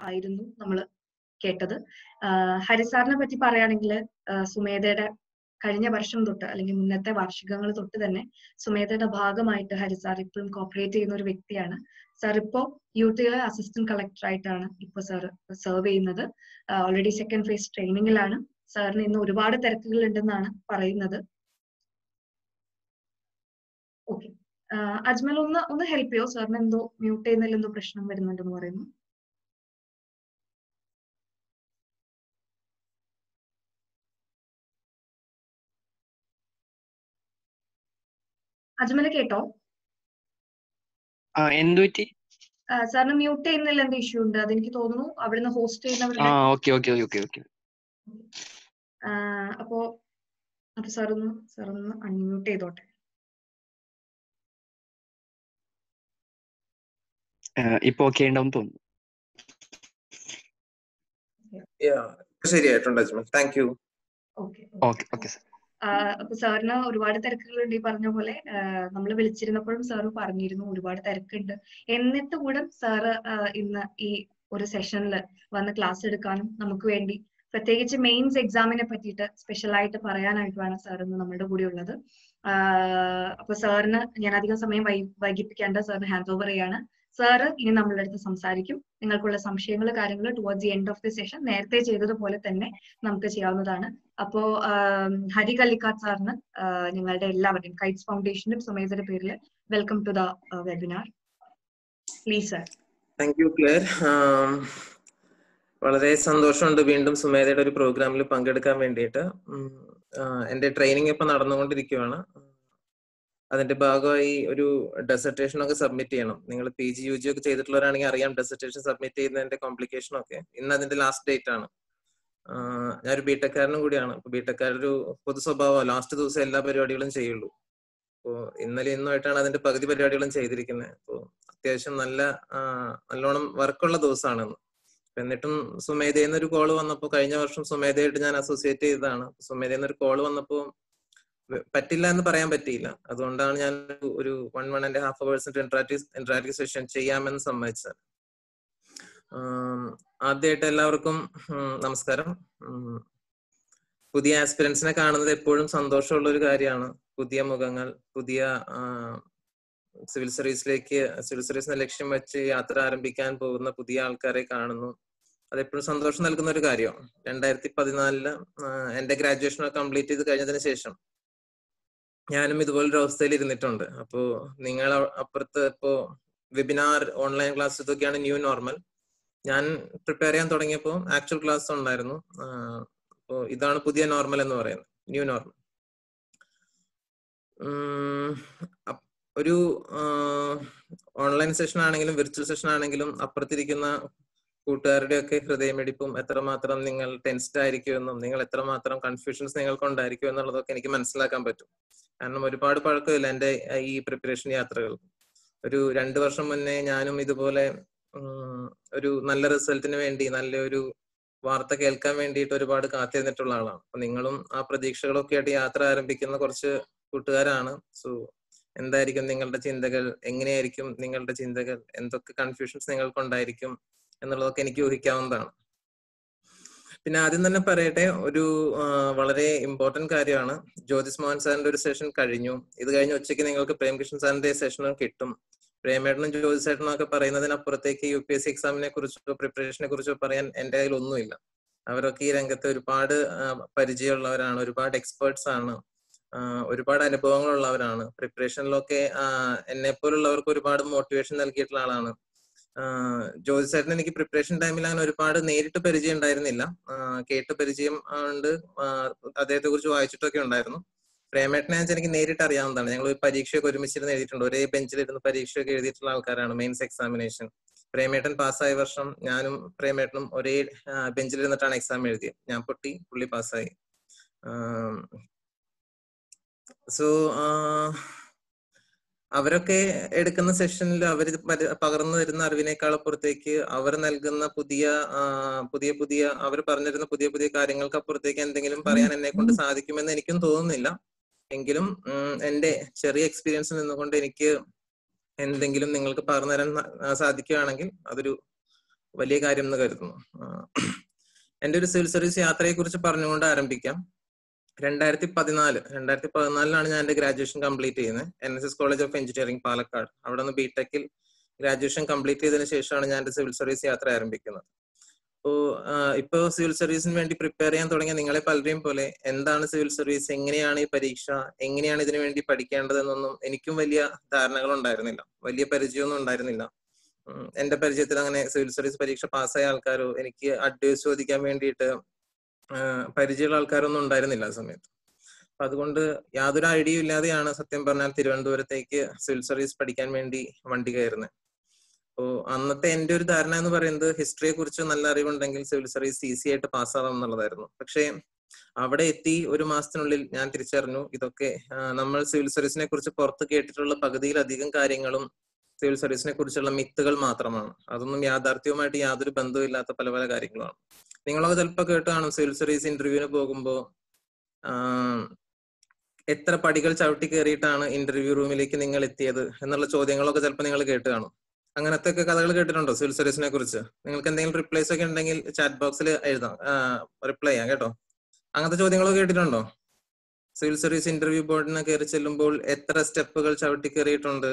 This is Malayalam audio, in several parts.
ആയിരുന്നു നമ്മൾ കേട്ടത് ഹരിസാറിനെ പറ്റി പറയുകയാണെങ്കിൽ സുമേധയുടെ കഴിഞ്ഞ വർഷം തൊട്ട് അല്ലെങ്കിൽ മുന്നത്തെ വാർഷികങ്ങൾ തൊട്ട് തന്നെ സുമേധയുടെ ഭാഗമായിട്ട് ഹരിസാർ ഇപ്പോഴും കോപ്പറേറ്റ് ചെയ്യുന്ന ഒരു വ്യക്തിയാണ് സാർ ഇപ്പോ യൂത്തിലെ അസിസ്റ്റന്റ് കളക്ടർ ആയിട്ടാണ് ഇപ്പൊ സാർ സെർവ് ചെയ്യുന്നത് ഓൾറെഡി സെക്കൻഡ് ഫേസ് ട്രെയിനിങ്ങിലാണ് സാറിന് ഇന്ന് ഒരുപാട് തിരക്കുകൾ ഉണ്ടെന്നാണ് പറയുന്നത് ഓക്കെ അജ്മൽ ഒന്ന് ഒന്ന് ഹെൽപ്പ് ചെയ്യോ സാറിന് എന്തോ മ്യൂട്ട് ചെയ്യുന്നതിൽ എന്തോ പ്രശ്നം വരുന്നുണ്ടെന്ന് പറയുന്നു അജ്മൽ കേട്ടോ ആ എന്ത് പറ്റി സാറിന് മ്യൂട്ട് ചെയ്യുന്നതിൽ എന്ത് ഇഷ്യൂ ഉണ്ട് അതെനിക്ക് തോന്നുന്നു അവിടുന്ന് ഹോസ്റ്റ് ആ ചെയ്യുന്നവരുടെ ഓക്കെ ഓക്കെ ഓക്കെ ഓക്കെ അപ്പോ അപ്പൊ സാർ ഒന്ന് സാർ ഒന്ന് അൺമ്യൂട്ട് ചെയ്തോട്ടെ ഇപ്പൊ ഓക്കെ ഉണ്ടാവും തോന്നുന്നു ശരിയായിട്ടുണ്ട് Ajmal thank you okay okay okay sir അപ്പൊ സാറിന് ഒരുപാട് തിരക്കുകളുണ്ട് ഈ പറഞ്ഞ പോലെ നമ്മൾ വിളിച്ചിരുന്നപ്പോഴും സാറ് പറഞ്ഞിരുന്നു ഒരുപാട് തിരക്കുണ്ട് എന്നിട്ട് കൂടെ സാറ് ഇന്ന് ഈ ഒരു സെഷനിൽ വന്ന് ക്ലാസ് എടുക്കാനും നമുക്ക് വേണ്ടി പ്രത്യേകിച്ച് മെയിൻസ് എക്സാമിനെ പറ്റിയിട്ട് സ്പെഷ്യൽ ആയിട്ട് പറയാനായിട്ടാണ് സാർ ഇന്ന് നമ്മുടെ കൂടെ ഉള്ളത് അപ്പൊ സാറിന് ഞാൻ അധികം സമയം വൈ വൈകിപ്പിക്കേണ്ട സാറിന് ഹാൻഡ് ഓവർ ചെയ്യാണ് സാറ് ഇനി നമ്മളുടെ അടുത്ത് സംസാരിക്കും നിങ്ങൾക്കുള്ള സംശയങ്ങൾ കാര്യങ്ങൾ towards the end of the session നേരത്തെ ചെയ്തതുപോലെ തന്നെ നമുക്ക് ചെയ്യാവുന്നതാണ് അപ്പോ ഹരി കല്ലിക്കാട് സാറിന് ഞങ്ങളുടെ എല്ലാവരുടെയും കൈറ്റ്സ് ഫൗണ്ടേഷനും സുമേധയുടെ പേരിൽ welcome to the webinar please sir thank you clear വളരെ സന്തോഷമുണ്ട് വീണ്ടും സുമേധയുടെ ഒരു പ്രോഗ്രാമിൽ പങ്കെടുക്കാൻ വേണ്ടിയിട്ട് എന്റെ ട്രെയിനിങ് ഇപ്പൊ നടന്നുകൊണ്ടിരിക്കുകയാണ് അതിന്റെ ഭാഗമായി ഒരു ഡെസർട്ടേഷൻ ഒക്കെ സബ്മിറ്റ് ചെയ്യണം നിങ്ങൾ പി ജി യു ജി ഒക്കെ ചെയ്തിട്ടുള്ളവരാണെങ്കിൽ അറിയാം ഡെസർട്ടേഷൻ സബ്മിറ്റ് ചെയ്യുന്നതിന്റെ കോംപ്ലിക്കേഷൻ ഒക്കെ ഇന്ന് അതിന്റെ ലാസ്റ്റ് ഡേറ്റ് ആണ് ഞാനൊരു ബിടെക്കാരനും കൂടിയാണ് അപ്പൊ ബിടെക്കാരൊരു പൊതു സ്വഭാവം ലാസ്റ്റ് ദിവസം എല്ലാ പരിപാടികളും ചെയ്യുള്ളൂ അപ്പോ ഇന്നലെ ഇന്നുമായിട്ടാണ് അതിന്റെ പകുതി പരിപാടികളും ചെയ്തിരിക്കുന്നത് അപ്പോ അത്യാവശ്യം നല്ല നല്ലോണം വർക്കുള്ള ദിവസമാണ് ഇന്ന് എന്നിട്ടും സുമേധയിൽ ഒരു കോള് വന്നപ്പോൾ കഴിഞ്ഞ വർഷം സുമേധയായിട്ട് ഞാൻ അസോസിയേറ്റ് ചെയ്തതാണ് സുമേധയിൽ ഒരു കോള് വന്നപ്പോൾ പറ്റില്ല എന്ന് പറയാൻ പറ്റിയില്ല അതുകൊണ്ടാണ് ഞാൻ ഒരു വൺ വൺ ആൻഡ് ഹാഫ് അവേഴ്സിന്റെ ഇന്ററാക്റ്റീവ് ഇന്ററാക്റ്റീവ് സെഷൻ ചെയ്യാമെന്ന് സമ്മതിച്ചത് ആദ്യമായിട്ട് എല്ലാവർക്കും നമസ്കാരം പുതിയ ആസ്പിരൻസിനെ കാണുന്നത് എപ്പോഴും സന്തോഷമുള്ള ഒരു കാര്യമാണ് പുതിയ മുഖങ്ങൾ പുതിയ സിവിൽ സർവീസിലേക്ക് സിവിൽ സർവീസിനെ ലക്ഷ്യം വെച്ച് യാത്ര ആരംഭിക്കാൻ പോകുന്ന പുതിയ ആൾക്കാരെ കാണുന്നു അതെപ്പോഴും സന്തോഷം നൽകുന്ന ഒരു കാര്യമാണ് രണ്ടായിരത്തി പതിനാലില് എന്റെ ഗ്രാജുവേഷൻ കംപ്ലീറ്റ് ചെയ്ത് കഴിഞ്ഞതിന് ശേഷം ഞാനും ഇതുപോലൊരു അവസ്ഥയിൽ ഇരുന്നിട്ടുണ്ട് അപ്പോ നിങ്ങൾ അപ്പുറത്ത് ഇപ്പോ വെബിനാർ ഓൺലൈൻ ക്ലാസ് ഇതൊക്കെയാണ് ന്യൂ നോർമൽ ഞാൻ പ്രിപ്പയർ ചെയ്യാൻ തുടങ്ങിയപ്പോൾ ആക്ച്വൽ ക്ലാസ് ഉണ്ടായിരുന്നു അപ്പോൾ ഇതാണ് പുതിയ നോർമൽ എന്ന് പറയുന്നത് ന്യൂ നോർമൽ ഒരു ഓൺലൈൻ സെഷൻ ആണെങ്കിലും വിർച്വൽ സെഷൻ ആണെങ്കിലും അപ്പുറത്തിരിക്കുന്ന കൂട്ടുകാരുടെ ഒക്കെ ഹൃദയമിടിപ്പും എത്രമാത്രം നിങ്ങൾ ടെൻസ്ഡ് ആയിരിക്കുമെന്നും നിങ്ങൾ എത്രമാത്രം കൺഫ്യൂഷൻസ് നിങ്ങൾക്ക് ഉണ്ടായിരിക്കും എന്നുള്ളതൊക്കെ എനിക്ക് മനസ്സിലാക്കാൻ പറ്റും കാരണം ഒരുപാട് പഴക്കമില്ല എൻ്റെ ഈ പ്രിപ്പറേഷൻ യാത്രകൾ ഒരു രണ്ടു വർഷം മുന്നേ ഞാനും ഇതുപോലെ ഒരു നല്ല റിസൾട്ടിന് വേണ്ടി നല്ലൊരു വാർത്ത കേൾക്കാൻ വേണ്ടിയിട്ട് ഒരുപാട് കാത്തിരുന്നിട്ടുള്ള ആളാണ് അപ്പൊ നിങ്ങളും ആ പ്രതീക്ഷകളൊക്കെ ആയിട്ട് യാത്ര ആരംഭിക്കുന്ന കുറച്ച് കൂട്ടുകാരാണ് സോ എന്തായിരിക്കും നിങ്ങളുടെ ചിന്തകൾ എങ്ങനെയായിരിക്കും നിങ്ങളുടെ ചിന്തകൾ എന്തൊക്കെ കൺഫ്യൂഷൻസ് നിങ്ങൾക്കുണ്ടായിരിക്കും എന്നുള്ളതൊക്കെ എനിക്ക് ഊഹിക്കാവുന്നതാണ് പിന്നെ ആദ്യം തന്നെ പറയട്ടെ ഒരു വളരെ ഇമ്പോർട്ടന്റ് കാര്യമാണ് ജ്യോതിസ് മോഹൻ സാറിന്റെ ഒരു സെഷൻ കഴിഞ്ഞു ഇത് കഴിഞ്ഞ് ഉച്ചയ്ക്ക് നിങ്ങൾക്ക് പ്രേംകൃഷ്ണൻ സാറിന്റെ സെഷനും കിട്ടും പ്രേമേട്ടനും ജ്യോതിസേട്ടനും ഒക്കെ പറയുന്നതിനപ്പുറത്തേക്ക് യു പി എസ് സി എക്സാമിനെ കുറിച്ചോ പ്രിപ്പറേഷനെ കുറിച്ചോ പറയാൻ എന്റെ കയ്യിൽ ഒന്നുമില്ല അവരൊക്കെ ഈ രംഗത്ത് ഒരുപാട് പരിചയമുള്ളവരാണ് ഒരുപാട് എക്സ്പേർട്സ് ആണ് ഒരുപാട് അനുഭവങ്ങളുള്ളവരാണ് പ്രിപ്പറേഷനിലൊക്കെ എന്നെ പോലുള്ളവർക്ക് ഒരുപാട് മോട്ടിവേഷൻ നൽകിയിട്ടുള്ള ആളാണ് ജ്യോതിസേട്ടൻ എനിക്ക് പ്രിപ്പറേഷൻ ടൈമിൽ അങ്ങനെ ഒരുപാട് നേരിട്ട് പരിചയം ഉണ്ടായിരുന്നില്ല കേട്ട് പരിചയം ഉണ്ട് അദ്ദേഹത്തെ കുറിച്ച് വായിച്ചിട്ടൊക്കെ ഉണ്ടായിരുന്നു പ്രേമേട്ടനെ വെച്ചാൽ എനിക്ക് നേരിട്ട് അറിയാവുന്നതാണ് ഞങ്ങൾ പരീക്ഷയൊക്കെ ഒരുമിച്ചിരുന്ന് എഴുതിയിട്ടുണ്ട് ഒരേ ബെഞ്ചിലിരുന്ന് പരീക്ഷയൊക്കെ എഴുതിയിട്ടുള്ള ആൾക്കാരാണ് മെയിൻസ് എക്സാമിനേഷൻ പ്രേമേട്ടൻ പാസ്സായ വർഷം ഞാനും പ്രേമേട്ടനും ഒരേ ബെഞ്ചിലിരുന്നിട്ടാണ് എക്സാം എഴുതിയത് ഞാൻ പൊട്ടി പുള്ളി പാസ്സായി സോ അവരൊക്കെ എടുക്കുന്ന സെഷനിൽ അവർ പകർന്നു തരുന്ന അറിവിനേക്കാൾ അപ്പുറത്തേക്ക് അവർ നൽകുന്ന പുതിയ പുതിയ പുതിയ അവർ പറഞ്ഞിരുന്ന പുതിയ പുതിയ കാര്യങ്ങൾക്ക് അപ്പുറത്തേക്ക് എന്തെങ്കിലും പറയാൻ എന്നെ കൊണ്ട് സാധിക്കുമെന്ന് എനിക്കും തോന്നുന്നില്ല എങ്കിലും എന്റെ ചെറിയ എക്സ്പീരിയൻസിൽ നിന്നുകൊണ്ട് എനിക്ക് എന്തെങ്കിലും നിങ്ങൾക്ക് പറഞ്ഞു തരാൻ സാധിക്കുകയാണെങ്കിൽ അതൊരു വലിയ കാര്യം എന്ന് കരുതുന്നു ആഹ് എന്റെ ഒരു സിവിൽ സർവീസ് യാത്രയെ കുറിച്ച് പറഞ്ഞുകൊണ്ട് ആരംഭിക്കാം രണ്ടായിരത്തി പതിനാല് രണ്ടായിരത്തി പതിനാലിലാണ് ഞാൻ എന്റെ ഗ്രാജുവേഷൻ കംപ്ലീറ്റ് ചെയ്യുന്നത് N S S college of engineering Palakkad അവിടെ നിന്ന് ബിടെക്കിൽ ഗ്രാജുവേഷൻ കംപ്ലീറ്റ് ചെയ്തതിനു ശേഷമാണ് ഞാൻ എന്റെ സിവിൽ സർവീസ് യാത്ര ആരംഭിക്കുന്നത് അപ്പോ ഇപ്പോ സിവിൽ സർവീസിന് വേണ്ടി പ്രിപ്പയർ ചെയ്യാൻ തുടങ്ങിയ നിങ്ങളെ പലരെയും പോലെ എന്താണ് സിവിൽ സർവീസ് എങ്ങനെയാണ് ഈ പരീക്ഷ എങ്ങനെയാണ് ഇതിനു വേണ്ടി പഠിക്കേണ്ടതെന്നൊന്നും എനിക്കും വലിയ ധാരണകൾ ഉണ്ടായിരുന്നില്ല വലിയ പരിചയമൊന്നും ഉണ്ടായിരുന്നില്ല ഉം, എന്റെ പരിചയത്തിൽ അങ്ങനെ സിവിൽ സർവീസ് പരീക്ഷ പാസ്സായ ആൾക്കാരോ എനിക്ക് അഡ്വൈസ് ചോദിക്കാൻ വേണ്ടിയിട്ട് ആഹ് പരിചയമുള്ള ആൾക്കാരൊന്നും ഉണ്ടായിരുന്നില്ല ആ സമയത്ത് അപ്പൊ അതുകൊണ്ട് യാതൊരു ഐഡിയയും ഇല്ലാതെയാണ് സത്യം പറഞ്ഞാൽ തിരുവനന്തപുരത്തേക്ക് സിവിൽ സർവീസ് പഠിക്കാൻ വേണ്ടി വണ്ടി കയറുന്നത് അപ്പോ അന്നത്തെ എന്റെ ഒരു ധാരണ എന്ന് പറയുന്നത് ഹിസ്റ്ററിയെ കുറിച്ച് നല്ല അറിവുണ്ടെങ്കിൽ സിവിൽ സർവീസ് ഈസി ആയിട്ട് പാസ്സാവാം എന്നുള്ളതായിരുന്നു പക്ഷേ അവിടെ എത്തി ഒരു മാസത്തിനുള്ളിൽ ഞാൻ തിരിച്ചറിഞ്ഞു ഇതൊക്കെ ആഹ് നമ്മൾ സിവിൽ സർവീസിനെ കുറിച്ച് പുറത്ത് കേട്ടിട്ടുള്ള പകുതിയിലധികം കാര്യങ്ങളും സിവിൽ സർവീസിനെ കുറിച്ചുള്ള മിത്തുകൾ മാത്രമാണ് അതൊന്നും യാഥാർത്ഥ്യവുമായിട്ട് യാതൊരു ബന്ധവുമില്ലാത്ത പല പല കാര്യങ്ങളാണ് നിങ്ങളൊക്കെ ചിലപ്പോൾ കേട്ട് കാണും സിവിൽ സർവീസ് ഇന്റർവ്യൂവിന് പോകുമ്പോൾ എത്ര പടികൾ ചവിട്ടി കയറിയിട്ടാണ് ഇന്റർവ്യൂ റൂമിലേക്ക് നിങ്ങൾ എത്തിയത് എന്നുള്ള ചോദ്യങ്ങളൊക്കെ ചിലപ്പോൾ നിങ്ങൾ കേട്ട് കാണും അങ്ങനത്തെ ഒക്കെ കഥകൾ കേട്ടിട്ടുണ്ടോ സിവിൽ സർവീസിനെ കുറിച്ച് നിങ്ങൾക്ക് എന്തെങ്കിലും റിപ്ലൈസ് ഒക്കെ ഉണ്ടെങ്കിൽ ചാറ്റ് ബോക്സിൽ എഴുതാം റിപ്ലൈ ചെയ്യാം കേട്ടോ അങ്ങനത്തെ ചോദ്യങ്ങളൊക്കെ കേട്ടിട്ടുണ്ടോ സിവിൽ സർവീസ് ഇന്റർവ്യൂ ബോർഡിന് കയറി ചെല്ലുമ്പോൾ എത്ര സ്റ്റെപ്പുകൾ ചവിട്ടി കയറിയിട്ടുണ്ട്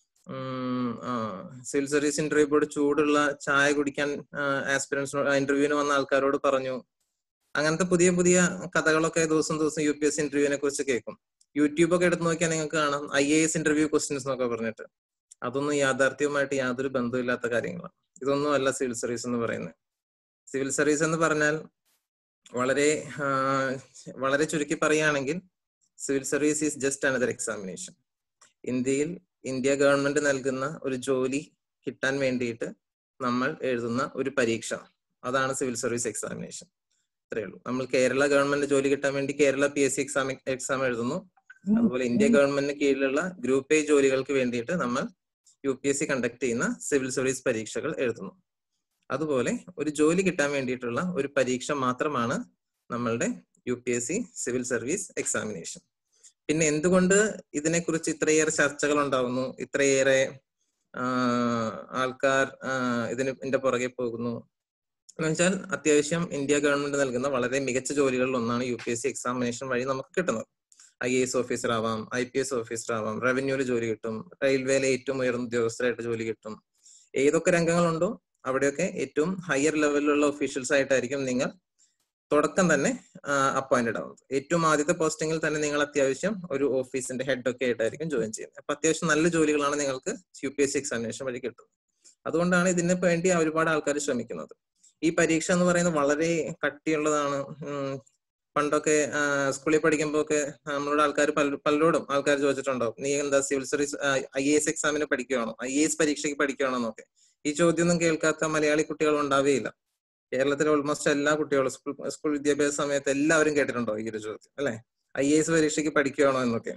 ഉം, ആ, സിവിൽ സർവീസ് ഇന്റർവ്യൂ ബോർഡ് ചൂടുള്ള ചായ കുടിക്കാൻ ആസ്പിറൻസ് ഇന്റർവ്യൂവിന് വന്ന ആൾക്കാരോട് പറഞ്ഞു അങ്ങനത്തെ പുതിയ പുതിയ കഥകളൊക്കെ ദിവസം ദിവസം യു പി എസ് ഇന്റർവ്യൂവിനെ കുറിച്ച് കേൾക്കും യൂട്യൂബ് ഒക്കെ എടുത്ത് നോക്കിയാൽ നിങ്ങൾക്ക് കാണാം I A S interview questions എന്നൊക്കെ പറഞ്ഞിട്ട് അതൊന്നും യാഥാർത്ഥ്യവുമായിട്ട് യാതൊരു ബന്ധമില്ലാത്ത കാര്യങ്ങളാണ് ഇതൊന്നും അല്ല സിവിൽ സർവീസ് എന്ന് പറയുന്നത് സിവിൽ സർവീസ് എന്ന് പറഞ്ഞാൽ വളരെ ആ, വളരെ ചുരുക്കി പറയുകയാണെങ്കിൽ civil service is just another examination ഇന്ത്യയിൽ ഇന്ത്യ ഗവൺമെന്റ് നൽകുന്ന ഒരു ജോലി കിട്ടാൻ വേണ്ടിയിട്ട് നമ്മൾ എഴുതുന്ന ഒരു പരീക്ഷ അതാണ് സിവിൽ സർവീസ് എക്സാമിനേഷൻ അത്രയേ ഉള്ളൂ നമ്മൾ കേരള ഗവൺമെന്റ് ജോലി കിട്ടാൻ വേണ്ടി Kerala P S C exam exam എഴുതുന്നു അതുപോലെ ഇന്ത്യ ഗവൺമെന്റിന് കീഴിലുള്ള ഗ്രൂപ്പ് എ ജോലികൾക്ക് വേണ്ടിയിട്ട് നമ്മൾ U P S C conduct ചെയ്യുന്ന സിവിൽ സർവീസ് പരീക്ഷകൾ എഴുതുന്നു അതുപോലെ ഒരു ജോലി കിട്ടാൻ വേണ്ടിയിട്ടുള്ള ഒരു പരീക്ഷ മാത്രമാണ് നമ്മളുടെ U P S C civil service examination പിന്നെ എന്തുകൊണ്ട് ഇതിനെക്കുറിച്ച് ഇത്രയേറെ ചർച്ചകൾ ഉണ്ടാവുന്നു ഇത്രയേറെ ആഹ് ആൾക്കാർ ആഹ് ഇതിന് ഇതിന്റെ പുറകെ പോകുന്നു എന്ന് വെച്ചാൽ അത്യാവശ്യം ഇന്ത്യ ഗവൺമെന്റ് നൽകുന്ന വളരെ മികച്ച ജോലികളിൽ ഒന്നാണ് U P S C examination വഴി നമുക്ക് കിട്ടുന്നത് ഐ എ എസ് ഓഫീസർ ആവാം ഐ പി എസ് ഓഫീസർ ആവാം റവന്യൂല് ജോലി കിട്ടും റെയിൽവേയിലെ ഏറ്റവും ഉയർന്ന ഉദ്യോഗസ്ഥരായിട്ട് ജോലി കിട്ടും ഏതൊക്കെ രംഗങ്ങളുണ്ടോ അവിടെയൊക്കെ ഏറ്റവും ഹയർ ലെവലിലുള്ള ഒഫീഷ്യൽസ് ആയിട്ടായിരിക്കും നിങ്ങൾ തുടക്കം തന്നെ അപ്പോയിന്റഡ് ആവുന്നത് ഏറ്റവും ആദ്യത്തെ പോസ്റ്റിംഗിൽ തന്നെ നിങ്ങൾ അത്യാവശ്യം ഒരു ഓഫീസിന്റെ ഹെഡ് ഒക്കെ ആയിട്ടായിരിക്കും ജോയിൻ ചെയ്യുന്നത് അപ്പൊ അത്യാവശ്യം നല്ല ജോലികളാണ് നിങ്ങൾക്ക് U P S C examination വഴി കിട്ടുന്നത് അതുകൊണ്ടാണ് ഇതിന് വേണ്ടി ഒരുപാട് ആൾക്കാർ ശ്രമിക്കുന്നത് ഈ പരീക്ഷ എന്ന് പറയുന്നത് വളരെ കട്ടിയുള്ളതാണ് ഉം, പണ്ടൊക്കെ സ്കൂളിൽ പഠിക്കുമ്പോൾ ഒക്കെ നമ്മളോട് ആൾക്കാർ പലരോടും ആൾക്കാർ ചോദിച്ചിട്ടുണ്ടാവും നീ എന്താ civil service I A S എക്സാമിന് പഠിക്കുകയാണോ ഐ എ എസ് പരീക്ഷയ്ക്ക് പഠിക്കുകയാണോ എന്നൊക്കെ ഈ ചോദ്യമൊന്നും കേൾക്കാത്ത മലയാളി കുട്ടികൾ ഉണ്ടാവുകയില്ല കേരളത്തിലെ ഓൾമോസ്റ്റ് എല്ലാ കുട്ടികളും സ്കൂൾ സ്കൂൾ വിദ്യാഭ്യാസ സമയത്ത് എല്ലാവരും കേട്ടിട്ടുണ്ടോ ഈ ഒരു ചോദ്യം അല്ലെ ഐ എ എസ് പരീക്ഷയ്ക്ക് പഠിക്കുകയാണോ എന്നൊക്കെ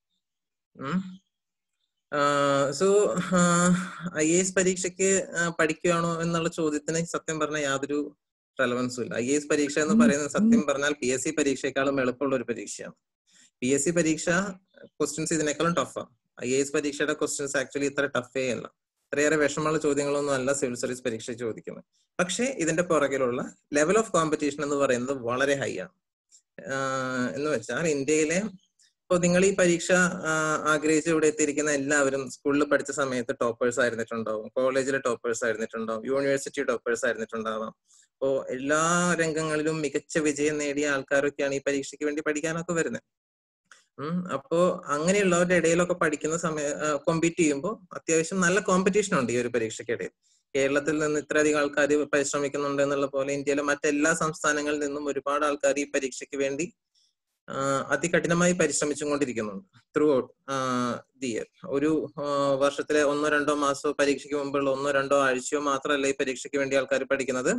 സോ ഐ എ എസ് പരീക്ഷയ്ക്ക് ആ, പഠിക്കുകയാണോ എന്നുള്ള ചോദ്യത്തിന് സത്യം പറഞ്ഞാൽ യാതൊരു റെലവൻസും ഇല്ല ഐ എ എസ് പരീക്ഷ എന്ന് പറയുന്നത് സത്യം പറഞ്ഞാൽ പി എസ് സി പരീക്ഷയെക്കാളും എളുപ്പമുള്ള ഒരു പരീക്ഷയാണ് പി എസ് സി പരീക്ഷ ക്വസ്റ്റ്യൻസ് ഇതിനേക്കാളും ടഫാണ് ഐ എ എസ് പരീക്ഷയുടെ ക്വസ്റ്റ്യൻസ് ആക്ച്വലി ഇത്ര ടഫേ അല്ല ഇത്രയേറെ വിഷമമുള്ള ചോദ്യങ്ങളൊന്നും അല്ല സിവിൽ സർവീസ് പരീക്ഷ ചോദിക്കുന്നത് പക്ഷേ ഇതിന്റെ പുറകിലുള്ള ലെവൽ ഓഫ് കോമ്പറ്റീഷൻ എന്ന് പറയുന്നത് വളരെ ഹൈ ആണ് ആഹ് എന്ന് വെച്ചാൽ ഇന്ത്യയിലെ ഇപ്പൊ നിങ്ങൾ ഈ പരീക്ഷ ആഹ് ആഗ്രഹിച്ച് ഇവിടെ എത്തിയിരിക്കുന്ന എല്ലാവരും സ്കൂളിൽ പഠിച്ച സമയത്ത് ടോപ്പേഴ്സ് ആയിരുന്നിട്ടുണ്ടാവും കോളേജിലെ ടോപ്പേഴ്സ് ആയിരുന്നിട്ടുണ്ടാവും യൂണിവേഴ്സിറ്റി ടോപ്പേഴ്സ് ആയിരുന്നിട്ടുണ്ടാവാം അപ്പോ എല്ലാ രംഗങ്ങളിലും മികച്ച വിജയം നേടിയ ആൾക്കാരൊക്കെയാണ് ഈ പരീക്ഷയ്ക്ക് വേണ്ടി പഠിക്കാനൊക്കെ വരുന്നത് ഉം അപ്പോ അങ്ങനെയുള്ളവരുടെ ഇടയിലൊക്കെ പഠിക്കുന്ന സമയ കോമ്പീറ്റ് ചെയ്യുമ്പോൾ അത്യാവശ്യം നല്ല കോമ്പറ്റീഷൻ ഉണ്ട് ഈ ഒരു പരീക്ഷയ്ക്കിടയിൽ കേരളത്തിൽ നിന്ന് ഇത്രയധികം ആൾക്കാർ പരിശ്രമിക്കുന്നുണ്ട് എന്നുള്ള പോലെ ഇന്ത്യയിലെ മറ്റെല്ലാ സംസ്ഥാനങ്ങളിൽ നിന്നും ഒരുപാട് ആൾക്കാർ ഈ പരീക്ഷയ്ക്ക് വേണ്ടി ആഹ് അതികഠിനമായി പരിശ്രമിച്ചുകൊണ്ടിരിക്കുന്നുണ്ട് ത്രൂ ഔട്ട് ദി ഇയർ ഒരു ആഹ് വർഷത്തിലെ ഒന്നോ രണ്ടോ മാസമോ പരീക്ഷയ്ക്ക് മുമ്പുള്ള ഒന്നോ രണ്ടോ ആഴ്ചയോ മാത്രമല്ല ഈ പരീക്ഷയ്ക്ക് വേണ്ടി ആൾക്കാർ പഠിക്കുന്നത്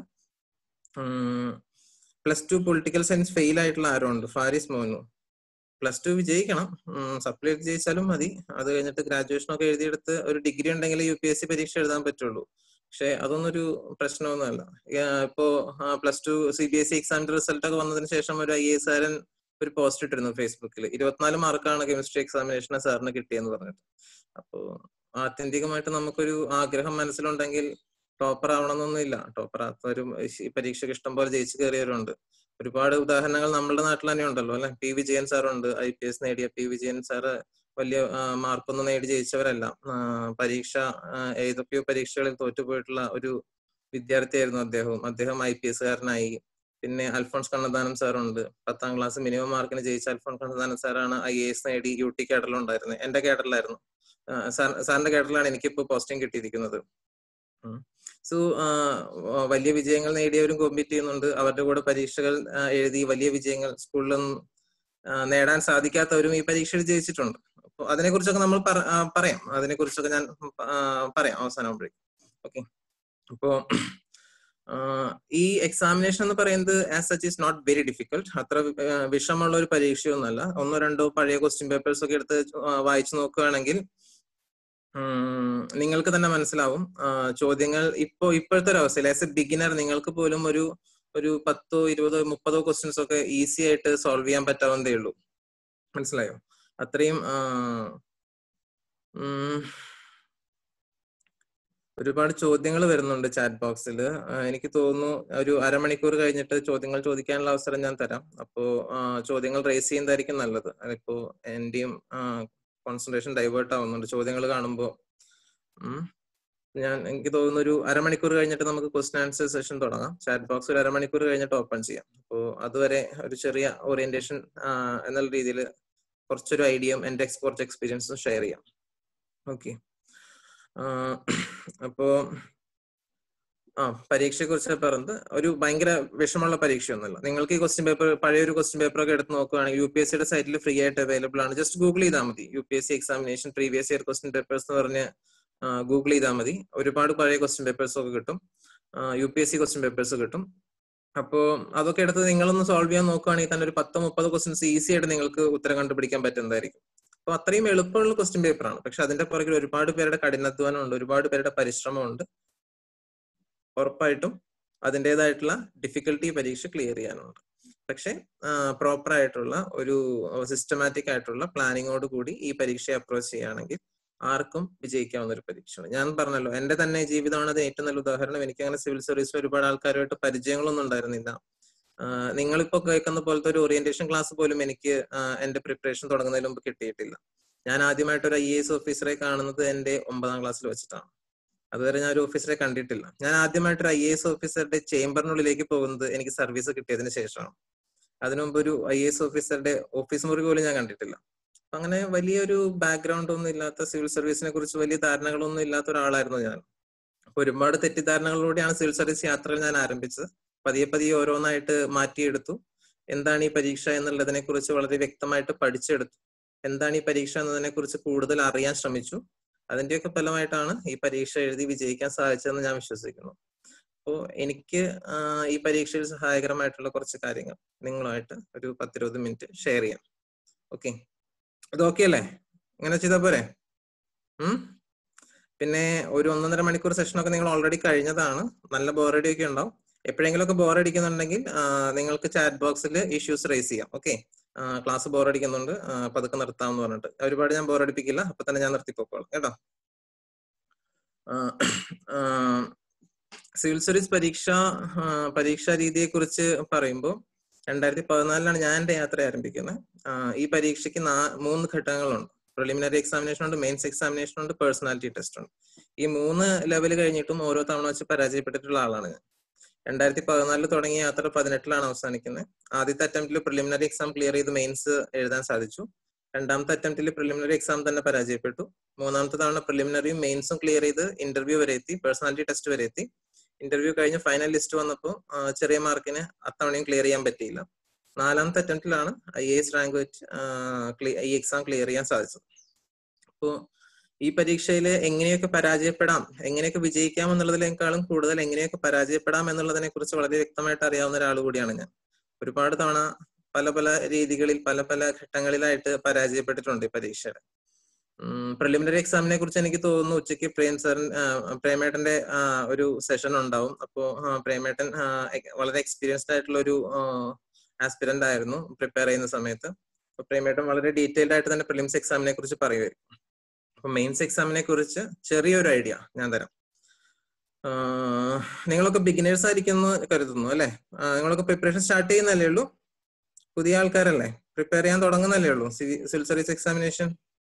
plus two political science fail ആയിട്ടുള്ള ആരോ ഉണ്ട് ഫാരിസ് മോനു പ്ലസ് ടു വിജയിക്കണം സപ്ലൈ വിജയിച്ചാലും മതി അത് കഴിഞ്ഞിട്ട് ഗ്രാജുവേഷൻ ഒക്കെ എഴുതിയെടുത്ത് ഒരു ഡിഗ്രി ഉണ്ടെങ്കിൽ യു പി എസ് സി പരീക്ഷ എഴുതാൻ പറ്റുള്ളൂ പക്ഷെ അതൊന്നും ഒരു പ്രശ്നമൊന്നുമല്ല ഏർ ഇപ്പോ plus two C B S E എക്സാമിന്റെ റിസൾട്ട് ഒക്കെ വന്നതിന് ശേഷം ഒരു ഐ എസ് ആരൻ ഒരു പോസ്റ്റ് ഇട്ടിരുന്നു ഫേസ്ബുക്കിൽ ഇരുപത്തിനാല് മാർക്കാണ് കെമിസ്ട്രി എക്സാമിനേഷന് സാറിന് കിട്ടിയെന്ന് പറഞ്ഞിട്ട് അപ്പോ ആത്യന്തികമായിട്ട് നമുക്കൊരു ആഗ്രഹം മനസ്സിലുണ്ടെങ്കിൽ ടോപ്പർ ആവണമെന്നൊന്നും ഇല്ല ടോപ്പർ ആത്തവരും ഈ പരീക്ഷയ്ക്ക് ഇഷ്ടം പോലെ ജയിച്ചു കയറിയവരുണ്ട് ഒരുപാട് ഉദാഹരണങ്ങൾ നമ്മുടെ നാട്ടിൽ തന്നെ ഉണ്ടല്ലോ അല്ലെ പി വിജയൻ സാറുണ്ട് ഐ പി എസ് നേടിയ പി വിജയൻ സാറ് വലിയ മാർക്കൊന്നും നേടി ജയിച്ചവരല്ല ആ, പരീക്ഷ ആ, ഏതൊക്കെയോ പരീക്ഷകളിൽ തോറ്റുപോയിട്ടുള്ള ഒരു വിദ്യാർത്ഥിയായിരുന്നു അദ്ദേഹവും അദ്ദേഹം ഐ പി എസ് കാരനായി പിന്നെ അൽഫോൺസ് കണ്ണദാനം സാറുണ്ട് പത്താം ക്ലാസ് മിനിമം മാർക്കിന് ജയിച്ച അൽഫോൺസ് കണ്ണദാനം സാറാണ് ഐ എ എസ് നേടി യു ടി കേഡറിലുണ്ടായിരുന്നത് എന്റെ കേഡറിലായിരുന്നു ആ, സാർ- സാറിന്റെ കേഡറിലാണ് എനിക്കിപ്പോ പോസ്റ്റിംഗ് കിട്ടിയിരിക്കുന്നത് സോ വലിയ വിജയങ്ങൾ നേടിയവരും കോമ്പീറ്റ് ചെയ്യുന്നുണ്ട് അവരുടെ കൂടെ പരീക്ഷകൾ ആ, എഴുതി വലിയ വിജയങ്ങൾ സ്കൂളിലൊന്നും ആ, നേടാൻ സാധിക്കാത്തവരും ഈ പരീക്ഷയിൽ ജയിച്ചിട്ടുണ്ട് അപ്പൊ അതിനെ കുറിച്ചൊക്കെ നമ്മൾ പറ- ആ, പറയാം അതിനെ കുറിച്ചൊക്കെ ഞാൻ ആ, പറയാം അവസാനമാകുമ്പോഴേക്കും ഓക്കെ അപ്പോ ആ, ഈ എക്സാമിനേഷൻ എന്ന് പറയുന്നത് as such is not very difficult അത്ര ആ, വിഷമുള്ള ഒരു പരീക്ഷയൊന്നുമല്ല ഒന്നോ രണ്ടോ പഴയ ക്വസ്റ്റ്യൻ പേപ്പേഴ്സ് ഒക്കെ എടുത്ത് ആ, വായിച്ചു നോക്കുകയാണെങ്കിൽ ഉം, നിങ്ങൾക്ക് തന്നെ മനസ്സിലാവും ആ, ചോദ്യങ്ങൾ ഇപ്പോ ഇപ്പോഴത്തെ ഒരു അവസ്ഥയിൽ ആസ് എ ബിഗിനർ നിങ്ങൾക്ക് പോലും ഒരു ഒരു പത്തോ ഇരുപതോ മുപ്പതോ ക്വസ്റ്റ്യൻസ് ഒക്കെ ഈസി ആയിട്ട് സോൾവ് ചെയ്യാൻ പറ്റാവുന്നതേ ഉള്ളൂ മനസ്സിലായോ അത്രയും ആ, ഉം, ഒരുപാട് ചോദ്യങ്ങൾ വരുന്നുണ്ട് ചാറ്റ് ബോക്സിൽ എനിക്ക് തോന്നുന്നു ഒരു അരമണിക്കൂർ കഴിഞ്ഞിട്ട് ചോദ്യങ്ങൾ ചോദിക്കാനുള്ള അവസരം ഞാൻ തരാം അപ്പോ ആ, ചോദ്യങ്ങൾ റേസ് ചെയ്യുന്നതായിരിക്കും നല്ലത് അതിപ്പോ എന്റെയും കോൺസെൻട്രേഷൻ ഡൈവേർട്ട് ആവുന്നുണ്ട് ചോദ്യങ്ങൾ കാണുമ്പോൾ ഞാൻ എനിക്ക് തോന്നുന്നു ഒരു അരമണിക്കൂർ കഴിഞ്ഞിട്ട് നമുക്ക് ക്വസ്റ്റൻ ആൻസർ സെഷൻ തുടങ്ങാം ചാറ്റ് ബോക്സ് ഒരു അരമണിക്കൂർ കഴിഞ്ഞിട്ട് ഓപ്പൺ ചെയ്യാം അപ്പോൾ അതുവരെ ഒരു ചെറിയ ഓറിയന്റേഷൻ എന്നുള്ള രീതിയിൽ കുറച്ചൊരു ഐഡിയയും എന്റെ എക്സ്പോർട്ട് എക്സ്പീരിയൻസും ഷെയർ ചെയ്യാം ഓക്കെ അപ്പോ ആ പരീക്ഷയെ കുറിച്ച് പറഞ്ഞത് ഒരു ഭയങ്കര വിഷമുള്ള പരീക്ഷയൊന്നുമല്ല നിങ്ങൾക്ക് ഈ ക്വസ്റ്റ്യൻ പേപ്പർ പഴയ ഒരു ക്വസ്റ്റ്യൻ പേപ്പർ ഒക്കെ എടുത്ത് നോക്കുകയാണെങ്കിൽ യു പി എസ് സിയുടെ സൈറ്റിൽ ഫ്രീ ആയിട്ട് അവൈലബിൾ ആണ് ജസ്റ്റ് ഗൂഗിൾ ചെയ്താൽ മതി U P S C examination previous year question papers എന്ന് പറഞ്ഞ് ഗൂഗിൾ ചെയ്താൽ മതി ഒരുപാട് പഴയ ക്വസ്റ്റ്യൻ പേപ്പേഴ്സ് ഒക്കെ കിട്ടും U P S C question papers കിട്ടും അപ്പോ അതൊക്കെ എടുത്ത് നിങ്ങളൊന്ന് സോൾവ് ചെയ്യാൻ നോക്കുകയാണെങ്കിൽ തന്നെ ഒരു പത്തോ മുപ്പതോ ക്വസ്റ്റ്യൻസ് ഈസി ആയിട്ട് നിങ്ങൾക്ക് ഉത്തരം കണ്ടുപിടിക്കാൻ പറ്റുന്നതായിരിക്കും അപ്പൊ അത്രയും എളുപ്പമുള്ള ക്വസ്റ്റ്യൻ പേപ്പറാണ് പക്ഷെ അതിന്റെ പുറകിൽ ഒരുപാട് പേരുടെ കഠിനാധ്വാനം ഉണ്ട് ഒരുപാട് പേരുടെ പരിശ്രമമുണ്ട് ഉറപ്പായിട്ടും അതിൻ്റെതായിട്ടുള്ള ഡിഫിക്കൽട്ടി പരീക്ഷ ക്ലിയർ ചെയ്യാനുണ്ട് പക്ഷെ പ്രോപ്പർ ആയിട്ടുള്ള ഒരു സിസ്റ്റമാറ്റിക് ആയിട്ടുള്ള പ്ലാനിങ്ങോട് കൂടി ഈ പരീക്ഷയെ അപ്രോച്ച് ചെയ്യുകയാണെങ്കിൽ ആർക്കും വിജയിക്കാവുന്ന ഒരു പരീക്ഷയാണ് ഞാൻ പറഞ്ഞല്ലോ എന്റെ തന്നെ ജീവിതമാണ് അത് ഏറ്റവും നല്ല ഉദാഹരണം എനിക്ക് അങ്ങനെ സിവിൽ സർവീസിൽ ഒരുപാട് ആൾക്കാരുമായിട്ട് പരിചയങ്ങളൊന്നും ഉണ്ടായിരുന്നില്ല നിങ്ങളിപ്പോ കേൾക്കുന്ന പോലത്തെ ഒരു ഓറിയന്റേഷൻ ക്ലാസ് പോലും എനിക്ക് എന്റെ പ്രിപ്പറേഷൻ തുടങ്ങുന്നതിന് മുമ്പ് കിട്ടിയിട്ടില്ല ഞാൻ ആദ്യമായിട്ട് ഒരു ഐ എ എസ് ഓഫീസറെ കാണുന്നത് എന്റെ ഒമ്പതാം ക്ലാസ്സിൽ വെച്ചിട്ടാണ് അതുവരെ ഞാൻ ഒരു ഓഫീസറെ കണ്ടിട്ടില്ല ഞാൻ ആദ്യമായിട്ട് ഒരു ഐ എ എസ് ഓഫീസറുടെ ചേംബറിനുള്ളിലേക്ക് പോകുന്നത് എനിക്ക് സർവീസ് കിട്ടിയതിന് ശേഷമാണ് അതിനു മുമ്പ് ഒരു ഐ എ എസ് ഓഫീസറുടെ ഓഫീസ് മുറി പോലും ഞാൻ കണ്ടിട്ടില്ല അപ്പൊ അങ്ങനെ വലിയൊരു ബാക്ക്ഗ്രൗണ്ട് ഒന്നും ഇല്ലാത്ത സിവിൽ സർവീസിനെ കുറിച്ച് വലിയ ധാരണകളൊന്നും ഇല്ലാത്ത ഒരാളായിരുന്നു ഞാൻ അപ്പൊ ഒരുപാട് തെറ്റിദ്ധാരണകളിലൂടെയാണ് സിവിൽ സർവീസ് യാത്രകൾ ഞാൻ ആരംഭിച്ചത് പതിയെ പതിയെ ഓരോന്നായിട്ട് മാറ്റിയെടുത്തു എന്താണ് ഈ പരീക്ഷ എന്നുള്ളതിനെ കുറിച്ച് വളരെ വ്യക്തമായിട്ട് പഠിച്ചെടുത്തു എന്താണ് ഈ പരീക്ഷ എന്നതിനെ കുറിച്ച് കൂടുതൽ അറിയാൻ ശ്രമിച്ചു അതിന്റെയൊക്കെ ഫലമായിട്ടാണ് ഈ പരീക്ഷ എഴുതി വിജയിക്കാൻ സാധിച്ചതെന്ന് ഞാൻ വിശ്വസിക്കുന്നു അപ്പോൾ എനിക്ക് ഈ പരീക്ഷയിൽ സഹായകരമായിട്ടുള്ള കുറച്ച് കാര്യങ്ങൾ നിങ്ങളുമായിട്ട് ഒരു പത്തിരുപത് മിനിറ്റ് ഷെയർ ചെയ്യാം ഓക്കെ ഇത് ഓക്കെ അല്ലേ ഇങ്ങനെ ചെയ്താൽ പോരെ ഉം പിന്നെ ഒരു ഒന്നൊന്നര മണിക്കൂർ സെഷനൊക്കെ നിങ്ങൾ ഓൾറെഡി കഴിഞ്ഞതാണ് നല്ല ബോറടി ഒക്കെ ഉണ്ടാവും എപ്പോഴെങ്കിലും ഒക്കെ ബോർ അടിക്കുന്നുണ്ടെങ്കിൽ നിങ്ങൾക്ക് ചാറ്റ് ബോക്സിൽ ഇഷ്യൂസ് റേസ് ചെയ്യാം ഓക്കെ ക്ലാസ് ബോർ അടിക്കുന്നുണ്ട് പതുക്കെ നിർത്താമെന്ന് പറഞ്ഞിട്ട് ഒരുപാട് ഞാൻ ബോർ അടിപ്പിക്കില്ല അപ്പൊ തന്നെ ഞാൻ നിർത്തിപ്പോക്കോളാം കേട്ടോ സിവിൽ സർവീസ് പരീക്ഷ പരീക്ഷാ രീതിയെ കുറിച്ച് പറയുമ്പോൾ രണ്ടായിരത്തി പതിനാലിലാണ് ഞാൻ എന്റെ യാത്ര ആരംഭിക്കുന്നത് ഈ പരീക്ഷയ്ക്ക് മൂന്ന് ഘട്ടങ്ങളുണ്ട് പ്രിലിമിനറി എക്സാമിനേഷൻ ഉണ്ട് മെയിൻസ് എക്സാമിനേഷൻ ഉണ്ട് പേഴ്സണാലിറ്റി ടെസ്റ്റ് ഉണ്ട് ഈ മൂന്ന് ലെവൽ കഴിഞ്ഞിട്ടും ഓരോ തവണ വെച്ച് പരാജയപ്പെട്ടിട്ടുള്ള ആളാണ് ഞാൻ രണ്ടായിരത്തി പതിനാലിൽ തുടങ്ങിയ യാത്ര പതിനെട്ടിലാണ് അവസാനിക്കുന്നത് ആദ്യത്തെ അറ്റംപ്റ്റിൽ പ്രിലിമിനറി എക്സാം ക്ലിയർ ചെയ്ത് മെയിൻസ് എഴുതാൻ സാധിച്ചു രണ്ടാമത്തെ അറ്റംപ്റ്റിൽ പ്രിലിമിനറി എക്സാം തന്നെ പരാജയപ്പെട്ടു മൂന്നാമത്തെ തവണ പ്രിലിമിനറിയും മെയിൻസും ക്ലിയർ ചെയ്ത് ഇന്റർവ്യൂ വരെ എത്തി പേഴ്സണാലിറ്റി ടെസ്റ്റ് വരെ എത്തി ഇന്റർവ്യൂ കഴിഞ്ഞ് ഫൈനൽ ലിസ്റ്റ് വന്നപ്പോൾ ചെറിയ മാർക്കിന് അത്തവണയും ക്ലിയർ ചെയ്യാൻ പറ്റിയില്ല നാലാമത്തെ അറ്റംപ്റ്റിലാണ് ഐ എ എസ് റാങ്ക് വെച്ച് ഈ എക്സാം ക്ലിയർ ചെയ്യാൻ സാധിച്ചത് അപ്പോൾ ഈ പരീക്ഷയിൽ എങ്ങനെയൊക്കെ പരാജയപ്പെടാം എങ്ങനെയൊക്കെ വിജയിക്കാം എന്നുള്ളതിനേക്കാളും കൂടുതൽ എങ്ങനെയൊക്കെ പരാജയപ്പെടാം എന്നുള്ളതിനെ കുറിച്ച് വളരെ വ്യക്തമായിട്ട് അറിയാവുന്ന ഒരാൾ കൂടിയാണ് ഞാൻ ഒരുപാട് തവണ പല പല രീതികളിൽ പല പല ഘട്ടങ്ങളിലായിട്ട് പരാജയപ്പെട്ടിട്ടുണ്ട് ഈ പരീക്ഷയുടെ പ്രിലിമിനറി എക്സാമിനെ കുറിച്ച് എനിക്ക് തോന്നുന്നു ഉച്ചയ്ക്ക് പ്രേം സാർ പ്രേമേട്ടന്റെ ഒരു സെഷൻ ഉണ്ടാവും അപ്പോ പ്രേമേട്ടൻ വളരെ എക്സ്പീരിയൻസ്ഡ് ആയിട്ടുള്ള ഒരു ആസ്പിരന്റ് ആയിരുന്നു പ്രിപ്പയർ ചെയ്യുന്ന സമയത്ത് അപ്പൊ പ്രേമേട്ടൻ വളരെ ഡീറ്റെയിൽഡ് ആയിട്ട് തന്നെ പ്രിലിംസ് എക്സാമിനെ കുറിച്ച് പറയുമായിരുന്നു അപ്പൊ മെയിൻസ് എക്സാമിനെ കുറിച്ച് ചെറിയൊരു ഐഡിയ ഞാൻ തരാം ആഹ് നിങ്ങളൊക്കെ ബിഗിനേഴ്സ് ആയിരിക്കുന്നു കരുതുന്നു അല്ലെ ആഹ് നിങ്ങളൊക്കെ പ്രിപ്പറേഷൻ സ്റ്റാർട്ട് ചെയ്യുന്നല്ലേ ഉള്ളൂ പുതിയ ആൾക്കാരല്ലേ പ്രിപ്പയർ ചെയ്യാൻ തുടങ്ങുന്നല്ലേ ഉള്ളൂ സിവിൽ സർവീസ് എക്സാമിനേഷൻ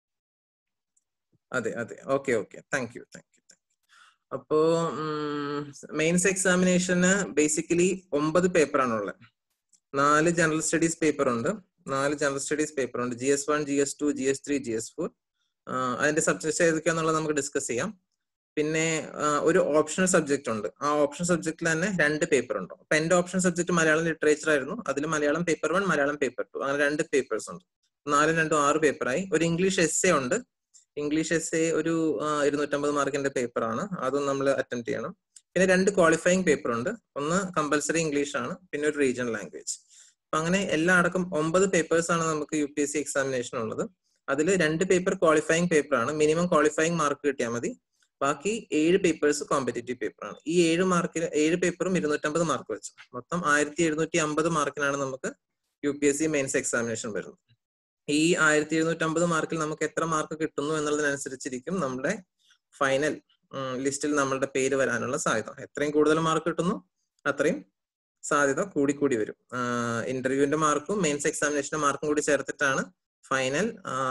അതെ അതെ okay okay thank you thank you അപ്പോ മെയിൻസ് എക്സാമിനേഷന് ബേസിക്കലി ഒമ്പത് പേപ്പറാണ് ഉള്ളത് നാല് ജനറൽ സ്റ്റഡീസ് പേപ്പർ ഉണ്ട് നാല് ജനറൽ സ്റ്റഡീസ് പേപ്പർ ഉണ്ട് G S one G S two G S three G S four അതിന്റെ സബ്ജക്ട്സ് ഏതൊക്കെയാന്നുള്ളത് നമുക്ക് ഡിസ്കസ് ചെയ്യാം പിന്നെ ആ, ഒരു ഓപ്ഷണൽ സബ്ജക്ട് ഉണ്ട് ആ ഓപ്ഷണൽ സബ്ജക്റ്റിൽ തന്നെ രണ്ട് പേപ്പർ ഉണ്ട് അപ്പൊ എന്റെ ഓപ്ഷണൽ സബ്ജക്ട് മലയാളം ലിറ്ററേച്ചർ ആയിരുന്നു അതിൽ Malayalam paper one Malayalam paper two അങ്ങനെ രണ്ട് പേപ്പേഴ്സ് ഉണ്ട് നാലും രണ്ടും ആറ് പേപ്പറായി ഒരു ഇംഗ്ലീഷ് എസ് എ ഉണ്ട് ഇംഗ്ലീഷ് എസ് എ ഒരു ആ, ഇരുന്നൂറ്റമ്പത് മാർക്കിന്റെ പേപ്പറാണ് അതും നമ്മൾ അറ്റൻഡ് ചെയ്യണം പിന്നെ രണ്ട് ക്വാളിഫയിങ് പേപ്പർ ഉണ്ട് ഒന്ന് കമ്പൽസറി ഇംഗ്ലീഷ് ആണ് പിന്നെ ഒരു റീജിയണൽ ലാംഗ്വേജ് അപ്പൊ അങ്ങനെ എല്ലാ അടക്കം ഒമ്പത് പേപ്പേഴ്സ് ആണ് നമുക്ക് U P S C examination ഉള്ളത് അതിൽ രണ്ട് പേപ്പർ ക്വാളിഫയിങ് പേപ്പർ ആണ് മിനിമം ക്വാളിഫയിങ് മാർക്ക് കിട്ടിയാൽ മതി ബാക്കി ഏഴ് പേപ്പേഴ്സ് കോമ്പറ്റേറ്റീവ് പേപ്പർ ആണ് ഈ ഏഴ് മാർക്കിൽ ഏഴ് പേപ്പറും ഇരുന്നൂറ്റമ്പത് മാർക്ക് വെച്ചു മൊത്തം ആയിരത്തി എഴുന്നൂറ്റി അമ്പത് മാർക്കിനാണ് നമുക്ക് U P S C mains examination വരുന്നത് ഈ ആയിരത്തി എഴുന്നൂറ്റമ്പത് മാർക്കിൽ നമുക്ക് എത്ര മാർക്ക് കിട്ടുന്നു എന്നുള്ളതിനനുസരിച്ചിരിക്കും നമ്മുടെ ഫൈനൽ ലിസ്റ്റിൽ നമ്മളുടെ പേര് വരാനുള്ള സാധ്യത എത്രയും കൂടുതൽ മാർക്ക് കിട്ടുന്നു അത്രയും സാധ്യത കൂടി കൂടി വരും ഇന്റർവ്യൂവിന്റെ മാർക്കും മെയിൻസ് എക്സാമിനേഷന്റെ മാർക്കും കൂടി ചേർത്തിട്ടാണ് ഫൈനൽ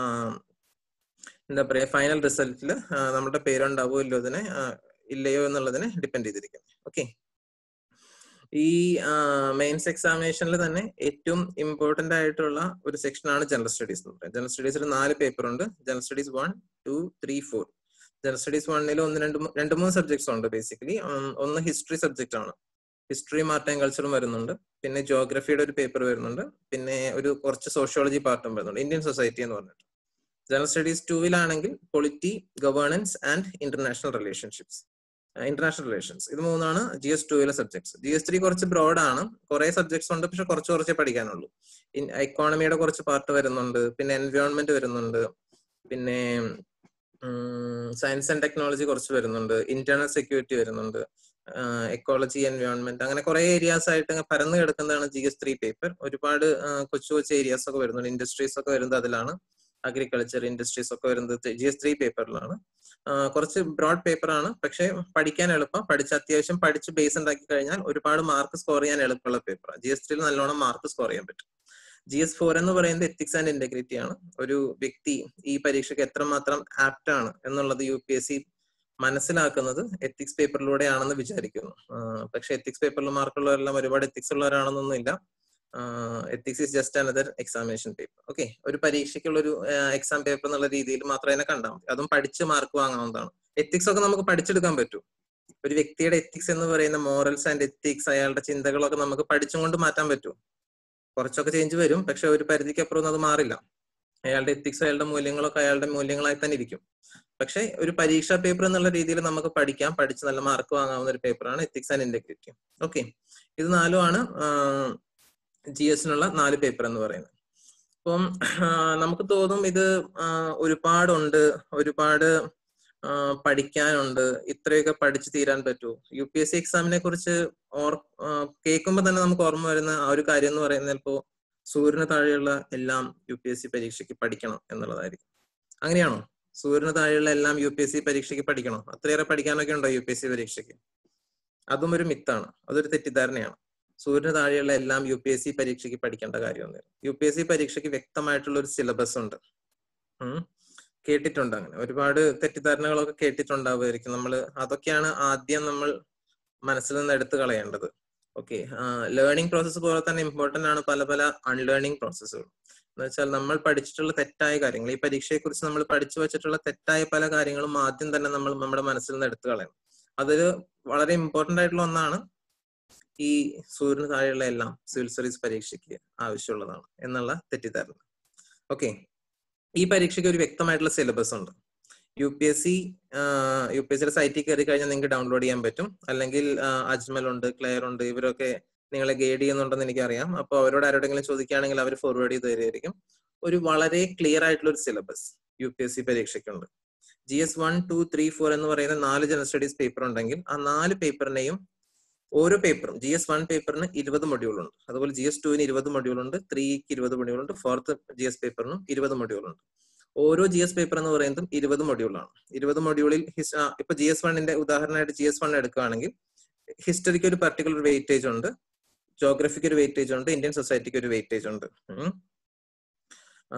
എന്താ പറയാ ഫൈനൽ റിസൾട്ടിൽ നമ്മുടെ പേരുണ്ടാവോ ഇല്ലയോ അതിനെ ആ, ഇല്ലയോ എന്നുള്ളതിനെ ഡിപ്പെൻഡ് ചെയ്തിരിക്കും ഓക്കെ ഈ മെയിൻസ് എക്സാമിനേഷനിൽ തന്നെ ഏറ്റവും ഇമ്പോർട്ടന്റ് ആയിട്ടുള്ള ഒരു സെക്ഷനാണ് ജനറൽ സ്റ്റഡീസ് എന്ന് പറയുന്നത് ജനറൽ സ്റ്റഡീസിൽ നാല് പേപ്പർ ഉണ്ട് general studies one two three four general studies വണ്ണിൽ ഒന്ന് രണ്ട് മൂ- രണ്ട് മൂന്ന് സബ്ജക്ട്സ് ഉണ്ട് ബേസിക്കലി ഒന്ന് ഹിസ്റ്ററി സബ്ജക്റ്റ് ആണ് ഹിസ്റ്ററി ആർട്ട് ആൻഡ് കൾച്ചറും വരുന്നുണ്ട് പിന്നെ ജോഗ്രഫിയുടെ ഒരു പേപ്പർ വരുന്നുണ്ട് പിന്നെ ഒരു കുറച്ച് സോഷ്യോളജി പാർട്ടും വരുന്നുണ്ട് ഇന്ത്യൻ സൊസൈറ്റി എന്ന് പറഞ്ഞിട്ട് ജനറൽ സ്റ്റഡീസ് ടൂവിലാണെങ്കിൽ polity governance and international relationships international relations ഇത് മൂന്നാണ് ജി എസ് ടുവിലെ സബ്ജക്ട്സ് ജി എസ് ത്രീ കുറച്ച് ബ്രോഡ് ആണ് കുറെ സബ്ജക്ട്സ് ഉണ്ട് പക്ഷെ കുറച്ച് കുറച്ചേ പഠിക്കാനുള്ളൂ എക്കോണമിയുടെ കുറച്ച് പാർട്ട് വരുന്നുണ്ട് പിന്നെ എൻവയോൺമെന്റ് വരുന്നുണ്ട് പിന്നെ സയൻസ് ആൻഡ് ടെക്നോളജി കുറച്ച് വരുന്നുണ്ട് ഇന്റേണൽ സെക്യൂരിറ്റി വരുന്നുണ്ട് എക്കോളജി എൻവയോൺമെന്റ് അങ്ങനെ കുറെ ഏരിയാസ് ആയിട്ട് അങ്ങ് പരന്നു കിടക്കുന്നതാണ് ജി എസ് ത്രീ പേപ്പർ ഒരുപാട് ആ, കൊച്ചു കൊച്ചു ഏരിയാസ് ഒക്കെ വരുന്നുണ്ട് ഇൻഡസ്ട്രീസ് ഒക്കെ വരുന്നത് അതിലാണ് അഗ്രികൾച്ചർ ഇൻഡസ്ട്രീസ് ഒക്കെ വരുന്നത് ജി എസ് ത്രീ പേപ്പറിലാണ് കുറച്ച് ബ്രോഡ് പേപ്പർ ആണ് പക്ഷെ പഠിക്കാൻ എളുപ്പം പഠിച്ച് അത്യാവശ്യം പഠിച്ച് ബേസ് ഉണ്ടാക്കി കഴിഞ്ഞാൽ ഒരുപാട് മാർക്ക് സ്കോർ ചെയ്യാൻ എളുപ്പമുള്ള പേപ്പറാണ് ജി എസ് ത്രീയിൽ നല്ലോണം മാർക്ക് സ്കോർ ചെയ്യാൻ പറ്റും ജി എസ് ഫോർ എന്ന് പറയുന്നത് എത്തിക്സ് ആൻഡ് ഇന്റഗ്രിറ്റി ആണ് ഒരു വ്യക്തി ഈ പരീക്ഷയ്ക്ക് എത്രമാത്രം ആപ്റ്റ് ആണ് എന്നുള്ളത് യു പി എസ് സി മനസ്സിലാക്കുന്നത് എത്തിക്സ് പേപ്പറിലൂടെയാണെന്ന് വിചാരിക്കുന്നു ആഹ് പക്ഷെ എത്തിക്സ് പേപ്പറിൽ മാർക്കുള്ളവരെല്ലാം ഒരുപാട് എത്തിക്സ് ഉള്ളവരാണെന്നൊന്നുമില്ല ethics is just another examination paper okay ഒരു പരീക്ഷയ്ക്കുള്ള ഒരു എക്സാം പേപ്പർ എന്നുള്ള രീതിയിൽ മാത്രം അതിനെ കണ്ടാൽ മതി അതും പഠിച്ച് മാർക്ക് വാങ്ങാവുന്നതാണ് എത്തിക്സ് ഒക്കെ നമുക്ക് പഠിച്ചെടുക്കാൻ പറ്റും ഒരു വ്യക്തിയുടെ എത്തിക്സ് എന്ന് പറയുന്ന മോറൽസ് ആൻഡ് എത്തിക്സ് അയാളുടെ ചിന്തകളൊക്കെ നമുക്ക് പഠിച്ചും കൊണ്ട് മാറ്റാൻ പറ്റും കുറച്ചൊക്കെ ചേഞ്ച് വരും പക്ഷെ ഒരു പരിധിക്ക് അപ്പുറം അത് മാറില്ല അയാളുടെ എത്തിക്സ് അയാളുടെ മൂല്യങ്ങളൊക്കെ അയാളുടെ മൂല്യങ്ങളായി തന്നെ ഇരിക്കും പക്ഷെ ഒരു പരീക്ഷാ പേപ്പർ എന്നുള്ള രീതിയിൽ നമുക്ക് പഠിക്കാം പഠിച്ച് നല്ല മാർക്ക് വാങ്ങാവുന്ന ഒരു പേപ്പറാണ് എത്തിക്സ് ആൻഡ് ഇന്റഗ്രിറ്റി ഓക്കെ ഇത് നാലുമാണ് ജി എസിനുള്ള നാല് പേപ്പർ എന്ന് പറയുന്നത് അപ്പം ആ, നമുക്ക് തോന്നും ഇത് ആ, ഒരുപാടുണ്ട് ഒരുപാട് ആ, പഠിക്കാനുണ്ട് ഇത്രയൊക്കെ പഠിച്ചു തീരാൻ പറ്റൂ യു പി എസ് സി എക്സാമിനെ കുറിച്ച് ഓർ കേൾക്കുമ്പോൾ തന്നെ നമുക്ക് ഓർമ്മ വരുന്ന ആ ഒരു കാര്യം എന്ന് പറയുന്നത് ചിലപ്പോ സൂര്യന് താഴെയുള്ള എല്ലാം യു പി എസ് സി പരീക്ഷയ്ക്ക് പഠിക്കണം എന്നുള്ളതായിരിക്കും അങ്ങനെയാണോ സൂര്യന് താഴെയുള്ള എല്ലാം യു പി എസ് സി പരീക്ഷയ്ക്ക് പഠിക്കണം അത്രയേറെ പഠിക്കാനൊക്കെ ഉണ്ടോ യു പി എസ് സി പരീക്ഷയ്ക്ക് അതും ഒരു മിത്താണ് അതൊരു തെറ്റിദ്ധാരണയാണ് സൂര്യന് താഴെയുള്ള എല്ലാം യു പി എസ് സി പരീക്ഷയ്ക്ക് പഠിക്കേണ്ട കാര്യമൊന്നുമില്ല യു പി എസ് സി പരീക്ഷയ്ക്ക് വ്യക്തമായിട്ടുള്ള ഒരു സിലബസ് ഉണ്ട് ഉം. കേട്ടിട്ടുണ്ട് അങ്ങനെ ഒരുപാട് തെറ്റിദ്ധാരണകളൊക്കെ കേട്ടിട്ടുണ്ടാവുമായിരിക്കും നമ്മൾ അതൊക്കെയാണ് ആദ്യം നമ്മൾ മനസ്സിൽ നിന്ന് എടുത്തു കളയേണ്ടത് ഓക്കെ ലേണിംഗ് പ്രോസസ്സ് പോലെ തന്നെ ഇമ്പോർട്ടന്റ് ആണ് പല പല അൺലേണിംഗ് പ്രോസസ്സുകൾ എന്ന് വെച്ചാൽ നമ്മൾ പഠിച്ചിട്ടുള്ള തെറ്റായ കാര്യങ്ങൾ ഈ പരീക്ഷയെ കുറിച്ച് നമ്മൾ പഠിച്ചു വെച്ചിട്ടുള്ള തെറ്റായ പല കാര്യങ്ങളും ആദ്യം തന്നെ നമ്മൾ നമ്മുടെ മനസ്സിൽ നിന്ന് എടുത്തു കളയണം അതൊരു വളരെ ഇമ്പോർട്ടന്റ് ആയിട്ടുള്ള ഒന്നാണ് ഈ സൂര്യന് താഴെയുള്ള എല്ലാം സിവിൽ സർവീസ് പരീക്ഷയ്ക്ക് ആവശ്യമുള്ളതാണ് എന്നുള്ള തെറ്റിദ്ധാരണ ഓക്കെ ഈ പരീക്ഷയ്ക്ക് ഒരു വ്യക്തമായിട്ടുള്ള സിലബസ് ഉണ്ട് U P S C U P S സിയുടെ സൈറ്റിൽ കയറി കഴിഞ്ഞാൽ നിങ്ങൾക്ക് ഡൗൺലോഡ് ചെയ്യാൻ പറ്റും അല്ലെങ്കിൽ ആ, അജ്മൽ ഉണ്ട് ക്ലെയർ ഉണ്ട് ഇവരൊക്കെ നിങ്ങളെ ഗൈഡ് ചെയ്യുന്നുണ്ടെന്ന് എനിക്കറിയാം അപ്പോൾ അവരോട് ആരോടെങ്കിലും ചോദിക്കുകയാണെങ്കിൽ അവർ ഫോർവേഡ് ചെയ്ത് തരുമായിരിക്കും ഒരു വളരെ ക്ലിയർ ആയിട്ടുള്ള ഒരു syllabus U P S C പരീക്ഷയ്ക്കുണ്ട് G S one two three four എന്ന് പറയുന്ന നാല് ജനറൽ സ്റ്റഡീസ് പേപ്പർ ഉണ്ടെങ്കിൽ ആ നാല് പേപ്പറിനെയും ഓരോ പേപ്പറും ജി എസ് വൺ പേപ്പറിന് ഇരുപത് മൊഡ്യൂൾ ഉണ്ട് അതുപോലെ ജി എസ് ടുവിന് ഇരുപത് മൊഡ്യൂൾ ഉണ്ട് ത്രീക്ക് ഇരുപത് മൊഡ്യൂൾ ഉണ്ട് ഫോർത്ത് ജി എസ് പേപ്പറിനും ഇരുപത് മൊഡ്യൂൾ ഉണ്ട് ഓരോ ജി എസ് പേപ്പർ എന്ന് പറയുന്നതും ഇരുപത് മൊഡ്യൂളാണ് ഇരുപത് മൊഡ്യൂളിൽ ഹിസ് ആ, ഇപ്പൊ ജി എസ് വണ്ണിന്റെ ഉദാഹരണമായിട്ട് ജി എസ് വൺ എടുക്കുകയാണെങ്കിൽ ഹിസ്റ്ററിക്ക് ഒരു പർട്ടിക്കുലർ വെയിറ്റേജ് ഉണ്ട് ജോഗ്രഫിക്ക് ഒരു വെയിറ്റേജ് ഉണ്ട് ഇന്ത്യൻ സൊസൈറ്റിക്ക് ഒരു വെയിറ്റേജ് ഉണ്ട് ഉം. ആ,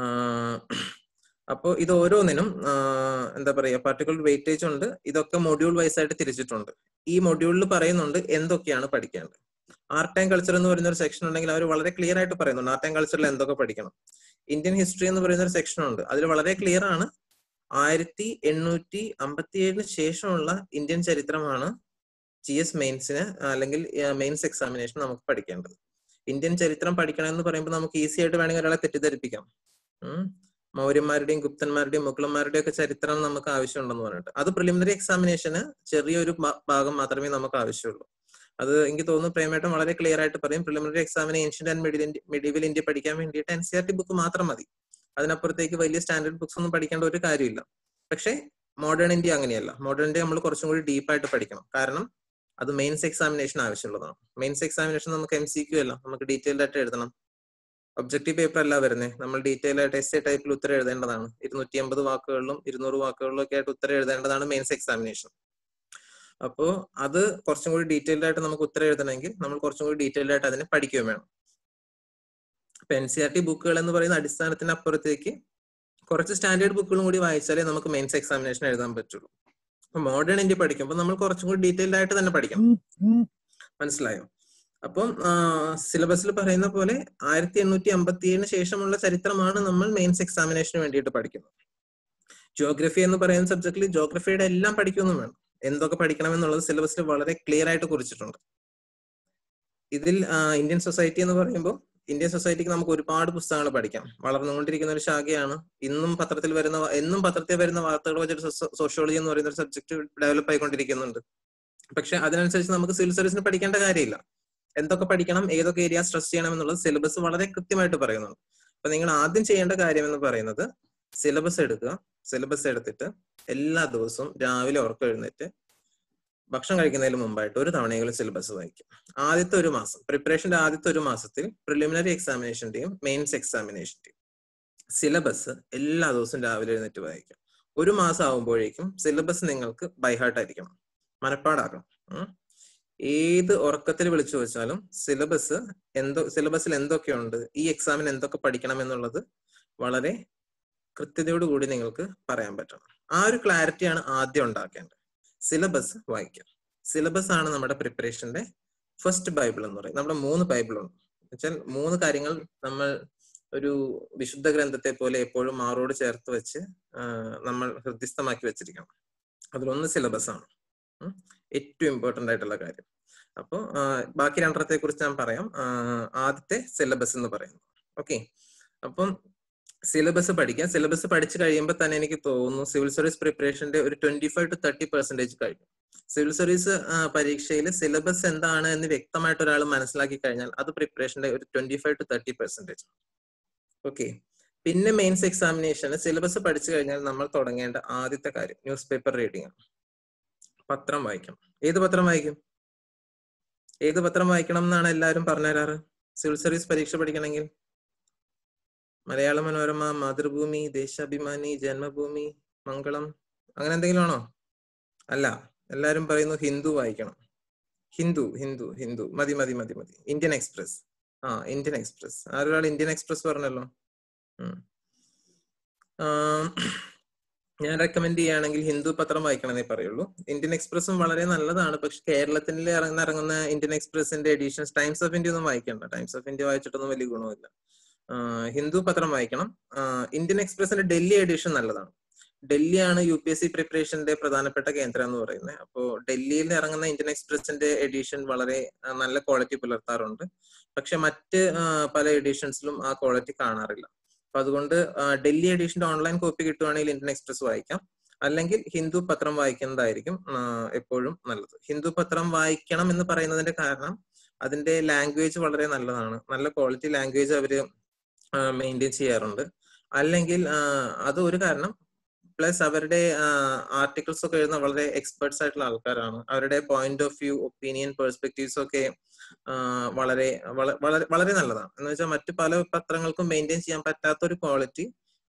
അപ്പോ ഇത് ഓരോന്നിനും ആ, എന്താ പറയാ പർട്ടിക്കുലർ വെയിറ്റേജ് ഉണ്ട് ഇതൊക്കെ മൊഡ്യൂൾ വൈസ് ആയിട്ട് തിരിച്ചിട്ടുണ്ട് ഈ മൊഡ്യൂളിൽ പറയുന്നുണ്ട് എന്തൊക്കെയാണ് പഠിക്കേണ്ടത് ആർട്ട് ആൻഡ് കൾച്ചർ എന്ന് പറയുന്ന ഒരു സെക്ഷൻ ഉണ്ടെങ്കിൽ അവർ വളരെ ക്ലിയർ ആയിട്ട് പറയുന്നുണ്ട് ആർട്ട് ആൻഡ് കൾച്ചറിൽ എന്തൊക്കെ പഠിക്കണം ഇന്ത്യൻ ഹിസ്റ്ററി എന്ന് പറയുന്ന ഒരു സെക്ഷൻ ഉണ്ട് അതിൽ വളരെ ക്ലിയർ ആണ് ആയിരത്തി എണ്ണൂറ്റി അമ്പത്തി ഏഴിന് ശേഷമുള്ള ഇന്ത്യൻ ചരിത്രമാണ് ജി എസ് മെയിൻസിന് അല്ലെങ്കിൽ മെയിൻസ് എക്സാമിനേഷൻ നമുക്ക് പഠിക്കേണ്ടത് ഇന്ത്യൻ ചരിത്രം പഠിക്കണം എന്ന് പറയുമ്പോൾ നമുക്ക് ഈസി ആയിട്ട് വേണമെങ്കിൽ ഒരാളെ തെറ്റിദ്ധരിപ്പിക്കാം ഉം. മൗര്യന്മാരുടെയും ഗുപ്തന്മാരുടെയും മുഗളന്മാരുടെയും ഒക്കെ ചരിത്രം നമുക്ക് ആവശ്യമുണ്ടെന്ന് പറഞ്ഞിട്ട് അത് പ്രിലിമിനറി എക്സാമിനേഷന് ചെറിയൊരു ഭാ- ഭാഗം മാത്രമേ നമുക്ക് ആവശ്യമുള്ളൂ അത് എനിക്ക് തോന്നുന്നു പ്രേമേട്ടം വളരെ ക്ലിയർ ആയിട്ട് പറയും പ്രിലിമിനറി എക്സാമിന് ancient and middle medieval India പഠിക്കാൻ വേണ്ടിയിട്ട് N C R T book മാത്രം മതി അതിനപ്പുറത്തേക്ക് വലിയ സ്റ്റാൻഡേർഡ് ബുക്സ് ഒന്നും പഠിക്കേണ്ട ഒരു കാര്യമില്ല പക്ഷേ മോഡേൺ ഇന്ത്യ അങ്ങനെയല്ല മോഡേൺ ഇന്ത്യ നമ്മൾ കുറച്ചും കൂടി ഡീപ്പായിട്ട് പഠിക്കണം കാരണം അത് മെയിൻസ് എക്സാമിനേഷൻ ആവശ്യമുള്ളതാണ് മെയിൻസ് എക്സാമിനേഷൻ നമുക്ക് എം സി ക്യു അല്ല നമുക്ക് ഡീറ്റെയിൽഡ് ആയിട്ട് എഴുതണം ഒബ്ജക്റ്റീവ് പേപ്പർ അല്ല വരുന്നത് നമ്മൾ ഡീറ്റെയിൽ ആയിട്ട് എസ് എ ടൈപ്പിൽ ഉത്തരം എഴുതേണ്ടതാണ് ഇരുന്നൂറ്റി അമ്പത് വാക്കുകളിലും ഇരുന്നൂറ് വാക്കുകളിലും ഒക്കെ ആയിട്ട് ഉത്തരം എഴുതേണ്ടതാണ് മെയിൻസ് എക്സാമിനേഷൻ അപ്പോ അത് കുറച്ചും കൂടി ഡീറ്റെയിൽഡ് ആയിട്ട് നമുക്ക് ഉത്തരം എഴുതണമെങ്കിൽ നമ്മൾ കുറച്ചും കൂടി ഡീറ്റെയിൽഡ് ആയിട്ട് അതിനെ പഠിക്കുകയും വേണം ഇപ്പൊ എൻ സി ആർ ടി ബുക്കുകൾ എന്ന് പറയുന്ന അടിസ്ഥാനത്തിന് അപ്പുറത്തേക്ക് കുറച്ച് സ്റ്റാൻഡേർഡ് ബുക്കുകളും കൂടി വായിച്ചാലേ നമുക്ക് മെയിൻസ് എക്സാമിനേഷൻ എഴുതാൻ പറ്റുള്ളൂ അപ്പൊ മോഡേൺ ഇന്ത്യ പഠിക്കുമ്പോൾ നമ്മൾ കുറച്ചും കൂടി ഡീറ്റെയിൽഡ് ആയിട്ട് തന്നെ പഠിക്കണം മനസ്സിലായോ അപ്പം സിലബസിൽ പറയുന്ന പോലെ ആയിരത്തി എണ്ണൂറ്റി അമ്പത്തി ഏഴിന് ശേഷമുള്ള ചരിത്രമാണ് നമ്മൾ മെയിൻസ് എക്സാമിനേഷന് വേണ്ടിയിട്ട് പഠിക്കുന്നത് ജോഗ്രഫി എന്ന് പറയുന്ന സബ്ജക്റ്റിൽ ജോഗ്രഫിയുടെ എല്ലാം പഠിക്കൊന്നും വേണം എന്തൊക്കെ പഠിക്കണം എന്നുള്ളത് സിലബസിൽ വളരെ ക്ലിയർ ആയിട്ട് കുറിച്ചിട്ടുണ്ട് ഇതിൽ ആ, ഇന്ത്യൻ സൊസൈറ്റി എന്ന് പറയുമ്പോൾ ഇന്ത്യൻ സൊസൈറ്റിക്ക് നമുക്ക് ഒരുപാട് പുസ്തകങ്ങൾ പഠിക്കാം വളർന്നുകൊണ്ടിരിക്കുന്ന ഒരു ശാഖയാണ് ഇന്നും പത്രത്തിൽ വരുന്ന വ- എന്നും പത്രത്തിൽ വരുന്ന വാർത്തകൾ വെച്ചിട്ട് സോഷ്യോളജി എന്ന് പറയുന്ന ഒരു സബ്ജക്ട് ഡെവലപ്പ് ആയിക്കൊണ്ടിരിക്കുന്നുണ്ട് പക്ഷെ അതിനനുസരിച്ച് നമുക്ക് സിവിൽ സർവീസിന് പഠിക്കേണ്ട കാര്യമില്ല എന്തൊക്കെ പഠിക്കണം ഏതൊക്കെ ഏരിയ സ്ട്രെസ് ചെയ്യണം എന്നുള്ളത് സിലബസ് വളരെ കൃത്യമായിട്ട് പറയുന്നുണ്ട് അപ്പൊ നിങ്ങൾ ആദ്യം ചെയ്യേണ്ട കാര്യം എന്ന് പറയുന്നത് സിലബസ് എടുക്കുക സിലബസ് എടുത്തിട്ട് എല്ലാ ദിവസവും രാവിലെ ഉറക്കം എഴുന്നേറ്റ് ഭക്ഷണം കഴിക്കുന്നതിന് മുമ്പായിട്ട് ഒരു തവണയെങ്കിലും സിലബസ് വായിക്കും ആദ്യത്തെ ഒരു മാസം പ്രിപ്പറേഷന്റെ ആദ്യത്തെ ഒരു മാസത്തിൽ പ്രിലിമിനറി എക്സാമിനേഷന്റെയും മെയിൻസ് എക്സാമിനേഷന്റെയും സിലബസ് എല്ലാ ദിവസവും രാവിലെ എഴുന്നേറ്റ് വായിക്കും ഒരു മാസം ആകുമ്പോഴേക്കും സിലബസ് നിങ്ങൾക്ക് ബൈഹാർട്ട് ആയിരിക്കണം മനപ്പാടാക്കണം ഉം. ഏത് ഉറക്കത്തിൽ വിളിച്ചു വെച്ചാലും സിലബസ് എന്തോ സിലബസിൽ എന്തൊക്കെയുണ്ട് ഈ എക്സാമിന് എന്തൊക്കെ പഠിക്കണം എന്നുള്ളത് വളരെ കൃത്യതയോടുകൂടി നിങ്ങൾക്ക് പറയാൻ പറ്റണം ആ ഒരു ക്ലാരിറ്റിയാണ് ആദ്യം ഉണ്ടാക്കേണ്ടത് സിലബസ് വായിക്കാം സിലബസ് ആണ് നമ്മുടെ പ്രിപ്പറേഷന്റെ ഫസ്റ്റ് ബൈബിൾ എന്ന് പറയും നമ്മുടെ മൂന്ന് ബൈബിളുണ്ട് വെച്ചാൽ മൂന്ന് കാര്യങ്ങൾ നമ്മൾ ഒരു വിശുദ്ധ ഗ്രന്ഥത്തെ പോലെ എപ്പോഴും മാറോട് ചേർത്ത് വെച്ച് ആ, നമ്മൾ ഹൃദ്യസ്ഥമാക്കി വെച്ചിരിക്കണം അതിലൊന്ന് സിലബസ് ആണ് ഉം. ഏറ്റവും ഇമ്പോർട്ടന്റ് ആയിട്ടുള്ള കാര്യം അപ്പോൾ ബാക്കി രണ്ടെണ്ണത്തെ കുറിച്ച് ഞാൻ പറയാം ആ, ആദ്യത്തെ സിലബസ് എന്ന് പറയുന്നത് ഓക്കെ അപ്പം സിലബസ് പഠിക്കാം സിലബസ് പഠിച്ചു കഴിയുമ്പോൾ തന്നെ എനിക്ക് തോന്നുന്നു സിവിൽ സർവീസ് പ്രിപ്പറേഷന്റെ ഒരു twenty five to thirty percentage കഴിഞ്ഞു സിവിൽ സർവീസ് പരീക്ഷയിൽ സിലബസ് എന്താണ് എന്ന് വ്യക്തമായിട്ട് ഒരാൾ മനസ്സിലാക്കി കഴിഞ്ഞാൽ അത് പ്രിപ്പറേഷന്റെ ഒരു twenty five to thirty percentage okay പിന്നെ മെയിൻസ് എക്സാമിനേഷന് സിലബസ് പഠിച്ചു കഴിഞ്ഞാൽ നമ്മൾ തുടങ്ങേണ്ട ആദ്യത്തെ കാര്യം ന്യൂസ് പേപ്പർ റീഡിംഗ് ആണ് പത്രം വായിക്കണം ഏത് പത്രം വായിക്കും ഏത് പത്രം വായിക്കണം എന്നാണ് എല്ലാവരും പറഞ്ഞു തരാറ് സിവിൽ സർവീസ് പരീക്ഷ പഠിക്കണമെങ്കിൽ മലയാള മനോരമ മാതൃഭൂമി ദേശാഭിമാനി ജന്മഭൂമി മംഗളം അങ്ങനെ എന്തെങ്കിലും ആണോ അല്ല എല്ലാരും പറയുന്നു ഹിന്ദു വായിക്കണം ഹിന്ദു ഹിന്ദു ഹിന്ദു മതി മതി മതി മതി ഇന്ത്യൻ എക്സ്പ്രസ് ആ ഇന്ത്യൻ എക്സ്പ്രസ് ആരൊരാൾ ഇന്ത്യൻ എക്സ്പ്രസ് പറഞ്ഞല്ലോ ഉം. ആം, ഞാൻ റെക്കമെൻഡ് ചെയ്യുകയാണെങ്കിൽ ഹിന്ദു പത്രം വായിക്കണമെന്നേ പറയുള്ളൂ ഇന്ത്യൻ എക്സ്പ്രസും വളരെ നല്ലതാണ് പക്ഷെ കേരളത്തിൽ ഇറങ്ങുന്ന ഇറങ്ങുന്ന ഇന്ത്യൻ എക്സ്പ്രസിന്റെ എഡീഷൻസ് ടൈംസ് ഓഫ് ഇന്ത്യ ഒന്നും വായിക്കണ്ട ടൈംസ് ഓഫ് ഇന്ത്യ വായിച്ചിട്ടൊന്നും വലിയ ഗുണമില്ല ആഹ് ഹിന്ദു പത്രം വായിക്കണം ആഹ് ഇന്ത്യൻ എക്സ്പ്രസിന്റെ ഡൽഹി എഡിഷൻ നല്ലതാണ് ഡൽഹിയാണ് യു പി എസ് സി പ്രിപ്പറേഷന്റെ പ്രധാനപ്പെട്ട കേന്ദ്രം എന്ന് പറയുന്നത് അപ്പോ ഡൽഹിയിൽ ഇറങ്ങുന്ന ഇന്ത്യൻ എക്സ്പ്രസിന്റെ എഡിഷൻ വളരെ ആ, നല്ല ക്വാളിറ്റി പുലർത്താറുണ്ട് പക്ഷെ മറ്റ് ആ, പല എഡിഷൻസിലും ആ ക്വാളിറ്റി കാണാറില്ല അപ്പൊ അതുകൊണ്ട് ആ, ഡൽഹി എഡിഷന്റെ ഓൺലൈൻ കോപ്പി കിട്ടുവാണെങ്കിൽ ഇന്ത്യൻ എക്സ്പ്രസ് വായിക്കാം അല്ലെങ്കിൽ ഹിന്ദു പത്രം വായിക്കുന്നതായിരിക്കും ആ, എപ്പോഴും നല്ലത് ഹിന്ദു പത്രം വായിക്കണം എന്ന് പറയുന്നതിന്റെ കാരണം അതിന്റെ ലാംഗ്വേജ് വളരെ നല്ലതാണ് നല്ല ക്വാളിറ്റി ലാംഗ്വേജ് അവര് മെയിൻറ്റെയിൻ ചെയ്യാറുണ്ട് അല്ലെങ്കിൽ ആ, അത് ഒരു കാരണം പ്ലസ് അവരുടെ ആർട്ടിക്കിൾസ് ഒക്കെ എഴുതുന്ന വളരെ എക്സ്പെർട്സ് ആയിട്ടുള്ള ആൾക്കാരാണ് അവരുടെ point of view opinion perspectives ഒക്കെ ആ, വളരെ വള- വളരെ വളരെ നല്ലതാണ് എന്ന് വെച്ചാൽ മറ്റു പല പത്രങ്ങൾക്കും മെയിൻറ്റെയിൻ ചെയ്യാൻ പറ്റാത്ത ഒരു ക്വാളിറ്റി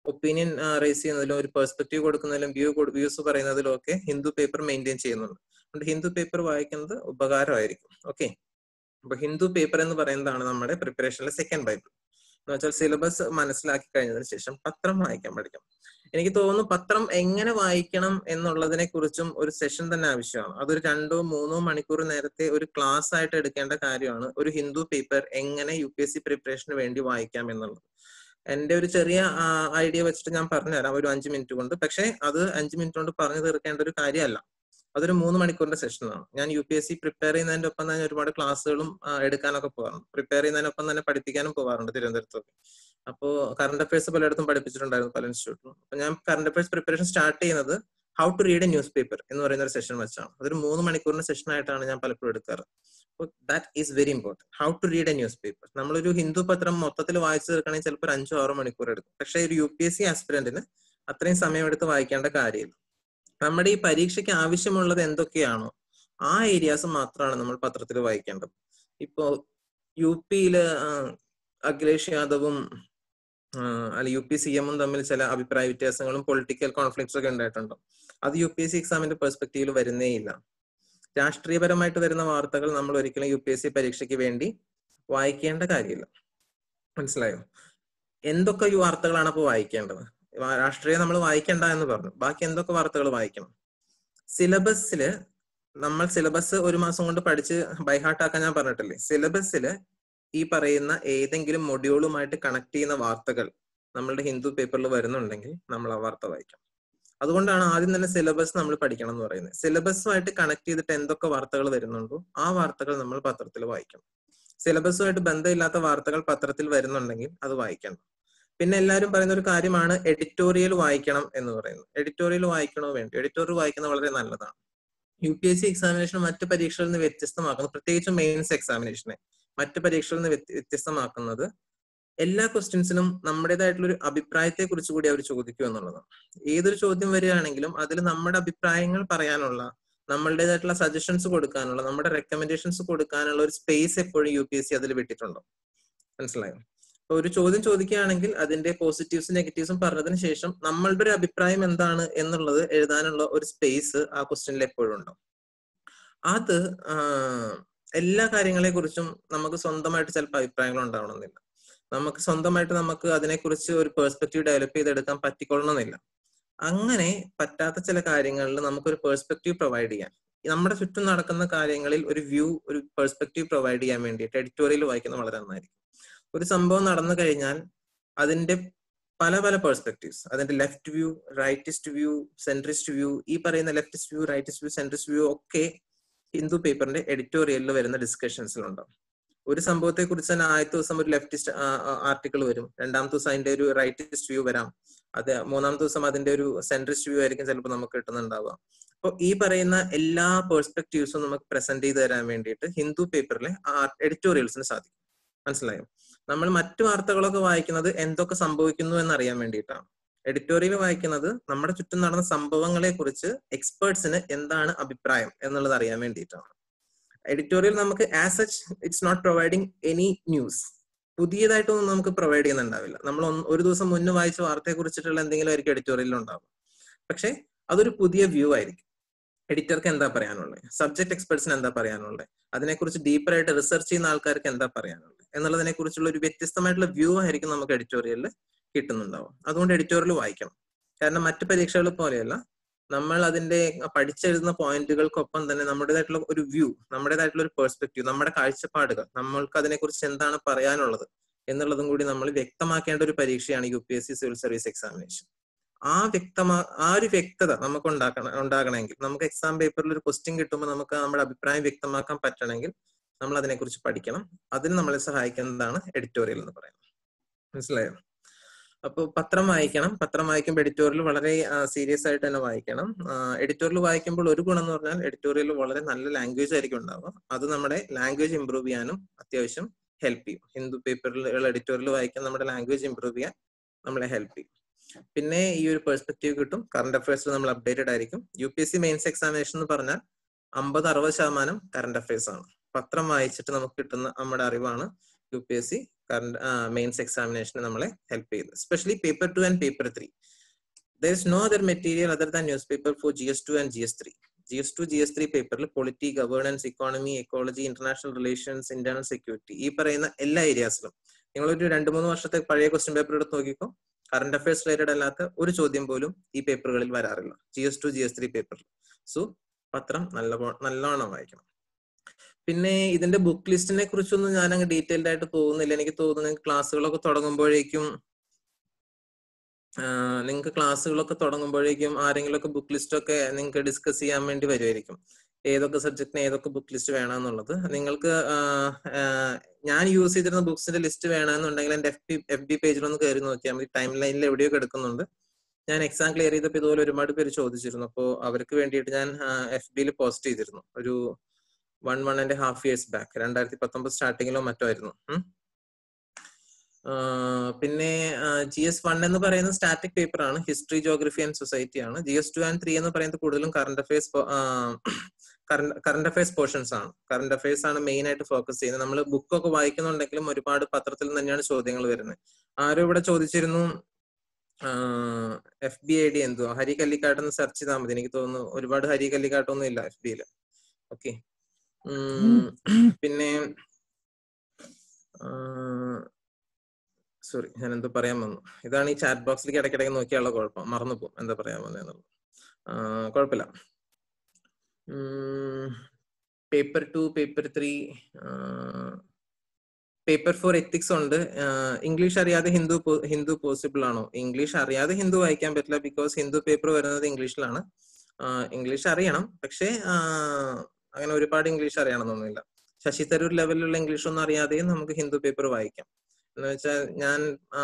ഒപ്പീനിയൻ റേസ് ചെയ്യുന്നതിലും ഒരു പെർസ്പെക്റ്റീവ് കൊടുക്കുന്നതിലും വ്യൂ വ്യൂസ് പറയുന്നതിലും ഒക്കെ ഹിന്ദു പേപ്പർ മെയിൻറ്റെയിൻ ചെയ്യുന്നുണ്ട് അതുകൊണ്ട് ഹിന്ദു പേപ്പർ വായിക്കുന്നത് ഉപകാരമായിരിക്കും ഓക്കെ അപ്പൊ ഹിന്ദു പേപ്പർ എന്ന് പറയുന്നതാണ് നമ്മുടെ പ്രിപ്പറേഷനിലെ സെക്കൻഡ് ബൈബിൾ എന്ന് വെച്ചാൽ സിലബസ് മനസ്സിലാക്കി കഴിഞ്ഞതിന് ശേഷം പത്രം വായിക്കാൻ പഠിക്കണം എനിക്ക് തോന്നുന്നു പത്രം എങ്ങനെ വായിക്കണം എന്നുള്ളതിനെ കുറിച്ചും ഒരു സെഷൻ തന്നെ ആവശ്യമാണ് അതൊരു രണ്ടോ മൂന്നോ മണിക്കൂർ നേരത്തെ ഒരു ക്ലാസ് ആയിട്ട് എടുക്കേണ്ട കാര്യമാണ് ഒരു ഹിന്ദു പേപ്പർ എങ്ങനെ യു പി എസ് സി പ്രിപ്പറേഷന് വേണ്ടി വായിക്കാം എന്നുള്ളത് എന്റെ ഒരു ചെറിയ ഐഡിയ വെച്ചിട്ട് ഞാൻ പറഞ്ഞുതരാം ഒരു അഞ്ച് മിനിറ്റ് കൊണ്ട് പക്ഷേ അത് അഞ്ച് മിനിറ്റ് കൊണ്ട് പറഞ്ഞു തീർക്കേണ്ട ഒരു കാര്യമല്ല അതൊരു മൂന്ന് മണിക്കൂറിന്റെ സെഷനാണ് ഞാൻ U P S C prepare ചെയ്യുന്നതിന്റെ ഒപ്പം തന്നെ ഒരുപാട് ക്ലാസ്സുകളും എടുക്കാനൊക്കെ പോകാറുണ്ട് പ്രിപ്പയർ ചെയ്യുന്നതിനൊപ്പം തന്നെ പഠിപ്പിക്കാനും പോകാറുണ്ട് തിരുവനന്തപുരത്തൊക്കെ അപ്പോൾ കറണ്ട് അഫയേഴ്സ് പലയിടത്തും പഠിപ്പിച്ചിട്ടുണ്ടായിരുന്നു പല ഇൻസ്റ്റിറ്റ്യൂട്ടിലും അപ്പൊ ഞാൻ കറണ്ട് അഫയേഴ്സ് പ്രിപ്പറേഷൻ സ്റ്റാർട്ട് ചെയ്യുന്നത് how to read a newspaper എന്ന് പറയുന്ന ഒരു സെഷൻ വെച്ചാണ് അതൊരു മൂന്ന് മണിക്കൂറിന്റെ സെഷൻ ആയിട്ടാണ് ഞാൻ പലപ്പോഴും എടുക്കാറ് അപ്പോൾ that is very important how to read a newspaper നമ്മളൊരു ഹിന്ദു പത്രം മൊത്തത്തിൽ വായിച്ചു തീർക്കണമെങ്കിൽ ചിലപ്പോൾ ഒരു അഞ്ചോ ആറോ മണിക്കൂർ എടുക്കും പക്ഷേ ഒരു യു പി എസ് സി ആസ്പിരന്റിന് അത്രയും സമയമെടുത്ത് വായിക്കേണ്ട കാര്യമില്ല നമ്മുടെ ഈ പരീക്ഷയ്ക്ക് ആവശ്യമുള്ളത് എന്തൊക്കെയാണോ ആ ഏരിയാസ് മാത്രമാണ് നമ്മൾ പത്രത്തിൽ വായിക്കേണ്ടത് ഇപ്പോ യു പിയില് അഖിലേഷ് യാദവും അല്ല യു പി സി എമ്മും തമ്മിൽ ചില അഭിപ്രായ വ്യത്യാസങ്ങളും പൊളിറ്റിക്കൽ കോൺഫ്ലിക്ട്സ് ഒക്കെ ഉണ്ടായിട്ടുണ്ട് അത് യു പി എസ് സി എക്സാമിന്റെ പെർസ്പെക്റ്റീവിൽ വരുന്നേ ഇല്ല രാഷ്ട്രീയപരമായിട്ട് വരുന്ന വാർത്തകൾ നമ്മൾ ഒരിക്കലും യു പി എസ് സി പരീക്ഷയ്ക്ക് വേണ്ടി വായിക്കേണ്ട കാര്യമില്ല മനസ്സിലായോ എന്തൊക്കെ ഈ വാർത്തകളാണ് അപ്പോൾ വായിക്കേണ്ടത് രാഷ്ട്രീയം നമ്മൾ വായിക്കേണ്ട എന്ന് പറഞ്ഞു ബാക്കി എന്തൊക്കെ വാർത്തകൾ വായിക്കണം സിലബസില് നമ്മൾ സിലബസ് ഒരു മാസം കൊണ്ട് പഠിച്ച് ബൈഹാർട്ട് ആക്കാൻ ഞാൻ പറഞ്ഞിട്ടില്ലേ സിലബസില് ഈ പറയുന്ന ഏതെങ്കിലും മൊഡ്യൂളുമായിട്ട് കണക്ട് ചെയ്യുന്ന വാർത്തകൾ നമ്മളുടെ ഹിന്ദു പേപ്പറിൽ വരുന്നുണ്ടെങ്കിൽ നമ്മൾ ആ വാർത്ത വായിക്കണം അതുകൊണ്ടാണ് ആദ്യം തന്നെ സിലബസ് നമ്മൾ പഠിക്കണം എന്ന് പറയുന്നത് സിലബസുമായിട്ട് കണക്ട് ചെയ്തിട്ട് എന്തൊക്കെ വാർത്തകൾ വരുന്നുണ്ടോ ആ വാർത്തകൾ നമ്മൾ പത്രത്തിൽ വായിക്കണം സിലബസുമായിട്ട് ബന്ധമില്ലാത്ത വാർത്തകൾ പത്രത്തിൽ വരുന്നുണ്ടെങ്കിൽ അത് വായിക്കണം പിന്നെ എല്ലാവരും പറയുന്ന ഒരു കാര്യമാണ് എഡിറ്റോറിയൽ വായിക്കണം എന്ന് പറയുന്നത് എഡിറ്റോറിയൽ വായിക്കണോ വേണ്ടി എഡിറ്റോറിയൽ വായിക്കുന്നത് വളരെ നല്ലതാണ് U P S C examination മറ്റ് പരീക്ഷകളിൽ നിന്ന് വ്യത്യസ്തമാക്കുന്നത് പ്രത്യേകിച്ച് മെയിൻസ് എക്സാമിനേഷനെ മറ്റ് പരീക്ഷകളിൽ നിന്ന് വ്യത്യസ്തമാക്കുന്നത് എല്ലാ ക്വസ്റ്റ്യൻസിനും നമ്മുടേതായിട്ടുള്ള ഒരു അഭിപ്രായത്തെ കുറിച്ച് കൂടി അവർ ചോദിക്കും എന്നുള്ളതാണ് ഏതൊരു ചോദ്യം വരികയാണെങ്കിലും അതിൽ നമ്മുടെ അഭിപ്രായങ്ങൾ പറയാനുള്ള നമ്മളുടേതായിട്ടുള്ള സജഷൻസ് കൊടുക്കാനുള്ള നമ്മുടെ റെക്കമെൻഡേഷൻസ് കൊടുക്കാനുള്ള ഒരു സ്പേസ് എപ്പോഴും യു പി എസ് സി അതിൽ വിട്ടിട്ടുണ്ടോ മനസ്സിലായോ അപ്പൊ ഒരു ചോദ്യം ചോദിക്കുകയാണെങ്കിൽ അതിന്റെ പോസിറ്റീവ്സും നെഗറ്റീവ്സും പറഞ്ഞതിന് ശേഷം നമ്മളുടെ ഒരു അഭിപ്രായം എന്താണ് എന്നുള്ളത് എഴുതാനുള്ള ഒരു സ്പേസ് ആ ക്വസ്റ്റ്യനിൽ എപ്പോഴും ഉണ്ടാവും അത് എല്ലാ കാര്യങ്ങളെ കുറിച്ചും നമുക്ക് സ്വന്തമായിട്ട് ചിലപ്പോൾ അഭിപ്രായങ്ങൾ ഉണ്ടാവണമെന്നില്ല നമുക്ക് സ്വന്തമായിട്ട് നമുക്ക് അതിനെക്കുറിച്ച് ഒരു പേഴ്സ്പെക്റ്റീവ് ഡെവലപ്പ് ചെയ്തെടുക്കാൻ പറ്റിക്കൊള്ളണമെന്നില്ല അങ്ങനെ പറ്റാത്ത ചില കാര്യങ്ങളിൽ നമുക്കൊരു പേഴ്സ്പെക്റ്റീവ് പ്രൊവൈഡ് ചെയ്യാൻ നമ്മുടെ ചുറ്റും നടക്കുന്ന കാര്യങ്ങളിൽ ഒരു വ്യൂ ഒരു പേഴ്സ്പെക്റ്റീവ് പ്രൊവൈഡ് ചെയ്യാൻ വേണ്ടിയിട്ട് എഡിറ്റോറിയൽ വായിക്കുന്നത് വളരെ നന്നായിരിക്കും ഒരു സംഭവം നടന്നു കഴിഞ്ഞാൽ അതിന്റെ പല പല പേഴ്സ്പെക്റ്റീവ്സ് അതിന്റെ left view rightist view centrist view ഈ പറയുന്ന leftist view rightist view centrist view ഒക്കെ ഹിന്ദു പേപ്പറിന്റെ എഡിറ്റോറിയലിൽ വരുന്ന ഡിസ്കഷൻസിലുണ്ടാവും ഒരു സംഭവത്തെ കുറിച്ച് തന്നെ ആദ്യത്തെ ദിവസം ഒരു ലെഫ്റ്റിസ്റ്റ് ആർട്ടിക്കിൾ വരും രണ്ടാമത്തെ ദിവസം അതിന്റെ ഒരു റൈറ്റിസ്റ്റ് വ്യൂ വരാം അത് മൂന്നാമത്തെ ദിവസം അതിന്റെ ഒരു സെൻട്രിസ്റ്റ് വ്യൂ ആയിരിക്കും ചിലപ്പോൾ നമുക്ക് കിട്ടുന്നുണ്ടാവുക അപ്പോൾ ഈ പറയുന്ന എല്ലാ പേഴ്സ്പെക്റ്റീവ്സും നമുക്ക് പ്രസന്റ് ചെയ്ത് തരാൻ വേണ്ടിയിട്ട് ഹിന്ദു പേപ്പറിലെ എഡിറ്റോറിയൽസിന് സാധിക്കും മനസ്സിലായോ നമ്മൾ മറ്റു വാർത്തകളൊക്കെ വായിക്കുന്നത് എന്തൊക്കെ സംഭവിക്കുന്നു എന്നറിയാൻ വേണ്ടിയിട്ടാണ് എഡിറ്റോറിയൽ വായിക്കുന്നത് നമ്മുടെ ചുറ്റും നടന്ന സംഭവങ്ങളെ കുറിച്ച് എക്സ്പേർട്സിന് എന്താണ് അഭിപ്രായം എന്നുള്ളത് അറിയാൻ വേണ്ടിയിട്ടാണ് എഡിറ്റോറിയൽ നമുക്ക് as such it's not providing any news പുതിയതായിട്ടൊന്നും നമുക്ക് പ്രൊവൈഡ് ചെയ്യുന്നുണ്ടാവില്ല നമ്മൾ ഒരു ദിവസം മുന്നേ വായിച്ച വാർത്തയെ കുറിച്ചിട്ടുള്ള എന്തെങ്കിലും ആയിരിക്കും എഡിറ്റോറിയലിൽ ഉണ്ടാവും പക്ഷെ അതൊരു പുതിയ വ്യൂ ആയിരിക്കും എഡിറ്റർക്ക് എന്താ പറയാനുള്ളത് സബ്ജക്ട് എക്സ്പെർട്സിന് എന്താ പറയാനുള്ളത് അതിനെക്കുറിച്ച് ഡീപ്പറായിട്ട് റിസർച്ച് ചെയ്യുന്ന ആൾക്കാർക്ക് എന്താ പറയാനുള്ളത് എന്നുള്ളതിനെ കുറിച്ചുള്ള ഒരു വ്യത്യസ്തമായിട്ടുള്ള വ്യൂ ആയിരിക്കും നമുക്ക് എഡിറ്റോറിയലിൽ കിട്ടുന്നുണ്ടാവും അതുകൊണ്ട് എഡിറ്റോറിയൽ വായിക്കണം കാരണം മറ്റ് പരീക്ഷകൾ പോലെയല്ല നമ്മൾ അതിന്റെ പഠിച്ചെഴുതുന്ന പോയിന്റുകൾക്കൊപ്പം തന്നെ നമ്മുടേതായിട്ടുള്ള ഒരു വ്യൂ നമ്മുടേതായിട്ടുള്ള ഒരു പെർസ്പെക്റ്റീവ് നമ്മുടെ കാഴ്ചപ്പാടുകൾ നമ്മൾക്ക് അതിനെക്കുറിച്ച് എന്താണ് പറയാനുള്ളത് എന്നുള്ളതും കൂടി നമ്മൾ വ്യക്തമാക്കേണ്ട ഒരു പരീക്ഷയാണ് U P S C civil service examination ആ വ്യക്തമാ ആ ഒരു വ്യക്തത നമുക്ക് ഉണ്ടാക്കണം ഉണ്ടാകണമെങ്കിൽ നമുക്ക് എക്സാം പേപ്പറിൽ ഒരു ക്വസ്റ്റ്യൻ കിട്ടുമ്പോൾ നമുക്ക് നമ്മുടെ അഭിപ്രായം വ്യക്തമാക്കാൻ പറ്റണമെങ്കിൽ നമ്മൾ അതിനെക്കുറിച്ച് പഠിക്കണം അതിന് നമ്മളെ സഹായിക്കുന്നതാണ് എഡിറ്റോറിയൽ എന്ന് പറയുന്നത് മനസ്സിലായോ അപ്പോൾ പത്രം വായിക്കണം പത്രം വായിക്കുമ്പോൾ എഡിറ്റോറിയൽ വളരെ സീരിയസ് ആയിട്ട് തന്നെ വായിക്കണം എഡിറ്റോറിയൽ വായിക്കുമ്പോൾ ഒരു ഗുണം എന്ന് പറഞ്ഞാൽ എഡിറ്റോറിയൽ വളരെ നല്ല ലാംഗ്വേജ് ആയിരിക്കും ഉണ്ടാവുക അത് നമ്മുടെ ലാംഗ്വേജ് ഇമ്പ്രൂവ് ചെയ്യാനും അത്യാവശ്യം ഹെൽപ്പ് ചെയ്യും ഹിന്ദു പേപ്പറിൽ എഡിറ്റോറിയൽ വായിക്കാൻ നമ്മുടെ ലാംഗ്വേജ് ഇമ്പ്രൂവ് ചെയ്യാൻ നമ്മളെ ഹെൽപ്പ് ചെയ്യും പിന്നെ ഈ ഒരു പെർസ്പെക്റ്റീവ് കിട്ടും കറണ്ട് അഫയേഴ്സിൽ നമ്മൾ അപ്ഡേറ്റഡ് ആയിരിക്കും U P S C mains examination എന്ന് പറഞ്ഞാൽ അമ്പത് അറുപത് ശതമാനം കറണ്ട് അഫയേഴ്സ് ആണ് പത്രം വായിച്ചിട്ട് നമുക്ക് കിട്ടുന്ന നമ്മുടെ അറിവാണ് U P S C current mains എക്സാമിനേഷന് നമ്മളെ ഹെൽപ്പ് ചെയ്ത് especially paper two and paper three there is no other material other than newspaper for G S two and G S three G S two G S three പേപ്പറിൽ polity governance economy ecology international relations internal security ഈ പറയുന്ന എല്ലാ ഏരിയാസിലും നിങ്ങളൊരു രണ്ട് മൂന്ന് വർഷത്തെ പഴയ ക്വസ്റ്റ്യൻ പേപ്പർ എടുത്ത് നോക്കിക്കോ കറണ്ട് അഫയേഴ്സ് റിലേറ്റഡ് അല്ലാത്ത ഒരു ചോദ്യം പോലും ഈ പേപ്പറുകളിൽ വരാറില്ല G S two G S three പേപ്പറിൽ സോ പത്രം നല്ല നല്ലോണം വായിക്കണം പിന്നെ ഇതിന്റെ ബുക്ക് ലിസ്റ്റിനെ കുറിച്ചൊന്നും ഞാൻ അങ്ങ് ഡീറ്റെയിൽഡ് ആയിട്ട് പോകുന്നില്ല എനിക്ക് തോന്നുന്നു ക്ലാസ്സുകളൊക്കെ തുടങ്ങുമ്പോഴേക്കും നിങ്ങൾക്ക് ക്ലാസ്സുകളൊക്കെ തുടങ്ങുമ്പോഴേക്കും ആരെങ്കിലും ഒക്കെ ബുക്ക് ലിസ്റ്റ് ഒക്കെ നിങ്ങൾക്ക് ഡിസ്കസ് ചെയ്യാൻ വേണ്ടി വരുമായിരിക്കും ഏതൊക്കെ സബ്ജക്റ്റിന് ഏതൊക്കെ ബുക്ക് ലിസ്റ്റ് വേണമെന്നുള്ളത് നിങ്ങൾക്ക് ഞാൻ യൂസ് ചെയ്തിരുന്ന ബുക്സിന്റെ ലിസ്റ്റ് വേണമെന്നുണ്ടെങ്കിൽ എന്റെ എഫ് ബി എഫ് ബി പേജിൽ ഒന്ന് കയറി നോക്കിയാൽ മതി ടൈം ലൈനിൽ എവിടെയോ കിടക്കുന്നുണ്ട് ഞാൻ എക്സാം ക്ലിയർ ചെയ്തപ്പോൾ ഇതുപോലെ ഒരുപാട് പേര് ചോദിച്ചിരുന്നു അപ്പോൾ അവർക്ക് വേണ്ടിയിട്ട് ഞാൻ എഫ് ബിയിൽ പോസ്റ്റ് ചെയ്തിരുന്നു ഒരു one one and half years back രണ്ടായിരത്തി പത്തൊമ്പത് സ്റ്റാർട്ടിങ്ങിലോ മറ്റോ ആയിരുന്നു പിന്നെ ജി എസ് വൺ എന്ന് പറയുന്ന സ്റ്റാറ്റിക് പേപ്പർ ആണ് ഹിസ്റ്ററി ജോഗ്രഫി ആൻഡ് സൊസൈറ്റി ആണ് G S two and three എന്ന് പറയുന്നത് കൂടുതലും current affairs current affairs portions ആണ് കറണ്ട് അഫയേഴ്സ് ആണ് മെയിൻ ആയിട്ട് ഫോക്കസ് ചെയ്യുന്നത് നമ്മൾ ബുക്കൊക്കെ വായിക്കുന്നുണ്ടെങ്കിലും ഒരുപാട് പത്രത്തിൽ തന്നെയാണ് ചോദ്യങ്ങൾ വരുന്നത് ആരും ഇവിടെ ചോദിച്ചിരുന്നു എഫ് ബി ഐ ഡി എന്തുവാ ഹരി കല്ലിക്കാട്ട് എന്ന് സെർച്ച് ചെയ്താൽ മതി എനിക്ക് തോന്നുന്നു ഒരുപാട് ഹരി കല്ലിക്കാട്ടൊന്നും ഇല്ല എഫ് ബിയിൽ ഓക്കെ പിന്നെ സോറി ഞാൻ എന്തോ പറയാൻ വന്നു ഇതാണ് ഈ ചാറ്റ് ബോക്സിലേക്ക് ഇടയ്ക്കിടയ്ക്ക് നോക്കിയുള്ള കുഴപ്പം മറന്നു പോകും എന്താ പറയാൻ വന്നതെന്നുള്ളത് കുഴപ്പമില്ല paper two paper three paper four ethics ഉണ്ട് ഇംഗ്ലീഷ് അറിയാതെ ഹിന്ദു ഹിന്ദു പോസിബിൾ ആണോ ഇംഗ്ലീഷ് അറിയാതെ ഹിന്ദു വായിക്കാൻ പറ്റില്ല ബിക്കോസ് ഹിന്ദു പേപ്പർ വരുന്നത് ഇംഗ്ലീഷിലാണ് ഇംഗ്ലീഷ് അറിയണം പക്ഷേ അങ്ങനെ ഒരുപാട് ഇംഗ്ലീഷ് അറിയണമെന്നൊന്നുമില്ല ശശി തരൂർ ലെവലിലുള്ള ഇംഗ്ലീഷ് ഒന്നും അറിയാതെയും നമുക്ക് ഹിന്ദു പേപ്പർ വായിക്കാം എന്ന് വെച്ചാൽ ഞാൻ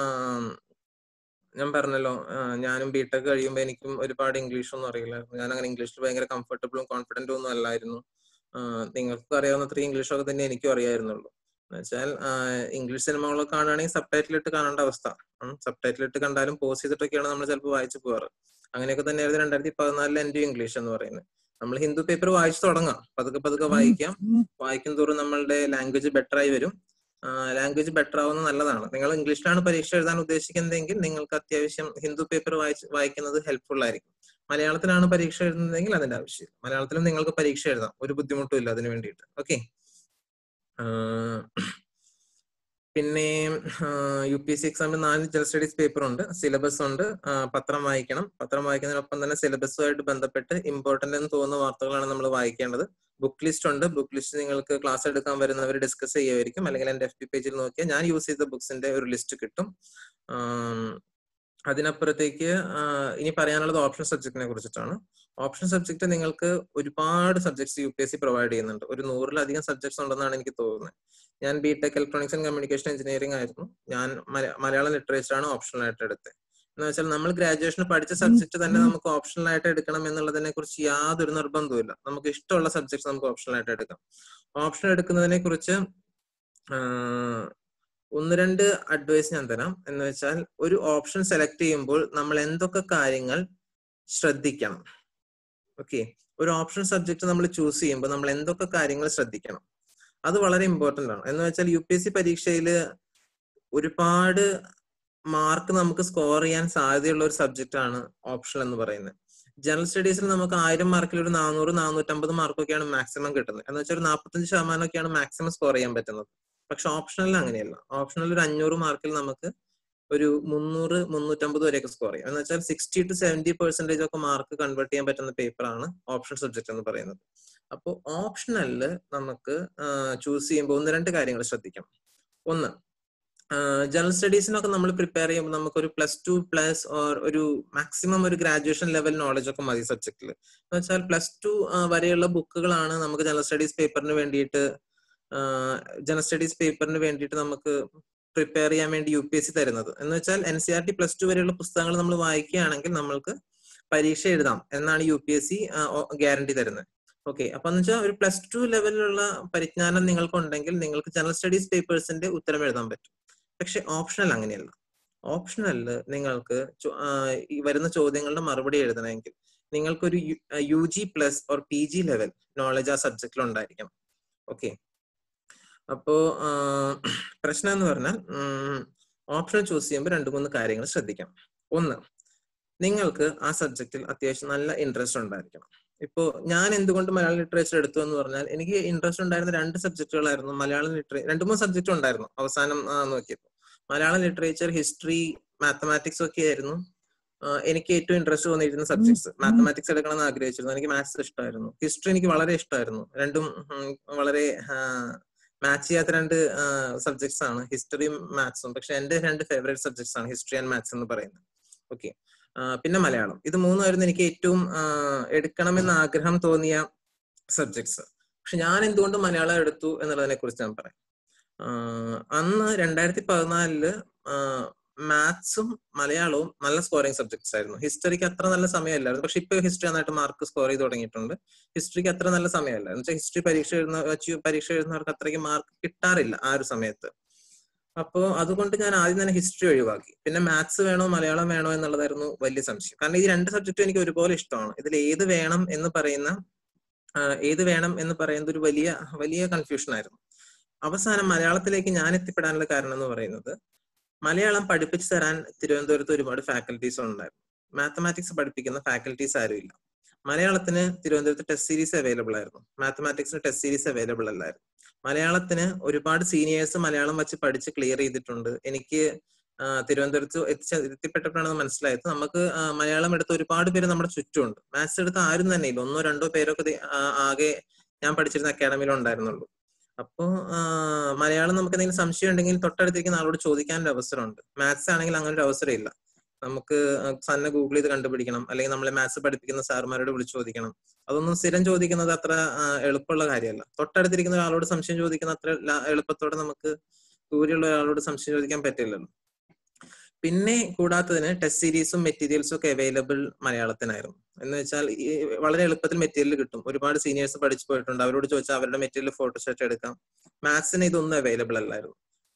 ഞാൻ പറഞ്ഞല്ലോ ഞാനും ബിടെക് കഴിയുമ്പോൾ എനിക്കും ഒരുപാട് ഇംഗ്ലീഷ് ഒന്നും അറിയില്ല ഞാൻ അങ്ങനെ ഇംഗ്ലീഷിൽ ഭയങ്കര കംഫർട്ടബിളും കോൺഫിഡന്റും ഒന്നും അല്ലായിരുന്നു നിങ്ങൾക്കും അറിയാവുന്ന അത്ര ഇംഗ്ലീഷൊക്കെ തന്നെ എനിക്കും അറിയായിരുന്നുള്ളൂ എന്ന് വെച്ചാൽ ഇംഗ്ലീഷ് സിനിമകളൊക്കെ കാണുകയാണെങ്കിൽ സബ് ടൈറ്റിലിട്ട് കാണേണ്ട അവസ്ഥ സബ് ടൈറ്റിലിട്ട് കണ്ടാലും പോസ് ചെയ്തിട്ടൊക്കെയാണ് നമ്മൾ ചിലപ്പോൾ വായിച്ചു പോകാറ് അങ്ങനെയൊക്കെ തന്നെയായിരുന്നു രണ്ടായിരത്തി പതിനാലിൽ എൻ്റെ ഇംഗ്ലീഷ് എന്ന് പറയുന്നത് നമ്മൾ ഹിന്ദു പേപ്പർ വായിച്ചു തുടങ്ങാം പതുക്കെ പതുക്കെ വായിക്കാം വായിക്കും തോറും നമ്മളുടെ ലാംഗ്വേജ് ബെറ്റർ ആയി വരും ലാംഗ്വേജ് ബെറ്റർ ആവുന്നത് നല്ലതാണ് നിങ്ങൾ ഇംഗ്ലീഷിലാണ് പരീക്ഷ എഴുതാൻ ഉദ്ദേശിക്കുന്നതെങ്കിൽ നിങ്ങൾക്ക് അത്യാവശ്യം ഹിന്ദു പേപ്പർ വായിച്ച് വായിക്കുന്നത് ഹെൽപ്ഫുൾ ആയിരിക്കും മലയാളത്തിലാണ് പരീക്ഷ എഴുതുന്നതെങ്കിൽ അതിന്റെ ആവശ്യം മലയാളത്തിലും നിങ്ങൾക്ക് പരീക്ഷ എഴുതാം ഒരു ബുദ്ധിമുട്ടും ഇല്ല അതിന് വേണ്ടിയിട്ട് ഓക്കെ പിന്നെ യു പി എസ് സി എക്സാമിന് നാല് ജനറൽ സ്റ്റഡീസ് പേപ്പർ ഉണ്ട് സിലബസ് ഉണ്ട് പത്രം വായിക്കണം പത്രം വായിക്കുന്നതിനൊപ്പം തന്നെ സിലബസുമായിട്ട് ബന്ധപ്പെട്ട് ഇമ്പോർട്ടന്റ് എന്ന് തോന്നുന്ന വാർത്തകളാണ് നമ്മൾ വായിക്കേണ്ടത് ബുക്ക് ലിസ്റ്റ് ഉണ്ട് ബുക്ക് ലിസ്റ്റ് നിങ്ങൾക്ക് ക്ലാസ് എടുക്കാൻ വരുന്നവർ ഡിസ്കസ് ചെയ്യുമായിരിക്കും അല്ലെങ്കിൽ എന്റെ എഫ് പി പേജിൽ നോക്കിയാൽ ഞാൻ യൂസ് ചെയ്ത ബുക്സിന്റെ ഒരു ലിസ്റ്റ് കിട്ടും അതിനപ്പുറത്തേക്ക് ഇനി പറയാനുള്ളത് ഓപ്ഷൻ സബ്ജക്റ്റിനെ കുറിച്ചിട്ടാണ് ഓപ്ഷൻ സബ്ജക്ട് നിങ്ങൾക്ക് ഒരുപാട് subjects U P S C provide ചെയ്യുന്നുണ്ട് ഒരു നൂറിലധികം സബ്ജക്ട്സ് ഉണ്ടെന്നാണ് എനിക്ക് തോന്നുന്നത് ഞാൻ B tech electronics and communication engineering ആയിരുന്നു ഞാൻ മലയാളം ലിറ്ററേച്ചർ ആണ് ഓപ്ഷണൽ ആയിട്ട് എടുത്തത് എന്ന് വെച്ചാൽ നമ്മൾ ഗ്രാജുവേഷൻ പഠിച്ച സബ്ജക്ട് തന്നെ നമുക്ക് ഓപ്ഷണൽ ആയിട്ട് എടുക്കണം എന്നുള്ളതിനെ കുറിച്ച് യാതൊരു നിർബന്ധവും നമുക്ക് ഇഷ്ടമുള്ള സബ്ജക്ട്സ് നമുക്ക് ഓപ്ഷണൽ ആയിട്ട് എടുക്കാം ഓപ്ഷൻ എടുക്കുന്നതിനെ കുറിച്ച് ഒന്ന് രണ്ട് അഡ്വൈസ് ഞാൻ തരാം എന്ന് വെച്ചാൽ ഒരു ഓപ്ഷൻ സെലക്ട് ചെയ്യുമ്പോൾ നമ്മൾ എന്തൊക്കെ കാര്യങ്ങൾ ശ്രദ്ധിക്കണം ഓക്കെ ഒരു ഓപ്ഷൻ സബ്ജക്ട് നമ്മൾ ചൂസ് ചെയ്യുമ്പോൾ നമ്മൾ എന്തൊക്കെ കാര്യങ്ങൾ ശ്രദ്ധിക്കണം അത് വളരെ ഇമ്പോർട്ടന്റ് ആണ് എന്ന് വെച്ചാൽ യു പി എസ് സി പരീക്ഷയിൽ ഒരുപാട് മാർക്ക് നമുക്ക് സ്കോർ ചെയ്യാൻ സാധ്യതയുള്ള ഒരു സബ്ജക്റ്റ് ആണ് ഓപ്ഷൻ എന്ന് പറയുന്നത് ജനറൽ സ്റ്റഡീസിൽ നമുക്ക് ആയിരം മാർക്കിൽ ഒരു നാനൂറ് നാനൂറ്റമ്പത് മാർക്കൊക്കെയാണ് മാക്സിമം കിട്ടുന്നത് എന്ന് വെച്ചാൽ ഒരു നാൽപ്പത്തഞ്ച് ശതമാനമൊക്കെയാണ് മാക്സിമം സ്കോർ ചെയ്യാൻ പറ്റുന്നത് പക്ഷെ ഓപ്ഷണലിൽ അങ്ങനെയല്ല ഓപ്ഷണൽ ഒരു അഞ്ഞൂറ് മാർക്കിൽ നമുക്ക് ഒരു മുന്നൂറ് മുന്നൂറ്റമ്പത് വരെയൊക്കെ സ്കോർ ചെയ്യാം എന്ന് വെച്ചാൽ സിക്സ്റ്റി ടു സെവന്റി പെർസെന്റേജ് ഒക്കെ മാർക്ക് കൺവേർട്ട് ചെയ്യാൻ പറ്റുന്ന പേപ്പറാണ് ഓപ്ഷൻ സബ്ജക്ട് എന്ന് പറയുന്നത് അപ്പോൾ ഓപ്ഷണലിൽ നമുക്ക് ചൂസ് ചെയ്യുമ്പോൾ ഒന്ന് രണ്ട് കാര്യങ്ങൾ ശ്രദ്ധിക്കണം ഒന്ന് ജനറൽ സ്റ്റഡീസിനൊക്കെ നമ്മൾ പ്രിപ്പയർ ചെയ്യുമ്പോൾ നമുക്ക് ഒരു പ്ലസ് ടു പ്ലസ് ഓർ ഒരു മാക്സിമം ഒരു ഗ്രാജുവേഷൻ ലെവൽ നോളജ് ഒക്കെ മതി സബ്ജക്റ്റിൽ എന്ന് വെച്ചാൽ പ്ലസ് ടു വരെയുള്ള ബുക്കുകളാണ് നമുക്ക് ജനറൽ സ്റ്റഡീസ് പേപ്പറിന് വേണ്ടിയിട്ട് ജനറൽ സ്റ്റഡീസ് പേപ്പറിന് വേണ്ടിയിട്ട് നമുക്ക് പ്രിപ്പയർ ചെയ്യാൻ വേണ്ടി യു പി എസ് സി തരുന്നത് എന്ന് വെച്ചാൽ N C R T plus two വരെയുള്ള പുസ്തകങ്ങൾ നമ്മൾ വായിക്കുകയാണെങ്കിൽ നമ്മൾക്ക് പരീക്ഷ എഴുതാം എന്നാണ് U P S C guarantee തരുന്നത് ഓക്കെ അപ്പൊ എന്ന് വെച്ചാൽ ഒരു പ്ലസ് ടു ലെവലിലുള്ള പരിജ്ഞാനം നിങ്ങൾക്ക് ഉണ്ടെങ്കിൽ നിങ്ങൾക്ക് ജനറൽ സ്റ്റഡീസ് പേപ്പേഴ്സിന്റെ ഉത്തരം എഴുതാൻ പറ്റും പക്ഷെ ഓപ്ഷണൽ അങ്ങനെയല്ല ഓപ്ഷണലിൽ നിങ്ങൾക്ക് ഈ വരുന്ന ചോദ്യങ്ങളുടെ മറുപടി എഴുതണമെങ്കിൽ നിങ്ങൾക്കൊരു U G plus or P G level knowledge ആ സബ്ജക്റ്റിൽ ഉണ്ടായിരിക്കണം ഓക്കെ അപ്പോ പ്രശ്നം എന്ന് പറഞ്ഞാൽ ഓപ്ഷൻ ചൂസ് ചെയ്യുമ്പോൾ രണ്ട് മൂന്ന് കാര്യങ്ങൾ ശ്രദ്ധിക്കണം ഒന്ന് നിങ്ങൾക്ക് ആ സബ്ജക്റ്റിൽ അത്യാവശ്യം നല്ല ഇൻട്രസ്റ്റ് ഉണ്ടായിരിക്കണം ഇപ്പോ ഞാൻ എന്തുകൊണ്ട് മലയാളം ലിറ്ററേച്ചർ എടുത്തു എന്ന് പറഞ്ഞാൽ എനിക്ക് ഇൻട്രസ്റ്റ് ഉണ്ടായിരുന്ന രണ്ട് സബ്ജക്റ്റുകളായിരുന്നു മലയാളം ലിറ്ററേച്ചർ രണ്ട് മൂന്ന് സബ്ജക്റ്റ് ഉണ്ടായിരുന്നു അവസാനം ആ, നോക്കിയപ്പോൾ മലയാളം ലിറ്ററേച്ചർ ഹിസ്റ്ററി മാത്തമാറ്റിക്സ് ഒക്കെ ആയിരുന്നു ആ, എനിക്ക് ഏറ്റവും ഇൻട്രസ്റ്റ് തോന്നിയിരുന്ന സബ്ജക്ട്സ് മാത്തമാറ്റിക്സ് എടുക്കണം എന്ന് ആഗ്രഹിച്ചിരുന്നു എനിക്ക് മാത്സ് ഇഷ്ടമായിരുന്നു ഹിസ്റ്ററി എനിക്ക് വളരെ ഇഷ്ടമായിരുന്നു രണ്ടും ഉം, വളരെ മാച്ച് ചെയ്യാത്ത രണ്ട് സബ്ജക്ട്സ് ആണ് ഹിസ്റ്ററിയും മാത്സും പക്ഷെ എന്റെ രണ്ട് ഫേവറേറ്റ് സബ്ജക്ട്സ് ആണ് ഹിസ്റ്ററി ആൻഡ് മാത്സ് എന്ന് പറയുന്നത് ഓക്കെ പിന്നെ മലയാളം ഇത് മൂന്നായിരുന്നു എനിക്ക് ഏറ്റവും ആ, എടുക്കണമെന്ന് ആഗ്രഹം തോന്നിയ സബ്ജക്ട്സ് പക്ഷെ ഞാൻ എന്തുകൊണ്ട് മലയാളം എടുത്തു എന്നുള്ളതിനെ കുറിച്ച് ഞാൻ പറയാം ആ, അന്ന് രണ്ടായിരത്തി പതിനാലില് മാത്സും മലയാളവും നല്ല സ്കോറിംഗ് സബ്ജക്ട്സ് ആയിരുന്നു ഹിസ്റ്ററിക്ക് അത്ര നല്ല സമയമല്ലായിരുന്നു പക്ഷെ ഇപ്പൊ ഹിസ്റ്ററി നന്നായിട്ട് മാർക്ക് സ്കോർ ചെയ്ത് തുടങ്ങിയിട്ടുണ്ട് ഹിസ്റ്ററിക്ക് അത്ര നല്ല സമയമല്ല എന്ന് വെച്ചാൽ ഹിസ്റ്ററി പരീക്ഷ എഴുതുന്ന അച്ചീവ് പരീക്ഷ എഴുതുന്നവർക്ക് അത്രയ്ക്ക് മാർക്ക് കിട്ടാറില്ല ആ ഒരു സമയത്ത് അപ്പോ അതുകൊണ്ട് ഞാൻ ആദ്യം തന്നെ ഹിസ്റ്ററി ഒഴിവാക്കി പിന്നെ മാത്സ് വേണോ മലയാളം വേണോ എന്നുള്ളതായിരുന്നു വലിയ സംശയം കാരണം ഈ രണ്ട് സബ്ജക്റ്റും എനിക്ക് ഒരുപോലെ ഇഷ്ടമാണ് ഇതിൽ ഏത് വേണം എന്ന് പറയുന്ന ആ, ഏത് വേണം എന്ന് പറയുന്നത് ഒരു വലിയ വലിയ കൺഫ്യൂഷൻ ആയിരുന്നു അവസാനം മലയാളത്തിലേക്ക് ഞാൻ എത്തിപ്പെടാനുള്ള കാരണം എന്ന് പറയുന്നത് മലയാളം പഠിപ്പിച്ചു തരാൻ തിരുവനന്തപുരത്ത് ഒരുപാട് ഫാക്കൽറ്റീസ് ഉണ്ടായിരുന്നു മാത്തമാറ്റിക്സ് പഠിപ്പിക്കുന്ന ഫാക്കൽറ്റീസ് ആരുമില്ല മലയാളത്തിന് തിരുവനന്തപുരത്ത് ടെസ്റ്റ് സീരീസ് അവൈലബിൾ ആയിരുന്നു മാത്തമാറ്റിക്സിന് ടെസ്റ്റ് സീരീസ് അവൈലബിൾ അല്ലായിരുന്നു മലയാളത്തിന് ഒരുപാട് സീനിയേഴ്സ് മലയാളം വെച്ച് പഠിച്ച് ക്ലിയർ ചെയ്തിട്ടുണ്ട് എനിക്ക് ആ, തിരുവനന്തപുരത്ത് എത്തിച്ച എത്തിപ്പെട്ടപ്പോഴാണ് അത് മനസ്സിലായത് നമുക്ക് ആ, മലയാളം എടുത്ത ഒരുപാട് പേര് നമ്മുടെ ചുറ്റുമുണ്ട് മാത്സ് എടുത്ത ആരും തന്നെ ഇല്ല ഒന്നോ രണ്ടോ പേരൊക്കെ ദേ, ആ, ആകെ ഞാൻ പഠിച്ചിരുന്ന അക്കാഡമിയിൽ ഉണ്ടായിരുന്നുള്ളൂ അപ്പോ ആ, മലയാളം നമുക്ക് എന്തെങ്കിലും സംശയം ഉണ്ടെങ്കിൽ തൊട്ടടുത്തിരിക്കുന്ന ആളോട് ചോദിക്കാനൊരു അവസരമുണ്ട് മാത്സ് ആണെങ്കിൽ അങ്ങനെ ഒരു അവസരം ഇല്ല നമുക്ക് തന്നെ ഗൂഗിൾ ചെയ്ത് കണ്ടുപിടിക്കണം അല്ലെങ്കിൽ നമ്മളെ മാത്സ് പഠിപ്പിക്കുന്ന സാർമാരോട് വിളിച്ചു ചോദിക്കണം അതൊന്നും സ്ഥിരം ചോദിക്കുന്നത് അത്ര ആ, എളുപ്പമുള്ള കാര്യമല്ല തൊട്ടടുത്തിരിക്കുന്ന ഒരാളോട് സംശയം ചോദിക്കുന്ന അത്ര ല- എളുപ്പത്തോടെ നമുക്ക് ദൂരെയുള്ള ഒരാളോട് സംശയം ചോദിക്കാൻ പറ്റില്ലല്ലോ പിന്നെ കൂടാത്തതിന് ടെസ്റ്റ് സീരീസും മെറ്റീരിയൽസും ഒക്കെ അവൈലബിൾ മലയാളത്തിനായിരുന്നു എന്ന് വെച്ചാൽ ഈ വളരെ എളുപ്പത്തിൽ മെറ്റീരിയൽ കിട്ടും ഒരുപാട് സീനിയേഴ്സ് പഠിച്ചു പോയിട്ടുണ്ട് അവരോട് ചോദിച്ചാൽ അവരുടെ മെറ്റീരിയൽ ഫോട്ടോസ്റ്റാറ്റ് എടുക്കാം മാത്സിന് ഇതൊന്നും അവൈലബിൾ അല്ലായിരുന്നു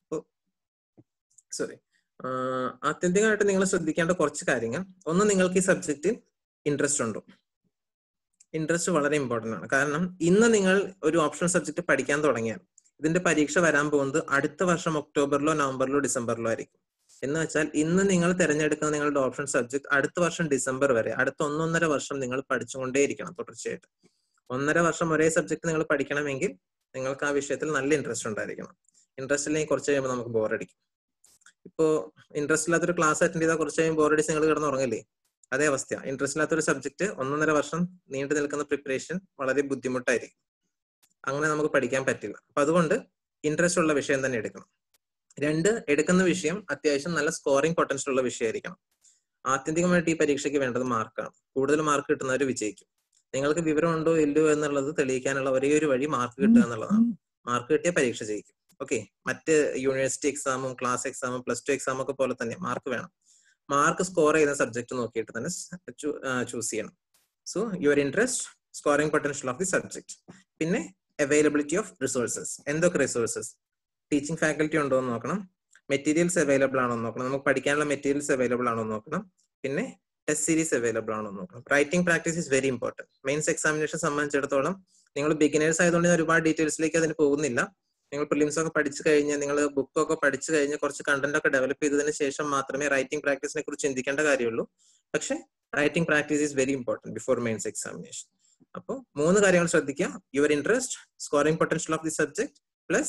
സോറി ആത്യന്തികമായിട്ട് നിങ്ങൾ ശ്രദ്ധിക്കേണ്ട കുറച്ച് കാര്യങ്ങൾ ഒന്ന് നിങ്ങൾക്ക് ഈ സബ്ജക്റ്റിൽ ഇൻട്രസ്റ്റ് ഉണ്ടോ ഇൻട്രസ്റ്റ് വളരെ ഇമ്പോർട്ടന്റ് ആണ് കാരണം ഇന്ന് നിങ്ങൾ ഒരു ഓപ്ഷണൽ സബ്ജക്ട് പഠിക്കാൻ തുടങ്ങിയാൽ ഇതിന്റെ പരീക്ഷ വരാൻ പോകുന്നത് അടുത്ത വർഷം ഒക്ടോബറിലോ നവംബറിലോ ഡിസംബറിലോ ആയിരിക്കും എന്ന് വെച്ചാൽ ഇന്ന് നിങ്ങൾ തിരഞ്ഞെടുക്കുന്ന നിങ്ങളുടെ ഓപ്ഷൻ സബ്ജക്ട് അടുത്ത വർഷം ഡിസംബർ വരെ അടുത്ത ഒന്നൊന്നര വർഷം നിങ്ങൾ പഠിച്ചുകൊണ്ടേയിരിക്കണം തുടർച്ചയായിട്ട് ഒന്നര വർഷം ഒരേ സബ്ജക്ട് നിങ്ങൾ പഠിക്കണമെങ്കിൽ നിങ്ങൾക്ക് ആ വിഷയത്തിൽ നല്ല ഇൻട്രസ്റ്റ് ഉണ്ടായിരിക്കണം ഇൻട്രസ്റ്റ് ഇല്ലെങ്കിൽ കുറച്ച് കഴിയുമ്പോൾ നമുക്ക് ബോറടിക്കും ഇപ്പോ ഇൻട്രസ്റ്റ് ഇല്ലാത്തൊരു ക്ലാസ് അറ്റൻഡ് ചെയ്താൽ കുറച്ച് കഴിയുമ്പോൾ ബോറടിച്ച് നിങ്ങൾ കിടന്ന് ഉറങ്ങില്ലേ അതേ അവസ്ഥ ഇൻട്രസ്റ്റ് ഇല്ലാത്തൊരു സബ്ജക്ട് ഒന്നൊന്നര വർഷം നീണ്ടു നിൽക്കുന്ന പ്രിപ്പറേഷൻ വളരെ ബുദ്ധിമുട്ടായിരിക്കും അങ്ങനെ നമുക്ക് പഠിക്കാൻ പറ്റില്ല അപ്പൊ അതുകൊണ്ട് ഇൻട്രസ്റ്റ് ഉള്ള വിഷയം തന്നെ എടുക്കണം രണ്ട് എടുക്കുന്ന വിഷയം അത്യാവശ്യം നല്ല സ്കോറിംഗ് പൊട്ടൻഷ്യൽ ഉള്ള വിഷയമായിരിക്കണം ആത്യന്തികമായിട്ട് ഈ പരീക്ഷയ്ക്ക് വേണ്ടത് മാർക്കാണ് കൂടുതൽ മാർക്ക് കിട്ടുന്നവർ വിജയിക്കും നിങ്ങൾക്ക് വിവരമുണ്ടോ ഇല്ലയോ എന്നുള്ളത് തെളിയിക്കാനുള്ള ഒരേ ഒരു വഴി മാർക്ക് കിട്ടുക എന്നുള്ളതാണ് മാർക്ക് കിട്ടിയ പരീക്ഷ ജയിക്കും ഓക്കെ മറ്റ് യൂണിവേഴ്സിറ്റി എക്സാമും ക്ലാസ് എക്സാമും പ്ലസ് ടു എക്സാം ഒക്കെ പോലെ തന്നെ മാർക്ക് വേണം മാർക്ക് സ്കോർ ചെയ്യുന്ന സബ്ജക്ട് നോക്കിയിട്ട് തന്നെ ചൂസ് ചെയ്യണം so your interest scoring potential of the subject പിന്നെ അവൈലബിലിറ്റി ഓഫ് റിസോഴ്സസ് എന്തൊക്കെ റിസോഴ്സസ് ടീച്ചിങ് ഫാക്കൽറ്റി ഉണ്ടോ എന്ന് നോക്കണം മെറ്റീരിയൽസ് അവൈലബിൾ ആണോ എന്ന് നോക്കണം നമുക്ക് പഠിക്കാനുള്ള മെറ്റീരിയൽസ് അവൈലബിൾ ആണോ എന്ന് നോക്കണം പിന്നെ ടെസ്റ്റ് സീരീസ് അവൈലബിൾ ആണോ എന്ന് നോക്കണം writing practice is very important mains examination സംബന്ധിച്ചിടത്തോളം നിങ്ങൾ ബിഗിനേഴ്സ് ആയതുകൊണ്ട് ഞാൻ ഒരുപാട് ഡീറ്റെയിൽസിലേക്ക് അതിന് പോകുന്നില്ല നിങ്ങൾ പ്രിലിംസ് ഒക്കെ പഠിച്ചു കഴിഞ്ഞ് നിങ്ങൾ ബുക്കൊക്കെ പഠിച്ചു കഴിഞ്ഞ് കുറച്ച് കണ്ടന്റ് ഒക്കെ ഡെവലപ്പ് ചെയ്തതിന് ശേഷം മാത്രമേ റൈറ്റിംഗ് പ്രാക്ടീസിനെ കുറിച്ച് ചിന്തിക്കേണ്ട കാര്യമുള്ളൂ പക്ഷെ writing practice is very important before mains examination അപ്പോൾ മൂന്ന് കാര്യങ്ങൾ ശ്രദ്ധിക്കുക your interest scoring potential of the subject plus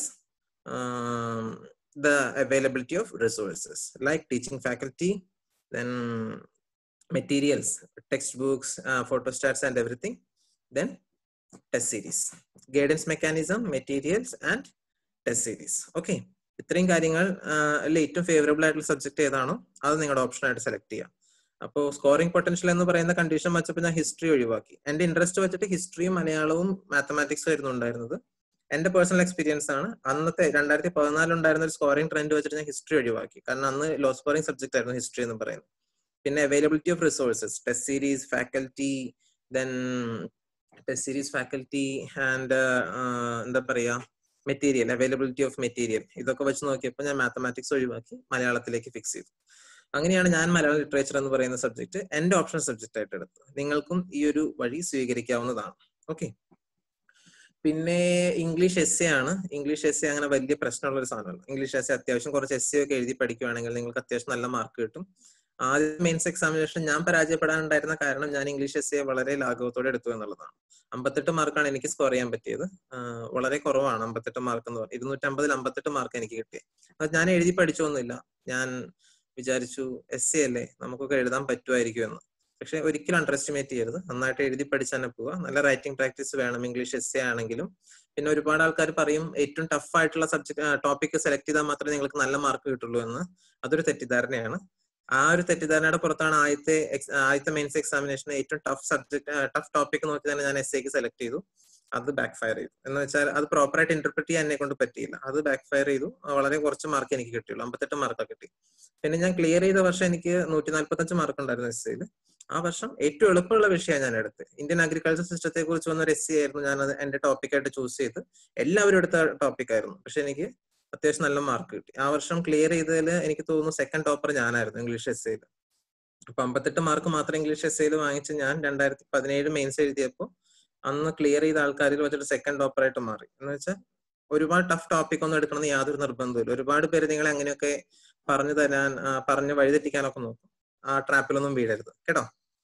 the availability of resources like teaching faculty then materials textbooks uh, photostats and everything then test series guidance mechanism materials and test series okay ഇത്രയും കാര്യങ്ങൾ ഏറ്റവും ഫേവറബിൾ ആയിട്ടുള്ള സബ്ജക്ട് ഏതാണോ അത് നിങ്ങളുടെ ഓപ്ഷൻ ആയിട്ട് സെലക്ട് ചെയ്യാം അപ്പോൾ സ്കോറിംഗ് പൊട്ടൻഷ്യൽ എന്ന് പറയുന്ന കണ്ടീഷൻ വെച്ചപ്പോൾ ഞാൻ ഹിസ്റ്ററി ഒഴിവാക്കി എന്റെ ഇൻട്രസ്റ്റ് വെച്ചിട്ട് ഹിസ്റ്ററിയും മലയാളവും മാത്തമാറ്റിക്സും ആയിരുന്നു ഉണ്ടായിരുന്നത് എന്റെ പേഴ്സണൽ എക്സ്പീരിയൻസ് ആണ് അന്നത്തെ രണ്ടായിരത്തി പതിനാലിൽ ഉണ്ടായിരുന്ന ഒരു സ്കോറിംഗ് ട്രെൻഡ് വെച്ചിട്ട് ഞാൻ ഹിസ്റ്ററി ഒഴിവാക്കി കാരണം അന്ന് ലോ സ്കോറിംഗ് സബ്ജക്ട് ആയിരുന്നു ഹിസ്റ്ററി എന്ന് പറയുന്നത് പിന്നെ availability of resources test series faculty then test series faculty and എന്താ പറയാ മെറ്റീരിയൽ അവൈലബിലിറ്റി ഓഫ് മെറ്റീരിയൽ ഇതൊക്കെ വെച്ച് നോക്കിയപ്പോൾ ഞാൻ മാത്തമാറ്റിക്സ് ഒഴിവാക്കി മലയാളത്തിലേക്ക് ഫിക്സ് ചെയ്തു അങ്ങനെയാണ് ഞാൻ മലയാളം ലിറ്ററേച്ചർ എന്ന് പറയുന്ന സബ്ജക്ട് എന്റെ ഓപ്ഷൻ സബ്ജക്ട് ആയിട്ട് എടുത്തത് നിങ്ങൾക്കും ഈ ഒരു വഴി സ്വീകരിക്കാവുന്നതാണ് ഓക്കെ പിന്നെ ഇംഗ്ലീഷ് എസ് എ ആണ് ഇംഗ്ലീഷ് എസ് എ അങ്ങനെ വലിയ പ്രശ്നമുള്ള ഒരു സാധനമല്ല ഇംഗ്ലീഷ് എസ് എ അത്യാവശ്യം കുറച്ച് എസ് എ ഒക്കെ എഴുതി പഠിക്കുകയാണെങ്കിൽ നിങ്ങൾക്ക് അത്യാവശ്യം നല്ല മാർക്ക് കിട്ടും ആദ്യം മെയിൻസ് എക്സാമിനേഷൻ ഞാൻ പരാജയപ്പെടാനുണ്ടായിരുന്ന കാരണം ഞാൻ ഇംഗ്ലീഷ് എസ് എ വളരെ ലാഘവത്തോടെ എടുത്തു എന്നുള്ളതാണ് അമ്പത്തെട്ട് മാർക്കാണ് എനിക്ക് സ്കോർ ചെയ്യാൻ പറ്റിയത് ആഹ് വളരെ കുറവാണ് അമ്പത്തെട്ട് മാർക്ക് എന്ന് പറഞ്ഞാൽ ഇരുന്നൂറ്റമ്പതിൽ അമ്പത്തെട്ട് മാർക്ക് എനിക്ക് കിട്ടിയത് അത് ഞാൻ എഴുതി പഠിച്ചൊന്നുമില്ല ഞാൻ വിചാരിച്ചു എസ് എ അല്ലേ നമുക്കൊക്കെ എഴുതാൻ പറ്റുമായിരിക്കും എന്ന് പക്ഷെ ഒരിക്കലും അണ്ടർ എസ്റ്റിമേറ്റ് ചെയ്യരുത് നന്നായിട്ട് എഴുതി പഠിച്ച് തന്നെ പോവുക നല്ല റൈറ്റിംഗ് പ്രാക്ടീസ് വേണം ഇംഗ്ലീഷ് എസ് എ ആണെങ്കിലും പിന്നെ ഒരുപാട് ആൾക്കാർ പറയും ഏറ്റവും ടഫ് ആയിട്ടുള്ള സബ്ജക്ട് ടോപ്പിക് സെലക്ട് ചെയ്താൽ മാത്രമേ നിങ്ങൾക്ക് നല്ല മാർക്ക് കിട്ടുള്ളൂ എന്ന് അതൊരു തെറ്റിദ്ധാരണയാണ് ആ ഒരു തെറ്റിദ്ധാരണയുടെ പുറത്താണ് ആദ്യത്തെ ex- ആദ്യത്തെ മെയിൻസ് എക്സാമിനേഷൻ ഏറ്റവും ടഫ് സബ്ജക്ട് ടഫ് ടോപ്പിക് നോക്കി തന്നെ ഞാൻ എസ് എക്ക് സെലക്ട് ചെയ്തു അത് ബാക്ക് ഫയർ ചെയ്തു എന്ന് വെച്ചാൽ അത് പ്രോപ്പറായിട്ട് ഇന്റർപ്രറ്റ് ചെയ്യാൻ എന്നെ കൊണ്ട് പറ്റിയില്ല അത് ബാക്ക് ഫയർ ചെയ്തു ആ വളരെ കുറച്ച് മാർക്ക് എനിക്ക് കിട്ടിയുള്ളൂ അമ്പത്തെട്ട് മാർക്ക് കിട്ടി പിന്നെ ഞാൻ ക്ലിയർ ചെയ്ത വർഷം എനിക്ക് നൂറ്റി നാല്പത്തഞ്ച് മാർക്ക് ഉണ്ടായിരുന്നു എസ് സിയിൽ ആ വർഷം ഏറ്റവും എളുപ്പമുള്ള വിഷയമാണ് ഞാൻ എടുത്തത് ഇന്ത്യൻ അഗ്രികൾച്ചർ സിസ്റ്റത്തെ കുറിച്ച് വന്ന ഒരു എസ് സി ആയിരുന്നു ഞാൻ അത് എന്റെ ടോപ്പിക്കായിട്ട് ചൂസ് ചെയ്ത് എല്ലാവരും എടുത്ത ടോപ്പിക് ആയിരുന്നു പക്ഷെ എനിക്ക് അത്യാവശ്യം നല്ല മാർക്ക് കിട്ടി ആ വർഷം ക്ലിയർ ചെയ്തതിൽ എനിക്ക് തോന്നുന്നു സെക്കൻഡ് ടോപ്പർ ഞാനായിരുന്നു ഇംഗ്ലീഷ് എസ് എയിൽ അപ്പൊ അമ്പത്തെട്ട് മാർക്ക് മാത്രം ഇംഗ്ലീഷ് എസ് എയിൽ വാങ്ങിച്ച് ഞാൻ രണ്ടായിരത്തി പതിനേഴ് മെയിൻസ് എഴുതിയപ്പോൾ അന്ന് ക്ലിയർ ചെയ്ത ആൾക്കാരിൽ വെച്ചിട്ട് സെക്കൻഡ് ടോപ്പറായിട്ട് മാറി എന്ന് വെച്ചാൽ ഒരുപാട് ടഫ് ടോപ്പിക് ഒന്നും എടുക്കണമെന്ന് യാതൊരു നിർബന്ധമില്ല ഒരുപാട് പേര് നിങ്ങളെ അങ്ങനെയൊക്കെ പറഞ്ഞു തരാൻ ആ, പറഞ്ഞ് വഴിതെറ്റിക്കാനൊക്കെ നോക്കും ആ ട്രാപ്പിലൊന്നും വീഴരുത് കേട്ടോ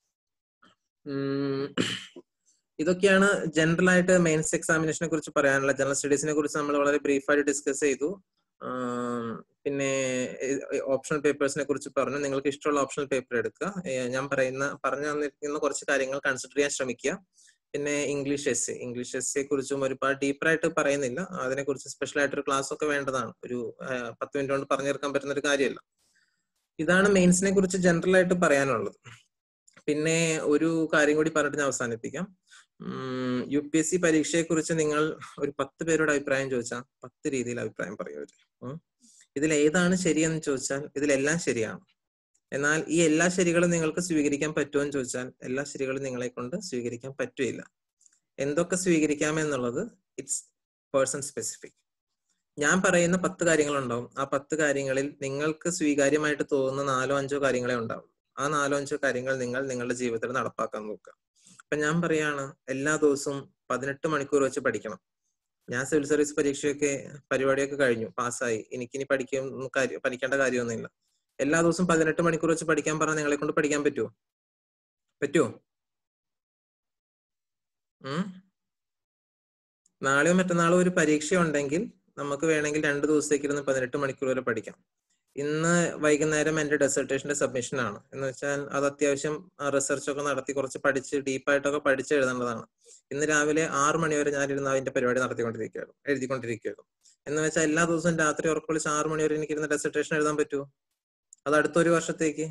ഉം. ഇതൊക്കെയാണ് ജനറൽ ആയിട്ട് മെയിൻസ് എക്സാമിനേഷനെ കുറിച്ച് പറയാനുള്ള ജനറൽ സ്റ്റഡീസിനെ കുറിച്ച് നമ്മൾ വളരെ ബ്രീഫായിട്ട് ഡിസ്കസ് ചെയ്തു ആം, പിന്നെ ഓപ്ഷണൽ പേപ്പേഴ്സിനെ കുറിച്ച് പറഞ്ഞു നിങ്ങൾക്ക് ഇഷ്ടമുള്ള ഓപ്ഷണൽ പേപ്പർ എടുക്കുക ഏ, ഞാൻ പറയുന്ന പറഞ്ഞു തന്നിരിക്കുന്ന കുറച്ച് കാര്യങ്ങൾ കൺസിഡർ ചെയ്യാൻ ശ്രമിക്കുക പിന്നെ English essay English essay കുറിച്ചും ഒരുപാട് ഡീപ്പറായിട്ട് പറയുന്നില്ല അതിനെ കുറിച്ച് സ്പെഷ്യൽ ആയിട്ടൊരു ക്ലാസ് ഒക്കെ വേണ്ടതാണ് ഒരു ആ, പത്ത് മിനിറ്റ് കൊണ്ട് പറഞ്ഞു തീർക്കാൻ പറ്റുന്ന ഒരു കാര്യമല്ല ഇതാണ് മെയിൻസിനെ കുറിച്ച് ജനറൽ ആയിട്ട് പറയാനുള്ളത് പിന്നെ ഒരു കാര്യം കൂടി പറഞ്ഞിട്ട് ഞാൻ അവസാനിപ്പിക്കാം യു പി എസ് സി പരീക്ഷയെ കുറിച്ച് നിങ്ങൾ ഒരു പത്ത് പേരോട് അഭിപ്രായം ചോദിച്ചാൽ പത്ത് രീതിയിൽ അഭിപ്രായം പറയുമവര് ഉം. ഇതിൽ ഏതാണ് ശരിയെന്ന് ചോദിച്ചാൽ ഇതിലെല്ലാം ശരിയാണ് എന്നാൽ ഈ എല്ലാ ശരികളും നിങ്ങൾക്ക് സ്വീകരിക്കാൻ പറ്റുമോ എന്ന് ചോദിച്ചാൽ എല്ലാ ശരികളും നിങ്ങളെ കൊണ്ട് സ്വീകരിക്കാൻ പറ്റുകയില്ല എന്തൊക്കെ സ്വീകരിക്കാം എന്നുള്ളത് ഇറ്റ്സ് പേഴ്സൺ സ്പെസിഫിക് ഞാൻ പറയുന്ന പത്ത് കാര്യങ്ങളുണ്ടാവും ആ പത്ത് കാര്യങ്ങളിൽ നിങ്ങൾക്ക് സ്വീകാര്യമായിട്ട് തോന്നുന്ന നാലോ അഞ്ചോ കാര്യങ്ങളെ ഉണ്ടാവും ആ നാലോ അഞ്ചോ കാര്യങ്ങൾ നിങ്ങൾ നിങ്ങളുടെ ജീവിതത്തിൽ നടപ്പാക്കാൻ നോക്കുക അപ്പൊ ഞാൻ പറയാണ് എല്ലാ ദിവസവും പതിനെട്ട് മണിക്കൂർ വെച്ച് പഠിക്കണം ഞാൻ സിവിൽ സർവീസ് പരീക്ഷയൊക്കെ പരിപാടിയൊക്കെ കഴിഞ്ഞു പാസ്സായി എനിക്കിനി പഠിക്കും കാര്യം പഠിക്കേണ്ട കാര്യമൊന്നുമില്ല എല്ലാ ദിവസവും പതിനെട്ട് മണിക്കൂർ വെച്ച് പഠിക്കാൻ പറഞ്ഞാൽ നിങ്ങളെ കൊണ്ട് പഠിക്കാൻ പറ്റുമോ പറ്റുമോ ഉം നാളെയോ മറ്റന്നാളോ ഒരു പരീക്ഷ ഉണ്ടെങ്കിൽ നമുക്ക് വേണമെങ്കിൽ രണ്ട് ദിവസത്തേക്ക് ഇരുന്ന് പതിനെട്ട് മണിക്കൂർ വരെ പഠിക്കാം ഇന്ന് വൈകുന്നേരം എന്റെ ഡെസർട്ടേഷന്റെ സബ്മിഷൻ ആണ് എന്ന് വെച്ചാൽ അത് അത്യാവശ്യം റിസർച്ച് ഒക്കെ നടത്തി കുറച്ച് പഠിച്ച് ഡീപ്പായിട്ടൊക്കെ പഠിച്ച് എഴുതേണ്ടതാണ് ഇന്ന് രാവിലെ ആറ് മണി വരെ ഞാൻ ഇരുന്ന് അതിന്റെ പരിപാടി നടത്തിക്കൊണ്ടിരിക്കുകയായിരുന്നു എഴുതിക്കൊണ്ടിരിക്കുകയായിരുന്നു എന്ന് വെച്ചാൽ എല്ലാ ദിവസവും രാത്രി ഉറക്കൊളിച്ച് ആറ് മണി വരെ എനിക്ക് ഇരുന്ന് ഡെസർട്ടേഷൻ എഴുതാൻ പറ്റുമോ അത് അടുത്തൊരു വർഷത്തേക്ക്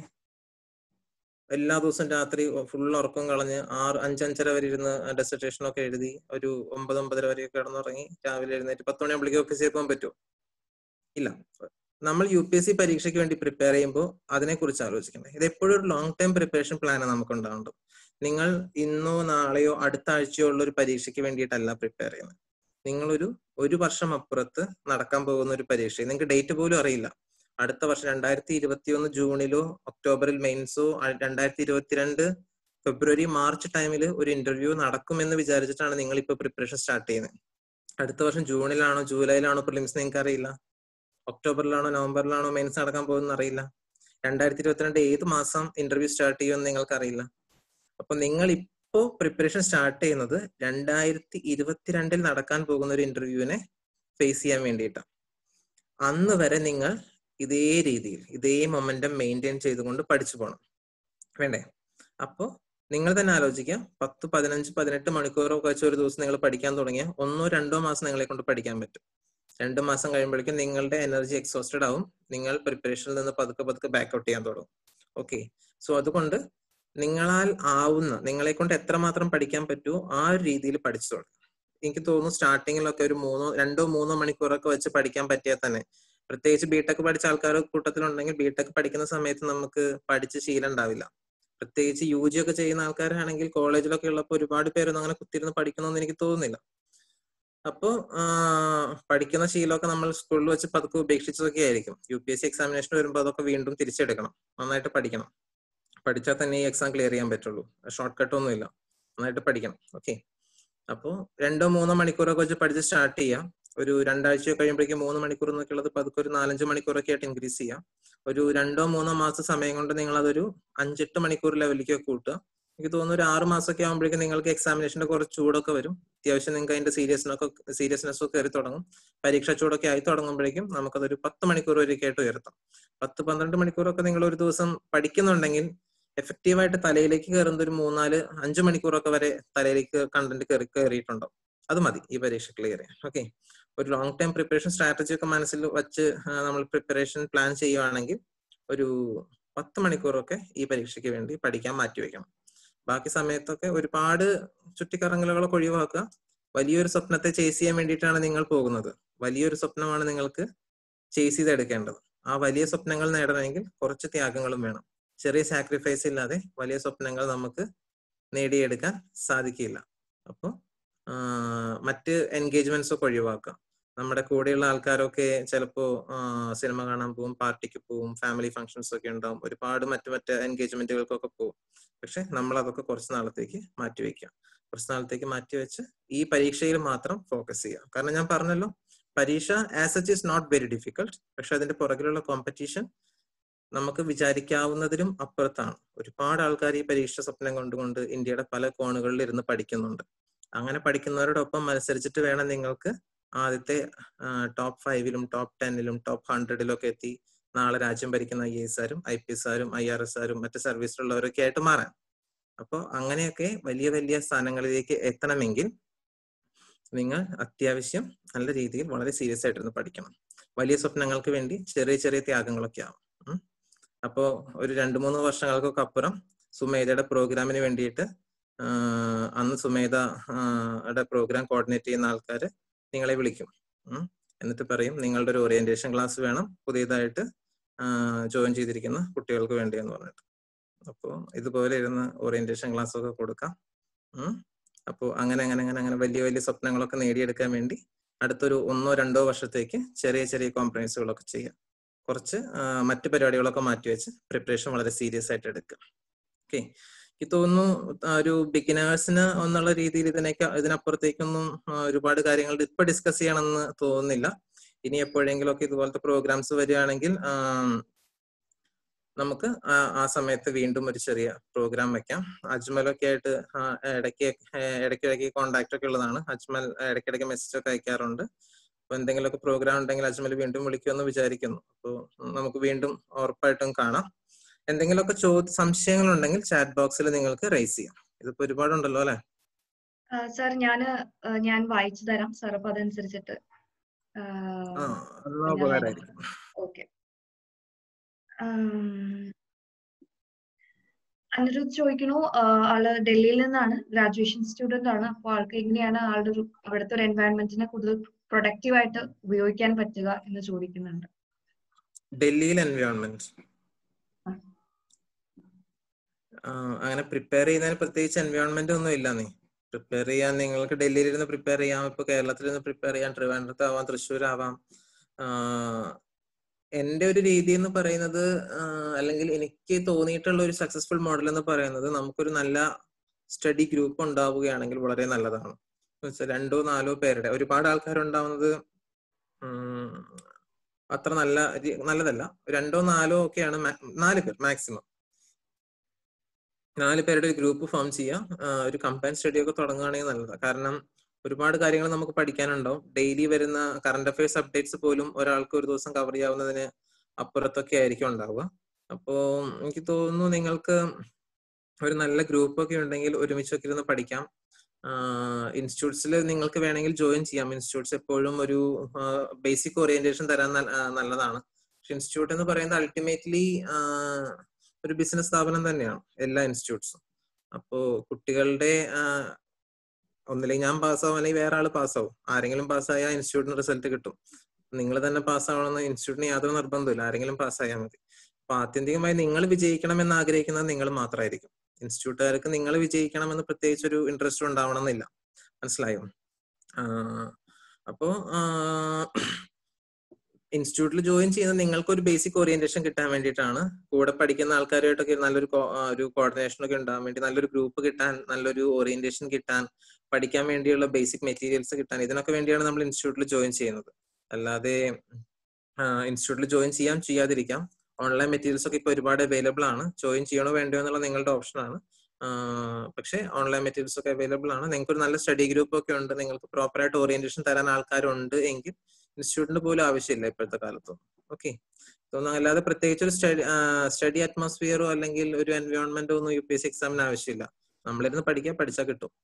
എല്ലാ ദിവസവും രാത്രി ഫുൾ ഉറക്കം കളഞ്ഞ് ആറ് അഞ്ചഞ്ചര വരെ ഇരുന്ന് ഡെസർട്ടേഷൻ ഒക്കെ എഴുതി ഒരു ഒമ്പത് ഒമ്പതര വരെയൊക്കെ കിടന്നുറങ്ങി രാവിലെ എഴുന്നേറ്റ് പത്ത് മണിയാകുമ്പോഴേക്കും ഒക്കെ ചെയ്ത് പോകാൻ പറ്റുമോ ഇല്ല നമ്മൾ യു പി എസ് സി പരീക്ഷയ്ക്ക് വേണ്ടി പ്രിപ്പയർ ചെയ്യുമ്പോൾ അതിനെക്കുറിച്ച് ആലോചിക്കണം ഇത് എപ്പോഴും ഒരു ലോങ് ടൈം പ്രിപ്പറേഷൻ പ്ലാനാണ് നമുക്ക് ഉണ്ടാവേണ്ടത് നിങ്ങൾ ഇന്നോ നാളെയോ അടുത്ത ആഴ്ചയോ ഉള്ള ഒരു പരീക്ഷയ്ക്ക് വേണ്ടിയിട്ടല്ല പ്രിപ്പയർ ചെയ്യുന്നത് നിങ്ങളൊരു ഒരു വർഷം അപ്പുറത്ത് നടക്കാൻ പോകുന്ന ഒരു പരീക്ഷ നിങ്ങൾക്ക് ഡേറ്റ് പോലും അറിയില്ല അടുത്ത വർഷം രണ്ടായിരത്തി ഇരുപത്തി ഒന്ന് ജൂണിലോ ഒക്ടോബറിൽ മെയിൻസോ രണ്ടായിരത്തി ഇരുപത്തിരണ്ട് ഫെബ്രുവരി മാർച്ച് ടൈമിൽ ഒരു ഇന്റർവ്യൂ നടക്കുമെന്ന് വിചാരിച്ചിട്ടാണ് നിങ്ങൾ ഇപ്പൊ പ്രിപ്പറേഷൻ സ്റ്റാർട്ട് ചെയ്യുന്നത് അടുത്ത വർഷം ജൂണിലാണോ ജൂലൈയിലാണോ പ്രിലിംസ് നിങ്ങൾക്ക് അറിയില്ല ഒക്ടോബറിലാണോ നവംബറിലാണോ മെയിൻസ് നടക്കാൻ പോകുന്ന അറിയില്ല രണ്ടായിരത്തി ഇരുപത്തിരണ്ട് ഏത് മാസം ഇന്റർവ്യൂ സ്റ്റാർട്ട് ചെയ്യുമെന്ന് നിങ്ങൾക്ക് അറിയില്ല അപ്പൊ നിങ്ങൾ ഇപ്പോ പ്രിപ്പറേഷൻ സ്റ്റാർട്ട് ചെയ്യുന്നത് രണ്ടായിരത്തി ഇരുപത്തിരണ്ടിൽ നടക്കാൻ പോകുന്ന ഒരു ഇന്റർവ്യൂവിനെ ഫേസ് ചെയ്യാൻ വേണ്ടിയിട്ടാണ് അന്ന് വരെ നിങ്ങൾ ഇതേ രീതിയിൽ ഇതേ മൊമെന്റം മെയിൻറ്റെയിൻ ചെയ്തുകൊണ്ട് പഠിച്ചു പോകണം വേണ്ടേ അപ്പോ നിങ്ങൾ തന്നെ ആലോചിക്കാം പത്ത് പതിനഞ്ച് പതിനെട്ട് മണിക്കൂറൊക്കെ വെച്ച് ഒരു ദിവസം നിങ്ങൾ പഠിക്കാൻ തുടങ്ങിയ ഒന്നോ രണ്ടോ മാസം നിങ്ങളെ കൊണ്ട് പഠിക്കാൻ പറ്റും രണ്ട് മാസം കഴിയുമ്പോഴേക്കും നിങ്ങളുടെ എനർജി എക്സോസ്റ്റഡ് ആവും നിങ്ങൾ പ്രിപ്പറേഷനിൽ നിന്ന് പതുക്കെ പതുക്കെ ബാക്ക് ഔട്ട് ചെയ്യാൻ തുടങ്ങും ഓക്കെ സോ അതുകൊണ്ട് നിങ്ങളാൽ ആവുന്ന നിങ്ങളെ കൊണ്ട് എത്രമാത്രം പഠിക്കാൻ പറ്റുമോ ആ ഒരു രീതിയിൽ പഠിച്ചു തുടങ്ങും എനിക്ക് തോന്നുന്നു സ്റ്റാർട്ടിങ്ങിലൊക്കെ ഒരു മൂന്നോ രണ്ടോ മൂന്നോ മണിക്കൂറൊക്കെ വെച്ച് പഠിക്കാൻ പറ്റിയാൽ തന്നെ പ്രത്യേകിച്ച് ബിടെക് പഠിച്ച ആൾക്കാർ കൂട്ടത്തിലുണ്ടെങ്കിൽ ബിടെക് പഠിക്കുന്ന സമയത്ത് നമുക്ക് പഠിച്ച് ശീലം ഉണ്ടാവില്ല പ്രത്യേകിച്ച് യു ജി ഒക്കെ ചെയ്യുന്ന ആൾക്കാരാണെങ്കിൽ കോളേജിലൊക്കെ ഉള്ളപ്പോൾ ഒരുപാട് പേരൊന്നും അങ്ങനെ കുത്തിരുന്ന് പഠിക്കണമെന്ന് എനിക്ക് തോന്നുന്നില്ല അപ്പോ പഠിക്കുന്ന ശീലമൊക്കെ നമ്മൾ സ്കൂളിൽ വെച്ച് പതുക്കെ ഉപേക്ഷിച്ചതൊക്കെ ആയിരിക്കും U P S C examination വരുമ്പോൾ അതൊക്കെ വീണ്ടും തിരിച്ചെടുക്കണം നന്നായിട്ട് പഠിക്കണം പഠിച്ചാൽ തന്നെ ഈ എക്സാം ക്ലിയർ ചെയ്യാൻ പറ്റുള്ളൂ ഷോർട്ട് കട്ട് ഒന്നുമില്ല നന്നായിട്ട് പഠിക്കണം ഓക്കെ അപ്പോൾ രണ്ടോ മൂന്നോ മണിക്കൂറൊക്കെ വെച്ച് പഠിച്ച് സ്റ്റാർട്ട് ചെയ്യാം ഒരു രണ്ടാഴ്ച കഴിയുമ്പോഴേക്കും മൂന്ന് മണിക്കൂർ എന്നൊക്കെ ഉള്ളത് പതുക്കെ ഒരു നാലഞ്ച് മണിക്കൂറൊക്കെ ആയിട്ട് ഇൻക്രീസ് ചെയ്യാം ഒരു രണ്ടോ മൂന്നോ മാസം സമയം കൊണ്ട് നിങ്ങൾ അതൊരു അഞ്ചെട്ട് മണിക്കൂർ ലെവലിലേക്ക് കൂട്ടുക എനിക്ക് തോന്നുന്നു ഒരു ആറ് മാസമൊക്കെ ആകുമ്പോഴേക്കും നിങ്ങൾക്ക് എക്സാമിനേഷന്റെ കുറച്ച് ചൂടൊക്കെ വരും അത്യാവശ്യം നിങ്ങൾക്ക് അതിന്റെ സീരിയസ്നൊക്കെ സീരിയസ്നെസ് ഒക്കെ കയറി തുടങ്ങും പരീക്ഷ ചൂടൊക്കെ ആയി തുടങ്ങുമ്പോഴേക്കും നമുക്കതൊരു പത്ത് മണിക്കൂർ വരെയൊക്കെ ആയിട്ട് ഉയർത്താം പത്ത് പന്ത്രണ്ട് മണിക്കൂറൊക്കെ നിങ്ങൾ ഒരു ദിവസം പഠിക്കുന്നുണ്ടെങ്കിൽ എഫക്റ്റീവായിട്ട് തലയിലേക്ക് കയറുന്ന ഒരു മൂന്നാല് അഞ്ച് മണിക്കൂറൊക്കെ വരെ തലയിലേക്ക് കണ്ടന്റ് കയറി കയറിയിട്ടുണ്ടാവും അത് മതി ഈ പരീക്ഷ ക്ലിയർ ചെയ്യാൻ ഓക്കെ ഒരു ലോങ് ടൈം പ്രിപ്പറേഷൻ സ്ട്രാറ്റജി ഒക്കെ മനസ്സിൽ വെച്ച് നമ്മൾ പ്രിപ്പറേഷൻ പ്ലാൻ ചെയ്യുവാണെങ്കിൽ ഒരു പത്ത് മണിക്കൂറൊക്കെ ഈ പരീക്ഷയ്ക്ക് വേണ്ടി പഠിക്കാൻ മാറ്റിവെക്കണം ബാക്കി സമയത്തൊക്കെ ഒരുപാട് ചുറ്റിക്കറങ്ങലുകളൊക്കെ ഒഴിവാക്കുക വലിയൊരു സ്വപ്നത്തെ ചേസ് ചെയ്യാൻ വേണ്ടിയിട്ടാണ് നിങ്ങൾ പോകുന്നത് വലിയൊരു സ്വപ്നമാണ് നിങ്ങൾക്ക് ചേസ് ചെയ്തെടുക്കേണ്ടത് ആ വലിയ സ്വപ്നങ്ങൾ നേടണമെങ്കിൽ കുറച്ച് ത്യാഗങ്ങളും വേണം ചെറിയ സാക്രിഫൈസ് ഇല്ലാതെ വലിയ സ്വപ്നങ്ങൾ നമുക്ക് നേടിയെടുക്കാൻ സാധിക്കില്ല അപ്പോൾ മറ്റ് എൻഗേജ്മെന്റ്സ് ഒക്കെ ഒഴിവാക്കാം നമ്മുടെ കൂടെയുള്ള ആൾക്കാരൊക്കെ ചിലപ്പോ സിനിമ കാണാൻ പോകും പാർട്ടിക്ക് പോകും ഫാമിലി ഫംഗ്ഷൻസ് ഒക്കെ ഉണ്ടാവും ഒരുപാട് മറ്റു മറ്റ് എൻഗേജ്മെന്റുകൾക്കൊക്കെ പോകും പക്ഷെ നമ്മൾ അതൊക്കെ കുറച്ച് നാളത്തേക്ക് മാറ്റിവെക്കാം കുറച്ച് നാളത്തേക്ക് മാറ്റിവെച്ച് ഈ പരീക്ഷയിൽ മാത്രം ഫോക്കസ് ചെയ്യാം കാരണം ഞാൻ പറഞ്ഞല്ലോ പരീക്ഷ as such is not very difficult പക്ഷെ അതിന്റെ പുറകിലുള്ള കോമ്പറ്റീഷൻ നമുക്ക് വിചാരിക്കാവുന്നതിലും അപ്പുറത്താണ് ഒരുപാട് ആൾക്കാർ ഈ പരീക്ഷ സ്വപ്നം കൊണ്ടുകൊണ്ട് ഇന്ത്യയുടെ പല കോണുകളിൽ ഇരുന്ന് പഠിക്കുന്നുണ്ട് അങ്ങനെ പഠിക്കുന്നവരോടൊപ്പം മത്സരിച്ചിട്ട് വേണം നിങ്ങൾക്ക് ആദ്യത്തെ ടോപ്പ് ഫൈവിലും ടോപ്പ് ടെന്നിലും ടോപ്പ് ഹൺഡ്രഡിലും ഒക്കെ എത്തി നാളെ രാജ്യം ഭരിക്കുന്ന ഐ എസ് ആരും ഐ പി എസ് ആരും ഐ ആർ എസ് ആരും മറ്റ് സർവീസിലുള്ളവരൊക്കെ ആയിട്ട് മാറാൻ അപ്പോൾ അങ്ങനെയൊക്കെ വലിയ വലിയ സ്ഥാനങ്ങളിലേക്ക് എത്തണമെങ്കിൽ നിങ്ങൾ അത്യാവശ്യം നല്ല രീതിയിൽ വളരെ സീരിയസ് ആയിട്ടിരുന്ന് പഠിക്കണം വലിയ സ്വപ്നങ്ങൾക്ക് വേണ്ടി ചെറിയ ചെറിയ ത്യാഗങ്ങളൊക്കെ ആവും അപ്പോ ഒരു രണ്ടു മൂന്ന് വർഷങ്ങൾക്കൊക്കെ അപ്പുറം സുമേധയുടെ പ്രോഗ്രാമിന് വേണ്ടിയിട്ട് അന്ന് സുമേധയുടെ പ്രോഗ്രാം കോർഡിനേറ്റ് ചെയ്യുന്ന ആൾക്കാർ നിങ്ങളെ വിളിക്കും എന്നിട്ട് പറയും നിങ്ങളുടെ ഒരു ഓറിയന്റേഷൻ ക്ലാസ് വേണം പുതിയതായിട്ട് ജോയിൻ ചെയ്തിരിക്കുന്ന കുട്ടികൾക്ക് വേണ്ടി എന്ന് പറഞ്ഞിട്ട് അപ്പോൾ ഇതുപോലെ ഇരുന്ന് ഓറിയന്റേഷൻ ക്ലാസ് ഒക്കെ കൊടുക്കാം അപ്പോൾ അങ്ങനെ അങ്ങനെ അങ്ങനെ അങ്ങനെ വലിയ വലിയ സ്വപ്നങ്ങളൊക്കെ നേടിയെടുക്കാൻ വേണ്ടി അടുത്തൊരു ഒന്നോ രണ്ടോ വർഷത്തേക്ക് ചെറിയ ചെറിയ കോംപ്രമൈസുകളൊക്കെ ചെയ്യാം കുറച്ച് മറ്റു പരിപാടികളൊക്കെ മാറ്റിവെച്ച് പ്രിപ്പറേഷൻ വളരെ സീരിയസ് ആയിട്ട് എടുക്കുക ഓക്കെ എനിക്ക് തോന്നുന്നു ഒരു ബിഗിനേഴ്സിന് എന്നുള്ള രീതിയിൽ ഇതിനേക്ക് ഇതിനപ്പുറത്തേക്കൊന്നും ഒരുപാട് കാര്യങ്ങൾ ഇപ്പൊ ഡിസ്കസ് ചെയ്യണമെന്ന് തോന്നുന്നില്ല ഇനി എപ്പോഴെങ്കിലും ഒക്കെ ഇതുപോലത്തെ പ്രോഗ്രാംസ് വരികയാണെങ്കിൽ നമുക്ക് ആ സമയത്ത് വീണ്ടും ഒരു ചെറിയ പ്രോഗ്രാം വെക്കാം അജ്മലൊക്കെ ആയിട്ട് ഇടയ്ക്ക് ഇടയ്ക്കിടയ്ക്ക് കോണ്ടാക്ട് ഒക്കെ ഉള്ളതാണ് അജ്മൽ ഇടയ്ക്കിടയ്ക്ക് മെസ്സേജ് ഒക്കെ അയക്കാറുണ്ട് അപ്പൊ എന്തെങ്കിലുമൊക്കെ പ്രോഗ്രാം ഉണ്ടെങ്കിൽ അജ്മൽ വീണ്ടും വിളിക്കുമെന്ന് വിചാരിക്കുന്നു അപ്പോൾ നമുക്ക് വീണ്ടും ഉറപ്പായിട്ടും കാണാം എന്തെങ്കിലുമൊക്കെ ചോദ്യ സംശയങ്ങൾ ഉണ്ടെങ്കിൽ ചാറ്റ് ബോക്സിൽ നിങ്ങൾക്ക് റൈസ് ചെയ്യാം ഇതിപ്പോ ഒരുപാടുണ്ടല്ലോ അല്ലെ സാർ ഞാന് ഞാൻ വായിച്ചു തരാം സാർ അപ്പൊ അതനുസരിച്ചിട്ട് ഉപകാരമായിരിക്കും ഓക്കെ അനിരുദ്ധ് ചോദിക്കണു ആള് ഡൽഹിയിൽ നിന്നാണ് ഗ്രാജുവേഷൻ സ്റ്റുഡന്റ് ആണ് അപ്പൊ ആൾക്ക് എങ്ങനെയാണ് ആളുടെ ഒരു അവിടുത്തെ ഒരു എൻവയൺമെന്റിനെ കൂടുതൽ പ്രൊഡക്റ്റീവ് ആയിട്ട് ഉപയോഗിക്കാൻ പറ്റുക എന്ന് ചോദിക്കുന്നുണ്ട് ഡൽഹിയിൽ എൻവയോൺമെന്റ് അങ്ങനെ പ്രിപ്പയർ ചെയ്യുന്നതിന് പ്രത്യേകിച്ച് എൻവയോൺമെന്റ് ഒന്നും ഇല്ല നീ പ്രിപ്പയർ ചെയ്യാൻ നിങ്ങൾക്ക് ഡൽഹിയിൽ ഇരുന്ന് പ്രിപ്പയർ ചെയ്യാം ഇപ്പൊ കേരളത്തിൽ നിന്ന് പ്രിപ്പയർ ചെയ്യാം ട്രിവാൻഡ്രത്ത് ആവാം തൃശ്ശൂർ ആവാം എന്റെ ഒരു രീതി എന്ന് പറയുന്നത് അല്ലെങ്കിൽ എനിക്ക് തോന്നിയിട്ടുള്ള ഒരു സക്സസ്ഫുൾ മോഡൽ എന്ന് പറയുന്നത് നമുക്കൊരു നല്ല സ്റ്റഡി ഗ്രൂപ്പ് ഉണ്ടാവുകയാണെങ്കിൽ വളരെ നല്ലതാണ് രണ്ടോ നാലോ പേരുടെ ഒരുപാട് ആൾക്കാരുണ്ടാവുന്നത് അത്ര നല്ല നല്ലതല്ല രണ്ടോ നാലോ ഒക്കെയാണ് നാല് പേർ മാക്സിമം നാല് പേരുടെ ഒരു ഗ്രൂപ്പ് ഫോം ചെയ്യാം ഒരു കമ്പൈൻ സ്റ്റഡി ഒക്കെ തുടങ്ങുകയാണെങ്കിൽ നല്ലതാണ് കാരണം ഒരുപാട് കാര്യങ്ങൾ നമുക്ക് പഠിക്കാനുണ്ടാവും ഡെയിലി വരുന്ന കറണ്ട് അഫയേഴ്സ് അപ്ഡേറ്റ്സ് പോലും ഒരാൾക്ക് ഒരു ദിവസം കവർ ചെയ്യാവുന്നതിന് അപ്പുറത്തൊക്കെ ആയിരിക്കും ഉണ്ടാവുക അപ്പോ എനിക്ക് തോന്നുന്നു നിങ്ങൾക്ക് ഒരു നല്ല ഗ്രൂപ്പ് ഒക്കെ ഉണ്ടെങ്കിൽ ഒരുമിച്ചൊക്കെ ഇരുന്ന് പഠിക്കാം ഇൻസ്റ്റിറ്റ്യൂട്ട്സിൽ നിങ്ങൾക്ക് വേണമെങ്കിൽ ജോയിൻ ചെയ്യാം ഇൻസ്റ്റിറ്റ്യൂട്ട്സ് എപ്പോഴും ഒരു ബേസിക് ഓറിയന്റേഷൻ തരാൻ നല്ലതാണ് പക്ഷെ ഇൻസ്റ്റിറ്റ്യൂട്ട് എന്ന് പറയുന്നത് അൾട്ടിമേറ്റ്ലി ഒരു ബിസിനസ് സ്ഥാപനം തന്നെയാണ് എല്ലാ ഇൻസ്റ്റിറ്റ്യൂട്ട്സും അപ്പോ കുട്ടികളുടെ ഒന്നില്ലെങ്കിൽ ഞാൻ പാസ്സാവും അല്ലെങ്കിൽ വേറെ ആൾ പാസ്സാവും ആരെങ്കിലും പാസ്സായാൽ ഇൻസ്റ്റിറ്റ്യൂട്ടിന് റിസൾട്ട് കിട്ടും നിങ്ങൾ തന്നെ പാസ്സാവണമെന്ന് ഇൻസ്റ്റിറ്റ്യൂട്ടിന് യാതൊരു നിർബന്ധമില്ല ആരെങ്കിലും പാസ്സായാൽ മതി അപ്പൊ ആത്യന്തികമായി നിങ്ങൾ വിജയിക്കണം എന്ന് ആഗ്രഹിക്കുന്നത് നിങ്ങൾ മാത്രമായിരിക്കും ഇൻസ്റ്റിറ്റ്യൂട്ടുകാർക്ക് നിങ്ങൾ വിജയിക്കണമെന്ന് പ്രത്യേകിച്ച് ഒരു ഇൻട്രസ്റ്റ് ഉണ്ടാവണം എന്നില്ല മനസ്സിലായോ അപ്പോ ഇൻസ്റ്റിറ്റ്യൂട്ടിൽ ജോയിൻ ചെയ്യുന്നത് നിങ്ങൾക്ക് ഒരു ബേസിക് ഓറിയന്റേഷൻ കിട്ടാൻ വേണ്ടിയിട്ടാണ് കൂടെ പഠിക്കുന്ന ആൾക്കാരുമായിട്ടൊക്കെ നല്ലൊരു co- ആ, ഒരു കോർഡിനേഷൻ ഒക്കെ ഉണ്ടാകാൻ വേണ്ടി നല്ലൊരു ഗ്രൂപ്പ് കിട്ടാൻ നല്ലൊരു ഓറിയന്റേഷൻ കിട്ടാൻ പഠിക്കാൻ വേണ്ടിയുള്ള ബേസിക് മെറ്റീരിയൽസ് കിട്ടാൻ ഇതിനൊക്കെ വേണ്ടിയാണ് നമ്മൾ ഇൻസ്റ്റിറ്റ്യൂട്ടിൽ ജോയിൻ ചെയ്യുന്നത് അല്ലാതെ ഇൻസ്റ്റിറ്റ്യൂട്ടിൽ ജോയിൻ ചെയ്യാം ചെയ്യാതിരിക്കാം ഓൺലൈൻ മെറ്റീരിയൽസ് ഒക്കെ ഇപ്പൊ ഒരുപാട് അവൈലബിൾ ആണ് ജോയിൻ ചെയ്യണോ വേണ്ടയോ എന്നുള്ള നിങ്ങളുടെ ഓപ്ഷൻ ആണ് ആഹ് പക്ഷേ ഓൺലൈൻ മെറ്റീരിയൽസ് ഒക്കെ അവൈലബിൾ ആണ് നിങ്ങൾക്ക് ഒരു നല്ല സ്റ്റഡി ഗ്രൂപ്പ് ഒക്കെ ഉണ്ട് നിങ്ങൾക്ക് പ്രോപ്പർ ആയിട്ട് ഓറിയന്റേഷൻ തരാൻ ആൾക്കാരുണ്ട് എങ്കിൽ ഇൻസ്റ്റിറ്റ്യൂട്ടിന് പോലും ആവശ്യമില്ല ഇപ്പോഴത്തെ കാലത്ത് ഓക്കെ തോന്നുന്നു അല്ലാതെ പ്രത്യേകിച്ച് ഒരു സ്റ്റഡി സ്റ്റഡി അറ്റ്മോസ്ഫിയറോ അല്ലെങ്കിൽ ഒരു എൻവയോൺമെന്റോ ഒന്നും യു പി എസ് സി എക്സാമിന് ആവശ്യമില്ല നമ്മളിരുന്ന് പഠിക്കുക പഠിച്ചാൽ കിട്ടും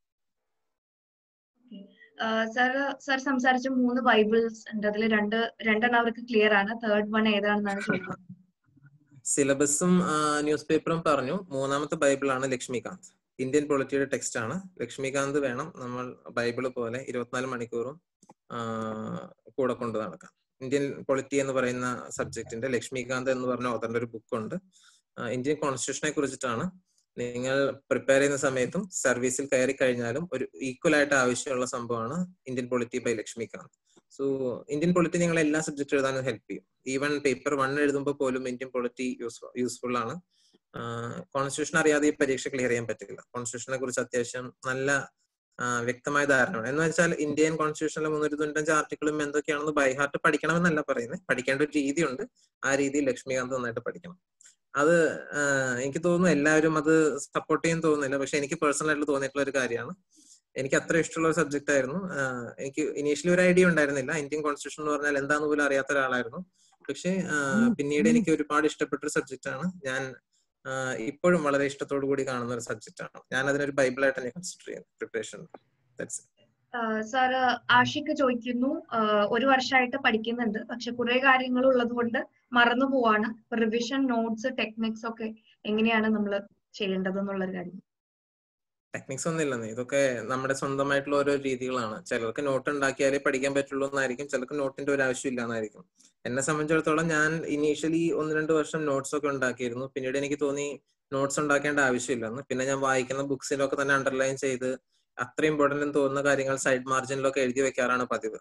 സാർ സാർ സംസാരിച്ച മൂന്ന് ബൈബിൾസ് ഉണ്ട് അതിൽ രണ്ട് രണ്ടെണ്ണം അവർക്ക് ക്ലിയർ ആണ് തേർഡ് വൺ ഏതാണെന്നാണ് ചോദിക്കുന്നത് സിലബസും ന്യൂസ് പേപ്പറും പറഞ്ഞു മൂന്നാമത്തെ ബൈബിളാണ് ലക്ഷ്മികാന്ത് ഇന്ത്യൻ പൊളിറ്റിയുടെ ടെക്സ്റ്റ് ആണ് ലക്ഷ്മികാന്ത് വേണം നമ്മൾ ബൈബിള് പോലെ ഇരുപത്തിനാല് മണിക്കൂറും ആ, കൂടെ കൊണ്ട് നടക്കാൻ ഇന്ത്യൻ പൊളിറ്റി എന്ന് പറയുന്ന സബ്ജക്റ്റിന്റെ ലക്ഷ്മികാന്ത് എന്ന് പറഞ്ഞ ഓതറിന്റെ ഒരു ബുക്ക് ഉണ്ട് ആ, ഇന്ത്യൻ കോൺസ്റ്റിറ്റ്യൂഷനെ കുറിച്ചിട്ടാണ് നിങ്ങൾ പ്രിപ്പയർ ചെയ്യുന്ന സമയത്തും സർവീസിൽ കയറി കഴിഞ്ഞാലും ഒരു ഈക്വൽ ആയിട്ട് ആവശ്യമുള്ള സംഭവമാണ് Indian polity by Laxmikanth so Indian polity നിങ്ങൾ എല്ലാ സബ്ജക്ട് എഴുതാനും ഹെൽപ്പ് ചെയ്യും ഈവൻ പേപ്പർ വൺ എഴുതുമ്പോൾ പോലും ഇന്ത്യൻ പൊളിറ്റി യൂസ്ഫുൾ ആണ് കോൺസ്റ്റിറ്റ്യൂഷൻ അറിയാതെ ഈ പരീക്ഷ ക്ലിയർ ചെയ്യാൻ പറ്റില്ല കോൺസ്റ്റിറ്റ്യൂഷനെ കുറിച്ച് അത്യാവശ്യം നല്ല ആ, വ്യക്തമായ ധാരണ വേണം എന്ന് വെച്ചാൽ ഇന്ത്യൻ കോൺസ്റ്റിറ്റ്യൂഷനിലെ മുന്നൂറ്റി തൊണ്ണൂറ്റഞ്ച് ആർട്ടിക്കിളും എന്തൊക്കെയാണെന്ന് ബൈഹാർട്ട് പഠിക്കണമെന്നല്ല പറയുന്നത് പഠിക്കേണ്ട ഒരു രീതിയുണ്ട് ആ രീതിയിൽ ലക്ഷ്മികാന്ത് നന്നായിട്ട് പഠിക്കണം അത് ആ, എനിക്ക് തോന്നുന്നു എല്ലാവരും അത് സപ്പോർട്ട് ചെയ്യാൻ തോന്നുന്നില്ല പക്ഷെ എനിക്ക് പേഴ്സണൽ ആയിട്ട് തോന്നിയിട്ടുള്ള ഒരു കാര്യമാണ് എനിക്ക് അത്ര ഇഷ്ടമുള്ള ഒരു സബ്ജക്റ്റ് ആയിരുന്നു ആ, എനിക്ക് ഇനീഷ്യലി ഒരു ഐഡിയ ഉണ്ടായിരുന്നില്ല ഇന്ത്യൻ കോൺസ്റ്റിറ്റ്യൂഷൻ എന്ന് പറഞ്ഞാൽ എന്താന്ന് പോലും അറിയാത്ത ഒരാളായിരുന്നു പക്ഷെ ആ, പിന്നീട് എനിക്ക് ഒരുപാട് ഇഷ്ടപ്പെട്ട ഒരു സബ്ജക്റ്റ് ആണ് ഞാൻ ആ, ഇപ്പോഴും വളരെ ഇഷ്ടത്തോടു കൂടി കാണുന്ന ഒരു സബ്ജക്റ്റ് ആണ് ഞാൻ അതിനൊരു ബൈബിളായിട്ട് തന്നെ കൺസിഡർ ചെയ്യുന്നു പ്രിപ്പറേഷൻ സാർ ആഷിക്ക് ചോദിക്കുന്നു ആ, ഒരു വർഷമായിട്ട് പഠിക്കുന്നുണ്ട് പക്ഷെ കുറെ കാര്യങ്ങൾ ഉള്ളത് കൊണ്ട് മറന്നു പോവാണ് റിവിഷൻ നോട്ട്സ് ടെക്നിക്സ് ഒക്കെ എങ്ങനെയാണ് നമ്മൾ ചെയ്യേണ്ടത് എന്നുള്ളൊരു കാര്യം ടെക്നിക്സ് ഒന്നും ഇല്ലെന്നേ ഇതൊക്കെ നമ്മുടെ സ്വന്തമായിട്ടുള്ള ഓരോ രീതികളാണ് ചിലർക്ക് നോട്ട് ഉണ്ടാക്കിയാലേ പഠിക്കാൻ പറ്റുള്ളൂ എന്നായിരിക്കും ചിലർക്ക് നോട്ടിന്റെ ഒരു ആവശ്യം ഇല്ല എന്നായിരിക്കും എന്നെ സംബന്ധിച്ചിടത്തോളം ഞാൻ ഇനീഷ്യലി ഒന്ന് രണ്ട് വർഷം നോട്ട്സ് ഒക്കെ ഉണ്ടാക്കിയിരുന്നു പിന്നീട് എനിക്ക് തോന്നി നോട്ട്സ് ഉണ്ടാക്കേണ്ട ആവശ്യമില്ലെന്ന് പിന്നെ ഞാൻ വായിക്കുന്ന ബുക്സിലൊക്കെ തന്നെ അണ്ടർലൈൻ ചെയ്ത് അത്ര ഇമ്പോർട്ടന്റ് എന്ന് തോന്നുന്ന കാര്യങ്ങൾ സൈഡ് മാർജിനിലൊക്കെ എഴുതി വെക്കാറാണ് പതിവ്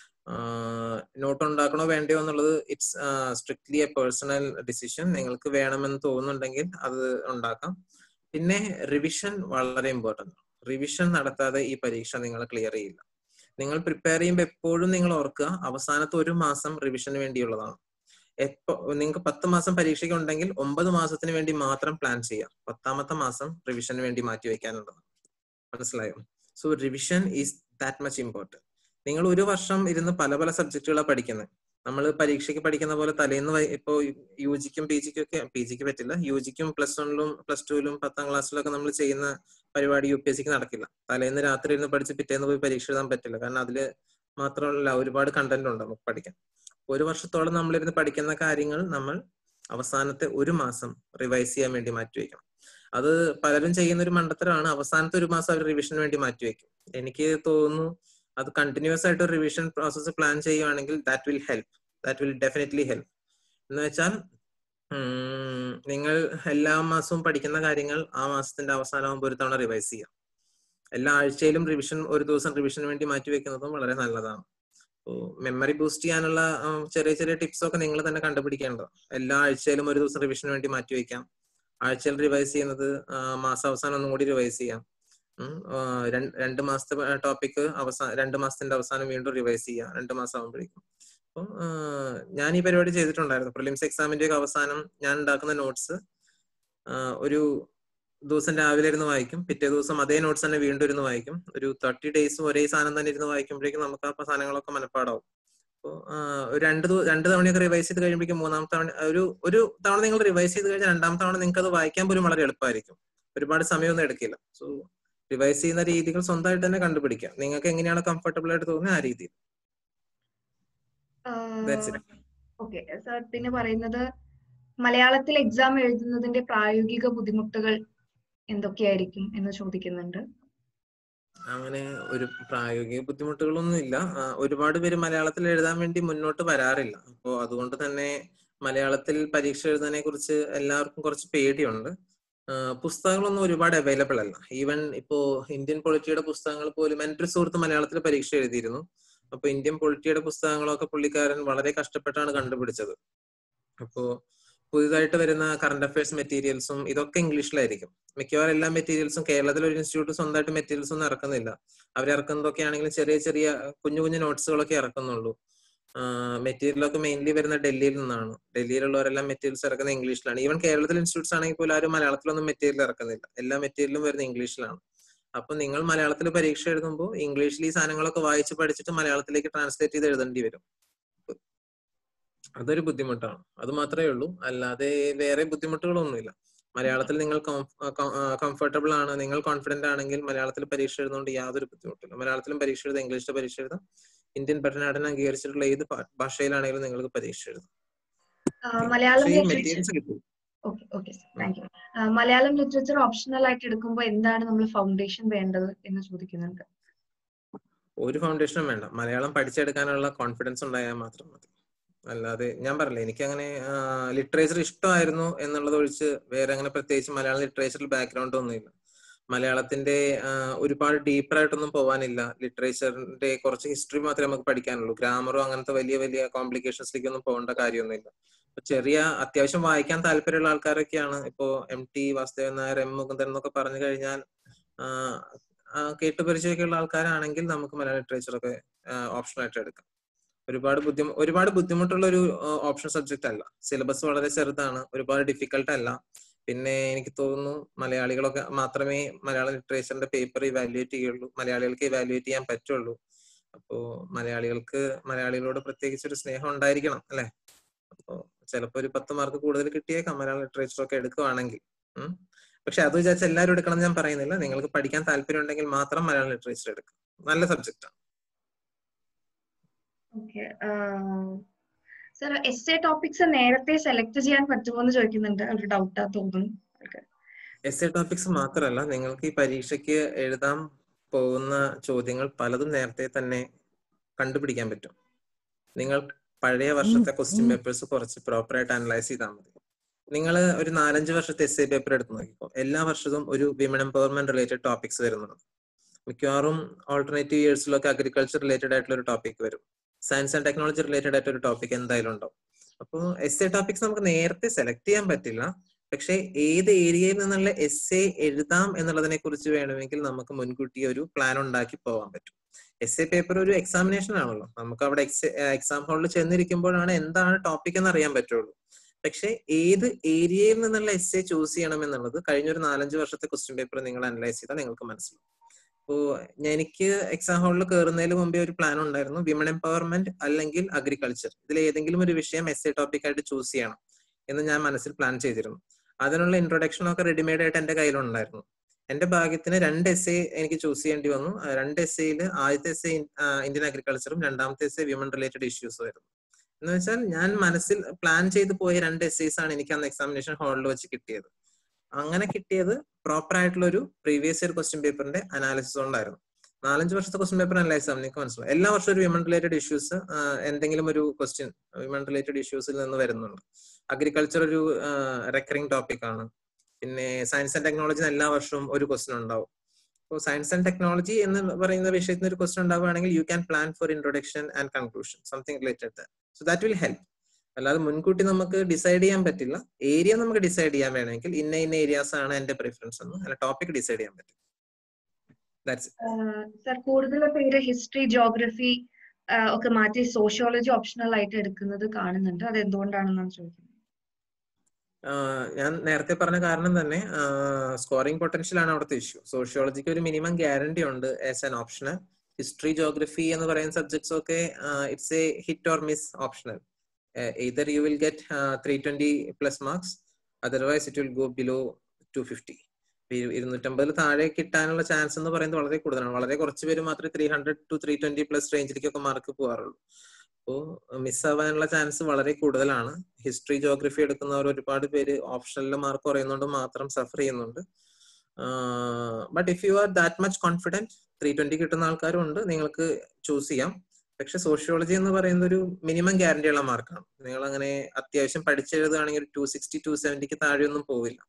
നോട്ട് ഉണ്ടാക്കണോ വേണ്ടയോ എന്നുള്ളത് it's strictly a personal decision നിങ്ങൾക്ക് വേണമെന്ന് തോന്നുന്നുണ്ടെങ്കിൽ അത് ഉണ്ടാക്കാം പിന്നെ റിവിഷൻ വളരെ ഇമ്പോർട്ടന്റ് റിവിഷൻ നടത്താതെ ഈ പരീക്ഷ നിങ്ങൾ ക്ലിയർ ചെയ്യില്ല നിങ്ങൾ പ്രിപ്പയർ ചെയ്യുമ്പോൾ എപ്പോഴും നിങ്ങൾ ഓർക്കുക അവസാനത്തെ ഒരു മാസം റിവിഷന് വേണ്ടിയുള്ളതാണ് എപ്പോ നിങ്ങൾക്ക് പത്ത് മാസം പരീക്ഷയ്ക്ക് ഉണ്ടെങ്കിൽ ഒമ്പത് മാസത്തിന് വേണ്ടി മാത്രം പ്ലാൻ ചെയ്യാം പത്താമത്തെ മാസം റിവിഷന് വേണ്ടി മാറ്റി വെക്കാനുള്ളതാണ് മനസ്സിലായോ so revision is that much important നിങ്ങൾ ഒരു വർഷം ഇരുന്ന് പല പല സബ്ജക്റ്റുകളാണ് പഠിക്കുന്നത് നമ്മൾ പരീക്ഷയ്ക്ക് പഠിക്കുന്ന പോലെ തലേന്ന് വൈ- ഇപ്പോ യു ജിക്കും പി ജിക്കും ഒക്കെ പി ജിക്ക് പറ്റില്ല യു ജിക്കും പ്ലസ് വണ്ണിലും പ്ലസ് ടുവിലും പത്താം ക്ലാസ്സിലൊക്കെ നമ്മൾ ചെയ്യുന്ന പരിപാടി യു പി എസ് സിക്ക് നടക്കില്ല തലേന്ന് രാത്രി ഇരുന്ന് പഠിച്ച് പിറ്റേന്ന് പോയി പരീക്ഷ എഴുതാൻ പറ്റില്ല കാരണം അതില് മാത്രമല്ല ഒരുപാട് കണ്ടന്റ് ഉണ്ട് നമുക്ക് പഠിക്കാൻ ഒരു വർഷത്തോളം നമ്മളിരുന്ന് പഠിക്കുന്ന കാര്യങ്ങൾ നമ്മൾ അവസാനത്തെ ഒരു മാസം റിവൈസ് ചെയ്യാൻ വേണ്ടി മാറ്റിവെക്കണം അത് പലരും ചെയ്യുന്ന ഒരു മണ്ടത്തരമാണ് അവസാനത്തെ ഒരു മാസം അവർ റിവിഷന് വേണ്ടി മാറ്റിവെക്കും എനിക്ക് തോന്നുന്നു അത് കണ്ടിന്യൂസ് ആയിട്ട് റിവിഷൻ പ്രോസസ്സ് പ്ലാൻ ചെയ്യുവാണെങ്കിൽ that will help that will definitely help എന്ന് വെച്ചാൽ ഉം, നിങ്ങൾ എല്ലാ മാസവും പഠിക്കുന്ന കാര്യങ്ങൾ ആ മാസത്തിന്റെ അവസാനമാകുമ്പോൾ ഒരു തവണ റിവൈസ് ചെയ്യാം എല്ലാ ആഴ്ചയിലും റിവിഷൻ ഒരു ദിവസം റിവിഷന് വേണ്ടി മാറ്റി വെക്കുന്നതും വളരെ നല്ലതാണ് മെമ്മറി ബൂസ്റ്റ് ചെയ്യാനുള്ള ഉം, ചെറിയ ചെറിയ ടിപ്സ് ഒക്കെ നിങ്ങൾ തന്നെ കണ്ടുപിടിക്കേണ്ടത് എല്ലാ ആഴ്ചയിലും ഒരു ദിവസം റിവിഷന് വേണ്ടി മാറ്റി വെക്കാം ആഴ്ചയിൽ റിവൈസ് ചെയ്യുന്നത് ആ, മാസാവസാനം ഒന്നും കൂടി റിവൈസ് ചെയ്യാം ഉം, ആ, രണ്ട് രണ്ട് മാസത്തെ ടോപ്പിക് അവസാന രണ്ട് മാസത്തിന്റെ അവസാനം വീണ്ടും റിവൈസ് ചെയ്യാം രണ്ട് മാസം ആകുമ്പോഴേക്കും അപ്പം ആ, ഞാൻ ഈ പരിപാടി ചെയ്തിട്ടുണ്ടായിരുന്നു പ്രിലിംസ് എക്സാമിന്റെ ഒക്കെ അവസാനം ഞാൻ ഉണ്ടാക്കുന്ന നോട്ട്സ് ഒരു ദിവസം രാവിലെ ഇരുന്ന് വായിക്കും പിറ്റേ ദിവസം അതേ നോട്ട്സ് തന്നെ വീണ്ടും ഇരുന്ന് വായിക്കും ഒരു തേർട്ടി ഡേയ്സും ഒരേ സാധനം തന്നെ ഇരുന്ന് വായിക്കുമ്പോഴേക്കും നമുക്ക് ആ സാധനങ്ങളൊക്കെ മനപ്പാടാവും അപ്പോൾ ഒരു രണ്ട് ദിവ- രണ്ട് തവണയൊക്കെ റിവൈസ് ചെയ്ത് കഴിയുമ്പോഴേക്കും മൂന്നാമത്തെ തവണ ഒരു ഒരു തവണ നിങ്ങൾ റിവൈസ് ചെയ്ത് കഴിഞ്ഞാൽ രണ്ടാമത്തെ തവണ നിങ്ങൾക്ക് അത് വായിക്കാൻ പോലും വളരെ എളുപ്പമായിരിക്കും ഒരുപാട് സമയമൊന്നും എടുക്കില്ല സോ റിവൈസ് ചെയ്യുന്ന രീതികൾ സ്വന്തമായിട്ട് തന്നെ കണ്ടുപിടിക്കുക നിങ്ങൾക്ക് എങ്ങനെയാണ് കംഫർട്ടബിൾ ആയിട്ട് തോന്നുന്നത് ആ രീതിയിൽ That's it. ഓക്കെ സാർ പിന്നെ പറയുന്നത് മലയാളത്തിൽ എക്സാം എഴുതുന്നതിന്റെ പ്രായോഗിക ബുദ്ധിമുട്ടുകൾ എന്തൊക്കെയായിരിക്കും എന്ന് ചോദിക്കുന്നുണ്ട് അങ്ങനെ ഒരു പ്രായോഗിക ബുദ്ധിമുട്ടുകളൊന്നും ഇല്ല ആ, ഒരുപാട് പേര് മലയാളത്തിൽ എഴുതാൻ വേണ്ടി മുന്നോട്ട് വരാറില്ല അപ്പോ അതുകൊണ്ട് തന്നെ മലയാളത്തിൽ പരീക്ഷ എഴുതാനെ കുറിച്ച് എല്ലാവർക്കും കുറച്ച് പേടിയുണ്ട് ആ, പുസ്തകങ്ങളൊന്നും ഒരുപാട് അവൈലബിൾ അല്ല ഈവൻ ഇപ്പോ ഇന്ത്യൻ പൊളിറ്റിയുടെ പുസ്തകങ്ങൾ പോലും എൻ്റെ ഒരു സുഹൃത്ത് മലയാളത്തിൽ പരീക്ഷ എഴുതിയിരുന്നു അപ്പൊ ഇന്ത്യൻ പൊളിറ്റിയുടെ പുസ്തകങ്ങളൊക്കെ പുള്ളിക്കാരൻ വളരെ കഷ്ടപ്പെട്ടാണ് കണ്ടുപിടിച്ചത് അപ്പോ പുതിയതായിട്ട് വരുന്ന കറണ്ട് അഫയേഴ്സ് മെറ്റീരിയൽസും ഇതൊക്കെ ഇംഗ്ലീഷിലായിരിക്കും മിക്കവാറും എല്ലാ മെറ്റീരിയൽസും കേരളത്തിൽ ഒരു ഇൻസ്റ്റിറ്റ്യൂട്ട് സ്വന്തമായിട്ട് മെറ്റീരിയൽസ് ഒന്നും ഇറക്കുന്നില്ല അവർ ഇറക്കുന്നതൊക്കെ ആണെങ്കിലും ചെറിയ ചെറിയ കുഞ്ഞു കുഞ്ഞു നോട്ട്സുകളൊക്കെ ഇറക്കുന്നുള്ളൂ മെറ്റീരിയലൊക്കെ മെയിൻലി വരുന്ന ഡൽഹിയിൽ നിന്നാണ് ഡൽഹിയിലുള്ളവരെല്ലാം മെറ്റീരിയൽസ് ഇറക്കുന്നത് ഇംഗ്ലീഷിലാണ് ഈവൻ കേരളത്തിൽ ഇൻസ്റ്റിറ്റ്യൂട്ട്സ് ആണെങ്കിൽ പോലും ആരും മലയാളത്തിലൊന്നും മെറ്റീരിയൽ ഇറക്കുന്നില്ല എല്ലാ മെറ്റീരിയലും വരുന്നത് ഇംഗ്ലീഷിലാണ് അപ്പൊ നിങ്ങൾ മലയാളത്തിൽ പരീക്ഷ എഴുതുമ്പോൾ ഇംഗ്ലീഷിൽ ഈ സാധനങ്ങളൊക്കെ വായിച്ച് പഠിച്ചിട്ട് മലയാളത്തിലേക്ക് ട്രാൻസ്ലേറ്റ് ചെയ്ത് എഴുതേണ്ടി വരും അതൊരു ബുദ്ധിമുട്ടാണ് അത് മാത്രമേ ഉള്ളൂ അല്ലാതെ വേറെ ബുദ്ധിമുട്ടുകളൊന്നുമില്ല മലയാളത്തിൽ നിങ്ങൾ കംഫർട്ടബിൾ ആണ് നിങ്ങൾ കോൺഫിഡന്റ് ആണെങ്കിൽ മലയാളത്തിൽ പരീക്ഷ എഴുതുന്നതുകൊണ്ട് യാതൊരു ബുദ്ധിമുട്ടില്ല മലയാളത്തിലും പരീക്ഷ എഴുതാം ഇംഗ്ലീഷിൽ പരീക്ഷ എഴുതാം ഇന്ത്യൻ ഭരണഘടന അംഗീകരിച്ചിട്ടുള്ള ഏത് ഭാഷയിലാണെങ്കിലും നിങ്ങൾക്ക് പരീക്ഷ എഴുതാം മലയാളം മെറ്റീരിയൽസ് കിട്ടും okay okay thank you Malayalam literature optional ആയിട്ട് എടുക്കുമ്പോൾ എന്താണ് നമ്മൾ ഫൗണ്ടേഷൻ വേണ്ടത് എന്ന് ചോദിക്കുന്നുണ്ട് ഒരു ഫൗണ്ടേഷനും വേണ്ട മലയാളം പഠിച്ചെടുക്കാനുള്ള കോൺഫിഡൻസ് ഉണ്ടായാൽ മാത്രം മതി അല്ലാതെ ഞാൻ പറഞ്ഞില്ലേ എനിക്ക് അങ്ങനെ ലിറ്ററേച്ചർ ഇഷ്ടമായിരുന്നു എന്നുള്ളത് ഒഴിച്ച് വേറെ അങ്ങനെ പ്രത്യേകിച്ച് മലയാളം ലിറ്ററേച്ചറിൽ ബാക്ക്ഗ്രൗണ്ട് ഒന്നുമില്ല മലയാളത്തിന്റെ ഒരുപാട് ഡീപ്പർ ആയിട്ടൊന്നും പോകാനില്ല ലിറ്ററേച്ചറിന്റെ കുറച്ച് ഹിസ്റ്ററി മാത്രമേ നമുക്ക് പഠിക്കാനുള്ളൂ ഗ്രാമറോ അങ്ങനത്തെ വലിയ വലിയ കോംപ്ലിക്കേഷൻസിലേക്കൊന്നും പോകേണ്ട കാര്യമൊന്നുമില്ല ചെറിയ അത്യാവശ്യം വായിക്കാൻ താല്പര്യമുള്ള ആൾക്കാരൊക്കെയാണ് ഇപ്പോ M T Vasudevan Nair M Mukundan എന്നൊക്കെ പറഞ്ഞു കഴിഞ്ഞാൽ കേട്ടുപരിചയമൊക്കെയുള്ള ആൾക്കാരാണെങ്കിൽ നമുക്ക് മലയാളം ലിറ്ററേച്ചർ ഒക്കെ ഓപ്ഷൻ ആയിട്ട് എടുക്കാം ഒരുപാട് ബുദ്ധിമു ഒരുപാട് ബുദ്ധിമുട്ടുള്ള ഒരു ഓപ്ഷൻ സബ്ജക്റ്റ് അല്ല സിലബസ് വളരെ ചെറുതാണ് ഒരുപാട് ഡിഫിക്കൽട്ട് അല്ല പിന്നെ എനിക്ക് തോന്നുന്നു മലയാളികളൊക്കെ മാത്രമേ മലയാള ലിറ്ററേച്ചറിന്റെ പേപ്പർ ഇവാലുവേറ്റ് ചെയ്യുള്ളൂ മലയാളികൾക്ക് ഇവാലുവേറ്റ് ചെയ്യാൻ പറ്റുള്ളൂ അപ്പോ മലയാളികൾക്ക് മലയാളികളോട് പ്രത്യേകിച്ച് ഒരു സ്നേഹം ഉണ്ടായിരിക്കണം അല്ലെ അപ്പോ ചിലപ്പോ ഒരു പത്ത് മാർക്ക് കൂടുതൽ കിട്ടിയേക്കാം മലയാള ലിറ്ററേച്ചർ ഒക്കെ എടുക്കുവാണെങ്കിൽ പക്ഷെ അത് വിചാരിച്ച് എല്ലാവരും എടുക്കണം ഞാൻ പറയുന്നില്ല നിങ്ങൾക്ക് പഠിക്കാൻ താല്പര്യം ഉണ്ടെങ്കിൽ മാത്രം മലയാളം ലിറ്ററേച്ചർ എടുക്കുക നല്ല സബ്ജക്റ്റ് ആണ് okay sir essay topics നേരത്തെ സെലക്ട് ചെയ്യാൻ പറ്റുമോ എന്ന് ചോദിക്കുന്നുണ്ട് ഒരു ഡൗട്ടാ തോന്നുന്നു എസ് എ ടോപ്പിക്സ് മാത്രമല്ല നിങ്ങൾക്ക് ഈ പരീക്ഷയ്ക്ക് എഴുതാൻ പോകുന്ന ചോദ്യങ്ങൾ പലതും നേരത്തെ തന്നെ കണ്ടുപിടിക്കാൻ പറ്റും നിങ്ങൾ പഴയ വർഷത്തെ ക്വസ്റ്റ്യൻ പേപ്പേഴ്സ് കുറച്ച് പ്രോപ്പർ ആയിട്ട് അനലൈസ് ചെയ്താൽ മതി നിങ്ങൾ ഒരു നാലഞ്ച് വർഷത്തെ എസ് എ പേപ്പർ എടുത്ത് നോക്കിക്കോ എല്ലാ വർഷവും ഒരു വിമൻ എംപവർമെന്റ് റിലേറ്റഡ് ടോപ്പിക്സ് വരുന്നുണ്ട് മിക്കവാറും ഓൾട്ടർനേറ്റീവ് ഇയേഴ്സിലൊക്കെ അഗ്രികൾച്ചർ റിലേറ്റഡ് ആയിട്ടുള്ള ഒരു ടോപ്പിക് വരും സയൻസ് ആൻഡ് ടെക്നോളജി റിലേറ്റഡ് ആയിട്ട് ഒരു ടോപ്പിക് എന്തായാലും ഉണ്ടാവും അപ്പോൾ എസ് എ ടോപ്പിക്സ് നമുക്ക് നേരത്തെ സെലക്ട് ചെയ്യാൻ പറ്റില്ല പക്ഷെ ഏത് ഏരിയയിൽ നിന്നുള്ള എസ് എ എഴുതാം എന്നുള്ളതിനെ കുറിച്ച് വേണമെങ്കിൽ നമുക്ക് മുൻകൂട്ടി ഒരു പ്ലാൻ ഉണ്ടാക്കി പോകാൻ പറ്റും എസ് എ പേപ്പർ ഒരു എക്സാമിനേഷൻ ആണല്ലോ നമുക്ക് അവിടെ എക്സാം ഹാളിൽ ചെന്നിരിക്കുമ്പോഴാണ് എന്താണ് ടോപ്പിക് എന്ന് അറിയാൻ പറ്റുള്ളൂ പക്ഷെ ഏത് ഏരിയയിൽ നിന്നുള്ള എസ് എ ചൂസ് ചെയ്യണം എന്നുള്ളത് കഴിഞ്ഞ ഒരു നാലഞ്ച് വർഷത്തെ ക്വസ്റ്റ്യൻ പേപ്പർ നിങ്ങൾ അനലൈസ് ചെയ്താൽ നിങ്ങൾക്ക് മനസ്സിലാവും അപ്പോ എനിക്ക് എക്സാം ഹാളിൽ കയറുന്നതിന് മുമ്പേ ഒരു പ്ലാൻ ഉണ്ടായിരുന്നു വിമൺ എംപവർമെന്റ് അല്ലെങ്കിൽ അഗ്രികൾച്ചർ ഇതിൽ ഏതെങ്കിലും ഒരു വിഷയം എസ് എ ടോപ്പിക് ആയിട്ട് ചൂസ് ചെയ്യണം എന്ന് ഞാൻ മനസ്സിൽ പ്ലാൻ ചെയ്തിരുന്നു അതിനുള്ള ഇൻട്രൊഡക്ഷൻ ഒക്കെ റെഡിമെയ്ഡ് ആയിട്ട് എന്റെ കയ്യിലുണ്ടായിരുന്നു എന്റെ ഭാഗ്യത്തിന് രണ്ട് എസ് എ എനിക്ക് ചൂസ് ചെയ്യേണ്ടി വന്നു രണ്ട് എസ് എയിൽ ആദ്യത്തെ എസ് എ ഇന്ത്യൻ അഗ്രികൾച്ചറും രണ്ടാമത്തെ essay women related issues ആയിരുന്നു എന്ന് വെച്ചാൽ ഞാൻ മനസ്സിൽ പ്ലാൻ ചെയ്ത് പോയ രണ്ട് എസ്സേസ് ആണ് എനിക്ക് അന്ന് എക്സാമിനേഷൻ ഹാളിൽ വെച്ച് കിട്ടിയത് അങ്ങനെ കിട്ടിയത് പ്രോപ്പർ ആയിട്ടുള്ള ഒരു പ്രീവിയസ് ഇയർ ക്വസ്റ്റ്യൻ പേപ്പറിന്റെ അനാലിസിസ് കൊണ്ടായിരുന്നു നാലഞ്ച് വർഷത്തെ ക്വസ്റ്റ്യൻ പേപ്പർ അനലൈസ് ആവും നിങ്ങൾക്ക് മനസ്സിലാവും എല്ലാ വർഷവും ഒരു വിമൺ റിലേറ്റഡ് ഇഷ്യൂസ് എന്തെങ്കിലും ഒരു ക്വസ്റ്റ്യൻ വിമൺ റിലേറ്റഡ് ഇഷ്യൂസിൽ നിന്ന് വരുന്നുണ്ട് അഗ്രികൾച്ചർ ഒരു റെക്കറിംഗ് ടോപ്പിക് ആണ് പിന്നെ സയൻസ് ആൻഡ് ടെക്നോളജി എല്ലാ വർഷവും ഒരു ക്വസ്റ്റ്യൻ ഉണ്ടാവും അപ്പോൾ സയൻസ് ആൻഡ് ടെക്നോളജി എന്ന് പറയുന്ന വിഷയത്തിന് ഒരു ക്വസ്റ്റ്യൻ ഉണ്ടാവുകയാണെങ്കിൽ you can plan for introduction and conclusion something related so that will help അല്ലാതെ മുൻകൂട്ടി നമുക്ക് ഡിസൈഡ് ചെയ്യാൻ പറ്റില്ല ഏരിയ നമുക്ക് ഡിസൈഡ് ചെയ്യാൻ വേണമെങ്കിൽ ഇന്ന ഇന്ന ഏരിയാസ് ആണ് എന്റെ പ്രിഫറൻസ് എന്ന് അല്ല ടോപ്പിക് ഡിസൈഡ് ചെയ്യാൻ പറ്റും സർ കൂടുതൽ പേര് ഹിസ്റ്ററി ജോഗ്രഫി ഒക്കെ മാറ്റി സോഷ്യോളജി ഓപ്ഷണൽ ആയിട്ട് എടുക്കുന്നത് കാണുന്നുണ്ട് അത് എന്തുകൊണ്ടാണെന്നാണ് ചോദിക്കുന്നത് ഞാൻ നേരത്തെ പറഞ്ഞ കാരണം തന്നെ സ്കോറിംഗ് പൊട്ടൻഷ്യൽ ആണ് അവിടുത്തെ ഇഷ്യൂ സോഷ്യോളജിക്ക് ഒരു മിനിമം ഗ്യാരണ്ടി ഉണ്ട് as an optional history geography എന്ന് പറയുന്ന സബ്ജക്ട്സ് ഒക്കെ it's a hit or miss optional either you will get uh, 320 plus marks otherwise it will go below 250 ഇരുന്നൂറ്റമ്പതിൽ താഴെ കിട്ടാനുള്ള ചാൻസ് എന്ന് പറയുന്നത് വളരെ കൂടുതലാണ് വളരെ കുറച്ച് പേര് മാത്രമേ three hundred to three twenty plus റേഞ്ചിലേക്കൊക്കെ മാർക്ക് പോകാറുള്ളൂ അപ്പോൾ മിസ്സാവാനുള്ള ചാൻസ് വളരെ കൂടുതലാണ് ഹിസ്റ്ററി ജോഗ്രഫി എടുക്കുന്നവർ ഒരുപാട് പേര് ഓപ്ഷനിൽ മാർക്ക് കുറയുന്നതുകൊണ്ട് മാത്രം സഫർ ചെയ്യുന്നുണ്ട് but if you are that much confident three twenty കിട്ടുന്ന ആൾക്കാരും ഉണ്ട് നിങ്ങൾക്ക് ചൂസ് ചെയ്യാം പക്ഷെ സോഷ്യോളജി എന്ന് പറയുന്ന ഒരു മിനിമം ഗ്യാരണ്ടി ഉള്ള മാർക്കാണ് നിങ്ങൾ അങ്ങനെ അത്യാവശ്യം പഠിച്ചെഴുതുകയാണെങ്കിൽ ടു സിക്സ്റ്റി ടു സെവന്റിക്ക് താഴെയൊന്നും പോവില്ല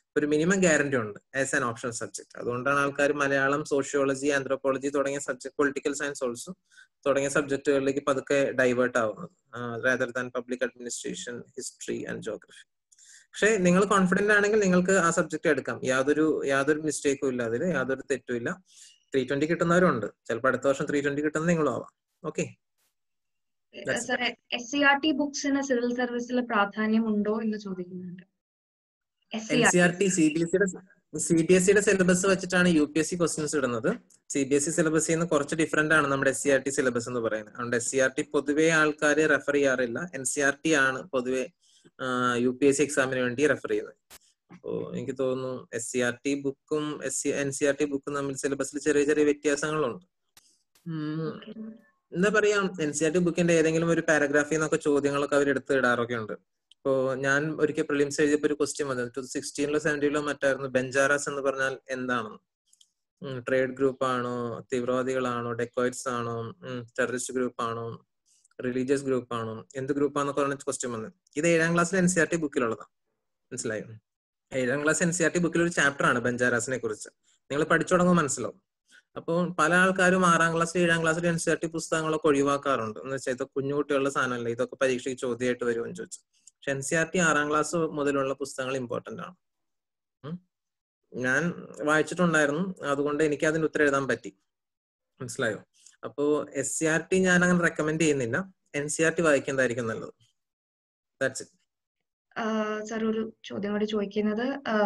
ഒരു മിനിമം ഗ്യാരണ്ടി ഉണ്ട് ആസ് ആൻ ഓപ്ഷണൽ സബ്ജക്ട് അതുകൊണ്ടാണ് ആൾക്കാർ മലയാളം സോഷ്യോളജി ആന്ത്രോപോളജി തുടങ്ങിയ സബ്ജക്ട് പൊളിറ്റിക്കൽ സയൻസ് ഓൾസോ തുടങ്ങിയ സബ്ജക്റ്റുകളിലേക്ക് പതുക്കെ ഡൈവേർട്ട് ആവുന്നത് rather than public administration history and geography പക്ഷെ നിങ്ങൾ കോൺഫിഡന്റ് ആണെങ്കിൽ നിങ്ങൾക്ക് ആ സബ്ജക്ട് എടുക്കാം യാതൊരു യാതൊരു മിസ്റ്റേക്കും ഇല്ല അതിൽ യാതൊരു തെറ്റും ഇല്ല ത്രീ ട്വന്റി കിട്ടുന്നവരുണ്ട് ചിലപ്പോൾ അടുത്ത വർഷം ത്രീ ട്വന്റി കിട്ടുന്നത് നിങ്ങളും ആവാം okay That's sir S C R T ബുക്സിന് സിവിൽ സർവീസിൽ പ്രാധാന്യം ഉണ്ടോ എന്ന് ചോദിക്കുന്നുണ്ട് S N C C R T C B S സിയുടെ സി ബി എസ് സിയുടെ സിലബസ് വെച്ചിട്ടാണ് U P S C questions ഇടുന്നത് സി ബി എസ് സി സിലബസിൽ നിന്ന് കുറച്ച് ഡിഫറെന്റ് ആണ് നമ്മുടെ S C R T syllabus എന്ന് പറയുന്നത് അതുകൊണ്ട് എസ് സി ആർ ടി പൊതുവെ ആൾക്കാർ റെഫർ ചെയ്യാറില്ല എൻ സി ആർ ടി ആണ് പൊതുവെ യു പി എസ് സി എക്സാമിന് വേണ്ടി റെഫർ ചെയ്യുന്നത് അപ്പോ എനിക്ക് തോന്നുന്നു എസ് സി ആർ ടി ബുക്കും S C N C R T ബുക്കും തമ്മിൽ സിലബസിൽ ചെറിയ ചെറിയ വ്യത്യാസങ്ങളുണ്ട് ഉം, എന്താ പറയാ എൻ സി ആർ ടി ബുക്കിന്റെ ഏതെങ്കിലും ഒരു പാരഗ്രാഫിൽ നിന്നൊക്കെ ചോദ്യങ്ങളൊക്കെ അവർ എടുത്ത് ഇടാറൊക്കെ ഉണ്ട് ഇപ്പോ ഞാൻ ഒരിക്കൽ പ്രിലിംസ് എഴുതിയപ്പോ ഒരു ക്വസ്റ്റ്യൻ വന്നത് ടു സിക്സ്റ്റീനിലോ സെവൻറ്റീനിലോ മറ്റായിരുന്നു ബെഞ്ചാറാസ് എന്ന് പറഞ്ഞാൽ എന്താണെന്ന് ട്രേഡ് ഗ്രൂപ്പ് ആണോ തീവ്രവാദികളാണോ ഡെക്കോയിറ്റ്സ് ആണോ ടെററിസ്റ്റ് ഗ്രൂപ്പ് ആണോ റിലീജിയസ് ഗ്രൂപ്പ് ആണോ എന്ത് ഗ്രൂപ്പാന്നൊക്കെ പറഞ്ഞ ക്വസ്റ്റ്യൻ വന്നത് ഇത് ഏഴാം ക്ലാസ്സിൽ എൻ സി ആർ ടി ബുക്കിലുള്ളതാണ് മനസ്സിലായോ ഏഴാം class N C R T ബുക്കിൽ ഒരു ചാപ്റ്റർ ആണ് ബെഞ്ചാറാസിനെ കുറിച്ച് നിങ്ങൾ പഠിച്ചു തുടങ്ങുമ്പോൾ മനസ്സിലാവും അപ്പോൾ പല ആൾക്കാരും ആറാം ക്ലാസ്സിൽ ഏഴാം ക്ലാസ്സിൽ എൻ സി ആർ ടി പുസ്തകങ്ങളൊക്കെ ഒഴിവാക്കാറുണ്ട് എന്ന് വെച്ചാൽ ഇത് കുഞ്ഞു കുട്ടികളുടെ സാധനമല്ല ഇതൊക്കെ പരീക്ഷയ്ക്ക് ചോദ്യമായിട്ട് വരുമെന്ന് ചോദിച്ചു പക്ഷെ എൻ സി ആർ ടി ആറാം ക്ലാസ് മുതലുള്ള പുസ്തകങ്ങൾ ഇമ്പോർട്ടന്റ് ആണ് ഉം. ഞാൻ വായിച്ചിട്ടുണ്ടായിരുന്നു അതുകൊണ്ട് എനിക്ക് അതിന് ഉത്തരം എഴുതാൻ പറ്റി മനസ്സിലായോ അപ്പോ എസ് സി ആർ ടി ഞാൻ അങ്ങനെ റെക്കമെൻഡ് ചെയ്യുന്നില്ല എൻ സി ആർ ടി വായിക്കുന്നതായിരിക്കും നല്ലത് ദാറ്റ്സ് ഇറ്റ് സാർ ഒരു ചോദ്യം കൂടി ചോദിക്കുന്നത്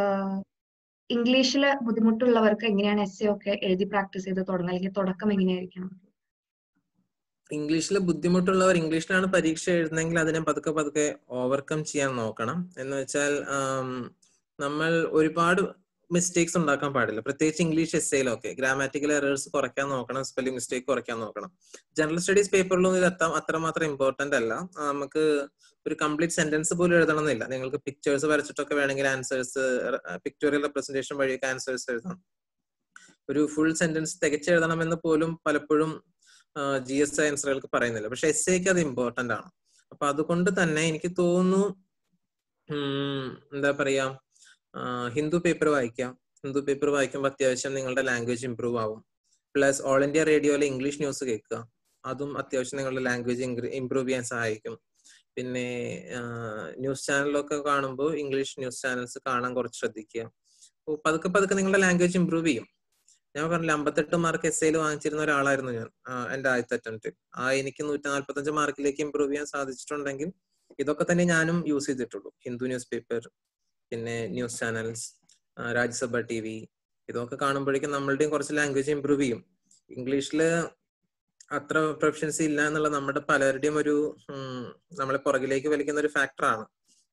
ഇംഗ്ലീഷിൽ ബുദ്ധിമുട്ടുള്ളവർക്ക് എങ്ങനെയാണ് എസ് എ ഒക്കെ എഴുതി പ്രാക്ടീസ് ചെയ്ത് തുടങ്ങുക അല്ലെങ്കിൽ തുടക്കം എങ്ങനെയായിരിക്കണം ഇംഗ്ലീഷിൽ ബുദ്ധിമുട്ടുള്ളവർ ഇംഗ്ലീഷിലാണ് പരീക്ഷ എഴുതുന്നെങ്കിൽ അതിനെ പതുക്കെ പതുക്കെ ഓവർകം ചെയ്യാൻ നോക്കണം എന്ന് വെച്ചാൽ ആം, നമ്മൾ ഒരുപാട് മിസ്റ്റേക്സ് ഉണ്ടാക്കാൻ പാടില്ല പ്രത്യേകിച്ച് ഇംഗ്ലീഷ് എസ്സേയിലൊക്കെ ഗ്രാമാറ്റിക്കൽ എറേഴ്സ് കുറയ്ക്കാൻ നോക്കണം സ്പെല്ലിംഗ് മിസ്റ്റേക്ക് കുറയ്ക്കാൻ നോക്കണം ജനറൽ സ്റ്റഡീസ് പേപ്പറിലൊന്നും ഇത് എത്താം അത്രമാത്രം ഇമ്പോർട്ടന്റ് അല്ല ആ, നമുക്ക് ഒരു കംപ്ലീറ്റ് സെന്റൻസ് പോലും എഴുതണം എന്നില്ല നിങ്ങൾക്ക് പിക്ചേഴ്സ് വരച്ചിട്ടൊക്കെ വേണമെങ്കിൽ ആൻസേഴ്സ് പിക്ടോറിയൽ റെപ്രസെന്റേഷൻ വഴിയൊക്കെ ആൻസേഴ്സ് എഴുതാം ഒരു ഫുൾ സെന്റൻസ് തികച്ചെഴുതണമെന്ന് പോലും പലപ്പോഴും ജി എസ് ആൻസറുകൾക്ക് പറയുന്നില്ല പക്ഷെ എസ് എക്ക് അത് ഇമ്പോർട്ടന്റ് ആണ് അപ്പൊ അതുകൊണ്ട് തന്നെ എനിക്ക് തോന്നുന്നു ഉം, എന്താ പറയാ ആ, ഹിന്ദു പേപ്പർ വായിക്കാം ഹിന്ദു പേപ്പർ വായിക്കുമ്പോൾ അത്യാവശ്യം നിങ്ങളുടെ ലാംഗ്വേജ് ഇമ്പ്രൂവ് ആവും പ്ലസ് ഓൾ ഇന്ത്യ റേഡിയോയിലെ ഇംഗ്ലീഷ് ന്യൂസ് കേൾക്കുക അതും അത്യാവശ്യം നിങ്ങളുടെ ലാംഗ്വേജ് ഇമ്പ്രൂവ് ചെയ്യാൻ സഹായിക്കും പിന്നെ ന്യൂസ് ചാനലൊക്കെ കാണുമ്പോൾ ഇംഗ്ലീഷ് ന്യൂസ് ചാനൽസ് കാണാൻ കുറച്ച് ശ്രദ്ധിക്കുക അപ്പോൾ പതുക്കെ പതുക്കെ നിങ്ങളുടെ ലാംഗ്വേജ് ഇമ്പ്രൂവ് ചെയ്യും ഞാൻ പറഞ്ഞില്ല അമ്പത്തെട്ട് മാർക്ക് എസ് ഐയിൽ വാങ്ങിച്ചിരുന്ന ഒരാളായിരുന്നു ഞാൻ ആ, എന്റെ ആദ്യത്തെ അറ്റംപ്റ്റ് ആ എനിക്ക് നൂറ്റി നാല്പത്തഞ്ച് മാർക്കിലേക്ക് ഇമ്പ്രൂവ് ചെയ്യാൻ സാധിച്ചിട്ടുണ്ടെങ്കിൽ ഇതൊക്കെ തന്നെ ഞാനും യൂസ് ചെയ്തിട്ടുള്ളൂ ഹിന്ദു ന്യൂസ് പേപ്പർ പിന്നെ news channels Rajya Sabha T V ഇതൊക്കെ കാണുമ്പോഴേക്കും നമ്മളുടെയും കുറച്ച് ലാംഗ്വേജ് ഇമ്പ്രൂവ് ചെയ്യും ഇംഗ്ലീഷിൽ അത്ര പ്രൊഫഷൻസി ഇല്ല എന്നുള്ള നമ്മുടെ പലരുടെയും ഒരു ഉം, നമ്മളെ പുറകിലേക്ക് വലിക്കുന്ന ഒരു ഫാക്ടറാണ്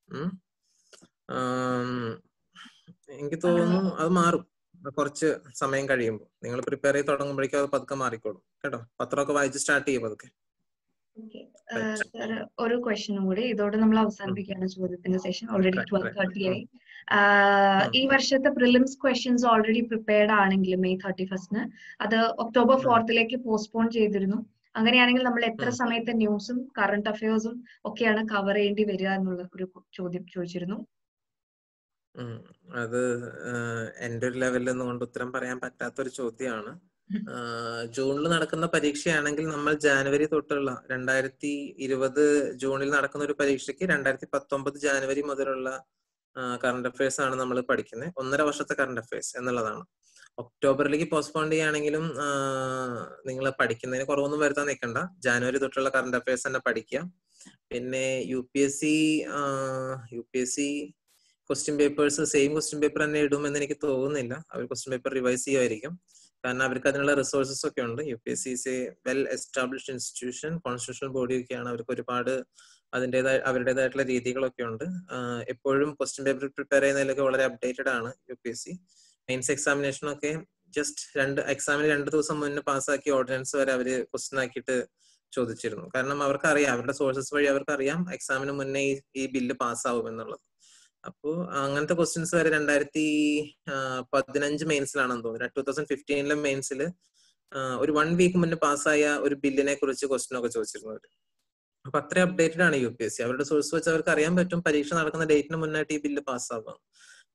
എനിക്ക് തോന്നുന്നു അത് മാറും കുറച്ച് സമയം കഴിയുമ്പോൾ നിങ്ങൾ പ്രിപ്പയർ ചെയ്ത് തുടങ്ങുമ്പോഴേക്കും അത് പതുക്കെ മാറിക്കോളും കേട്ടോ പത്രമൊക്കെ വായിച്ച് സ്റ്റാർട്ട് ചെയ്യും പതുക്കെ സാർ ഒരു ക്വസ്റ്റ്യനും കൂടി ഇതോടെ നമ്മൾ അവസാനിപ്പിക്കുകയാണ് ചോദ്യത്തിന്റെ session already Right, twelve right. Thirty ആയി ആഹ് ഉം. ഈ വർഷത്തെ പ്രിലിംസ് ക്വസ്റ്റ്യൻസ് ഓൾറെഡി പ്രിപ്പയർഡ് ആണെങ്കിൽ മെയ് തേർട്ടി ഫസ്റ്റിന് അത് ഒക്ടോബർ ഉം. ഫോർത്തിലേക്ക് പോസ്റ്റ്പോൺ ചെയ്തിരുന്നു അങ്ങനെയാണെങ്കിൽ നമ്മൾ എത്ര ഉം. സമയത്തെ ന്യൂസും കറണ്ട് അഫയേഴ്സും ഒക്കെയാണ് കവർ ചെയ്യേണ്ടി വരിക എന്നുള്ള ഒരു ചോദ്യം ചോദിച്ചിരുന്നു ഉം. അത് ആഹ് എന്റെ ഒരു ലെവലിൽ നിന്നുകൊണ്ട് ഉത്തരം പറയാൻ പറ്റാത്ത ഒരു ചോദ്യമാണ് ജൂണിൽ നടക്കുന്ന പരീക്ഷയാണെങ്കിൽ നമ്മൾ ജാനുവരി തൊട്ടുള്ള രണ്ടായിരത്തി ഇരുപത് ജൂണിൽ നടക്കുന്ന ഒരു പരീക്ഷയ്ക്ക് രണ്ടായിരത്തി പത്തൊമ്പത് ജാനുവരി മുതലുള്ള കറണ്ട് അഫയേഴ്സ് ആണ് നമ്മൾ പഠിക്കുന്നത് ഒന്നര വർഷത്തെ കറണ്ട് അഫയേഴ്സ് എന്നുള്ളതാണ് ഒക്ടോബറിലേക്ക് പോസ്റ്റ്പോൺ ചെയ്യുകയാണെങ്കിലും നിങ്ങൾ പഠിക്കുന്നതിന് കുറവൊന്നും വരുത്താൻ നിൽക്കണ്ട ജാനുവരി തൊട്ടുള്ള കറണ്ട് അഫയേഴ്സ് തന്നെ പഠിക്കുക പിന്നെ U P S C U P S C question papers same question paper തന്നെ ഇടുമെന്ന് എനിക്ക് തോന്നുന്നില്ല അവർ ക്വസ്റ്റ്യൻ പേപ്പർ റിവൈസ് ചെയ്യുമായിരിക്കും കാരണം അവർക്ക് അതിനുള്ള റിസോഴ്സസ് ഒക്കെ ഉണ്ട് U P S C is a well established institution constitutional body ഒക്കെയാണ് അവർക്ക് ഒരുപാട് അതിൻ്റെതായ അവരുടേതായിട്ടുള്ള രീതികളൊക്കെ ഉണ്ട് ആഹ് എപ്പോഴും ക്വസ്റ്റ്യൻ പേപ്പർ പ്രിപ്പയർ ചെയ്യുന്നതിലൊക്കെ വളരെ അപ്ഡേറ്റഡ് ആണ് U P S C mains എക്സാമിനേഷനൊക്കെ ജസ്റ്റ് രണ്ട് എക്സാമിന് രണ്ട് ദിവസം മുന്നേ പാസ്സാക്കി ഓർഡിനൻസ് വരെ അവര് ക്വസ്റ്റ്യൻ ആക്കിയിട്ട് ചോദിച്ചിരുന്നു കാരണം അവർക്ക് അറിയാം അവരുടെ സോഴ്സസ് വഴി അവർക്ക് അറിയാം എക്സാമിന് മുന്നേ ഈ ഈ ബില്ല് പാസ്സാവും എന്നുള്ളത് അപ്പോ അങ്ങനത്തെ ക്വസ്റ്റ്യൻസ് വരെ രണ്ടായിരത്തി പതിനഞ്ച് മെയിൻസിലാണെന്ന് തോന്നുന്നു ടൂ തൗസൻഡ് ഫിഫ്റ്റീനിലെ മെയിൻസിൽ ഒരു വൺ വീക്ക് മുന്നേ പാസ്സായ ഒരു ബില്ലിനെ കുറിച്ച് ക്വസ്റ്റ്യൻ ഒക്കെ ചോദിച്ചിരുന്നു അവര് അപ്പൊ അത്രയും അപ്ഡേറ്റഡ് ആണ് യു പി എസ് സി അവരുടെ സോഴ്സ് വെച്ച് അവർക്ക് അറിയാൻ പറ്റും പരീക്ഷ നടക്കുന്ന ഡേറ്റിന് മുന്നായിട്ട് ഈ ബില്ല് പാസ്സാവാം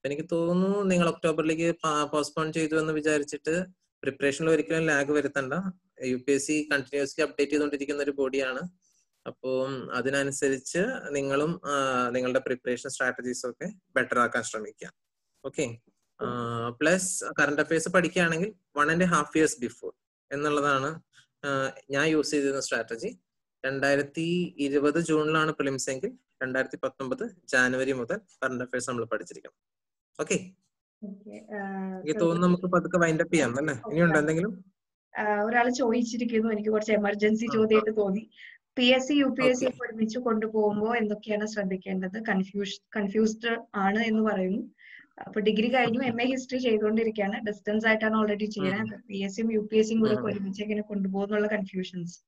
എനിക്ക് തോന്നുന്നു നിങ്ങൾ ഒക്ടോബറിലേക്ക് പോസ്റ്റ്പോൺ ചെയ്തു എന്ന് വിചാരിച്ചിട്ട് പ്രിപ്പറേഷനിൽ ഒരിക്കലും ലാഗ് വരുത്തണ്ട U P S C continuously update ചെയ്തുകൊണ്ടിരിക്കുന്ന ഒരു ബോഡിയാണ് അപ്പോൾ അതിനനുസരിച്ച് നിങ്ങളും ആ, നിങ്ങളുടെ പ്രിപ്പറേഷൻ സ്ട്രാറ്റജീസ് ഒക്കെ ബെറ്റർ ആക്കാൻ ശ്രമിക്കുക ഓക്കെ പ്ലസ് കറണ്ട് അഫയേഴ്സ് പഠിക്കുകയാണെങ്കിൽ one and half years before എന്നുള്ളതാണ് ആ, ഞാൻ യൂസ് ചെയ്തിരുന്ന സ്ട്രാറ്റജി രണ്ടായിരത്തി ഇരുപത് ജൂണിലാണ് പ്രിലിംസ് എങ്കിൽ രണ്ടായിരത്തി പത്തൊമ്പത് ജാനുവരി മുതൽ കറണ്ട് അഫയേഴ്സ് നമ്മൾ പഠിച്ചിരിക്കണം ഓക്കെ Okay, എനിക്ക് ആഹ് തോന്നുന്നു നമുക്ക് പതുക്കെ വൈൻഡപ്പ് ചെയ്യാം അല്ലേ ഇനിയുണ്ടോ എന്തെങ്കിലും ഒരാൾ ചോദിച്ചിരിക്കുന്നു എനിക്ക് കുറച്ച് എമർജൻസി ചോദ്യമായിട്ട് തോന്നി P S C U P S C Okay. ഒരുമിച്ച് കൊണ്ടുപോകുമ്പോൾ എന്തൊക്കെയാണ് ശ്രദ്ധിക്കേണ്ടത് കൺഫ്യൂസ് കൺഫ്യൂസ്ഡ് ആണ് എന്ന് പറയുന്നു അപ്പൊ ഡിഗ്രി കഴിഞ്ഞു എം എ ഹിസ്റ്ററി ചെയ്തുകൊണ്ടിരിക്കുകയാണ് ഡിസ്റ്റൻസ് ആയിട്ടാണ് ഓൾറെഡി ചെയ്യുന്നത് പി എസ് സിയും യു പി എസ് സിയും കൂടെ ഉം. ഒരുമിച്ച് എങ്ങനെ കൊണ്ടുപോകുന്നുള്ള കൺഫ്യൂഷൻസ്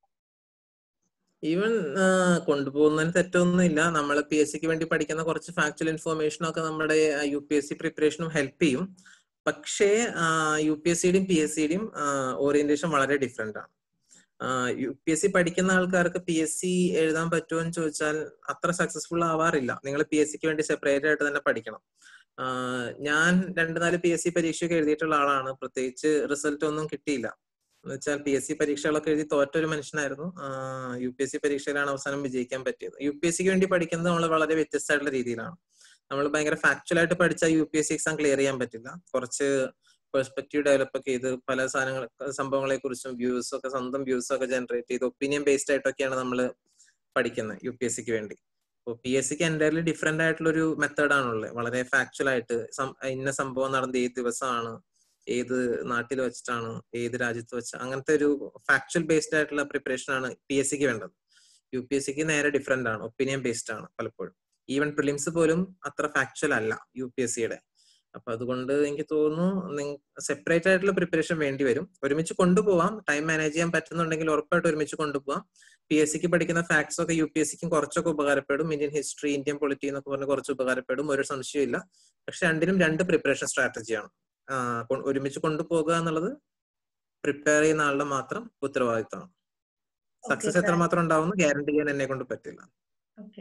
ഈവൻ കൊണ്ടുപോകുന്നതിന് തെറ്റൊന്നുമില്ല നമ്മൾ പി എസ് സിക്ക് വേണ്ടി പഠിക്കുന്ന കുറച്ച് ഫാക്ച്വൽ ഇൻഫോർമേഷൻ ഒക്കെ നമ്മുടെ യു പി എസ് സി പ്രിപ്പറേഷനും ഹെൽപ്പ് ചെയ്യും പക്ഷേ യു പി എസ് സിയുടെയും പി എസ് സിയുടെയും ഓറിയന്റേഷൻ വളരെ ഡിഫറെന്റ് ആണ് യു പി എസ് സി പഠിക്കുന്ന ആൾക്കാർക്ക് പി എസ് സി എഴുതാൻ പറ്റുമോ എന്ന് ചോദിച്ചാൽ അത്ര സക്സസ്ഫുൾ ആവാറില്ല നിങ്ങൾ പി എസ് സിക്ക് വേണ്ടി സെപ്പറേറ്റ് ആയിട്ട് തന്നെ പഠിക്കണം ആഹ് ഞാൻ രണ്ട് നാല് പി എസ് സി പരീക്ഷയൊക്കെ എഴുതിയിട്ടുള്ള ആളാണ് പ്രത്യേകിച്ച് റിസൾട്ട് ഒന്നും കിട്ടിയില്ല എന്ന് വെച്ചാൽ പി എസ് സി പരീക്ഷകളൊക്കെ എഴുതി തോറ്റ ഒരു മനുഷ്യനായിരുന്നു യു പി എസ് സി പരീക്ഷയിലാണ് അവസാനം വിജയിക്കാൻ പറ്റിയത് യു പി എസ് സിക്ക് വേണ്ടി പഠിക്കുന്നത് നമ്മൾ വളരെ വ്യത്യസ്തമായിട്ടുള്ള രീതിയിലാണ് നമ്മൾ ഭയങ്കര ഫാക്ച്വൽ ആയിട്ട് പഠിച്ചാൽ U P S C exam clear ചെയ്യാൻ പറ്റില്ല കുറച്ച് പെർസ്പെക്റ്റീവ് ഡെവലപ്പ് ഒക്കെ ചെയ്ത് പല സാധനങ്ങൾ സംഭവങ്ങളെ കുറിച്ചും വ്യൂസ് ഒക്കെ സ്വന്തം വ്യൂസ് ഒക്കെ ജനറേറ്റ് ചെയ്ത് ഒപ്പീനിയൻ ബേസ്ഡ് ആയിട്ടൊക്കെയാണ് നമ്മൾ പഠിക്കുന്നത് യു പി എസ് സിക്ക് വേണ്ടി അപ്പോൾ പി എസ് സിക്ക് എൻ്റയർലി ഡിഫറെന്റ് ആയിട്ടുള്ള ഒരു മെത്തേഡാണുള്ളത് വളരെ ഫാക്ച്വൽ ആയിട്ട് സം- ഇന്ന സംഭവം നടന്നത് ഏത് ദിവസമാണ് ഏത് നാട്ടിൽ വെച്ചിട്ടാണ് ഏത് രാജ്യത്ത് വെച്ച് അങ്ങനത്തെ ഒരു ഫാക്ച്വൽ ബേസ്ഡ് ആയിട്ടുള്ള പ്രിപ്പറേഷൻ ആണ് പി എസ് സിക്ക് വേണ്ടത് യു പി എസ് സിക്ക് നേരെ ഡിഫറെന്റ് ആണ് ഒപ്പീനിയൻ ബേസ്ഡ് ആണ് പലപ്പോഴും ഈവൻ പ്രിലിംസ് പോലും അത്ര ഫാക്ച്വൽ അല്ല യു പി എസ് സിയുടെ അപ്പൊ അതുകൊണ്ട് എനിക്ക് തോന്നുന്നു സെപ്പറേറ്റ് ആയിട്ടുള്ള പ്രിപ്പറേഷൻ വേണ്ടി വരും ഒരുമിച്ച് കൊണ്ടുപോവാം ടൈം മാനേജ് ചെയ്യാൻ പറ്റുന്നുണ്ടെങ്കിൽ ഉറപ്പായിട്ട് ഒരുമിച്ച് കൊണ്ടുപോവാം പി എസ് സിക്ക് പഠിക്കുന്ന ഫാക്ട്സ് ഒക്കെ യു പി എസ് സിക്കും കുറച്ചൊക്കെ ഉപകാരപ്പെടും ഇന്ത്യൻ ഹിസ്റ്ററി ഇന്ത്യൻ പൊളിറ്റി എന്നൊക്കെ പറഞ്ഞ് കുറച്ച് ഉപകാരപ്പെടും ഒരു സംശയമില്ല പക്ഷെ രണ്ടിനും രണ്ട് പ്രിപ്പറേഷൻ സ്ട്രാറ്റജിയാണ് ആഹ് കൊ- ഒരുമിച്ച് കൊണ്ടുപോകുക എന്നുള്ളത് പ്രിപ്പയർ ചെയ്യുന്ന ആളുടെ മാത്രം ഉത്തരവാദിത്തമാണ് സക്സസ് എത്രമാത്രം ഉണ്ടാവുമെന്ന് ഗ്യാരണ്ടി ചെയ്യാൻ എന്നെ കൊണ്ട് പറ്റില്ല ഓക്കെ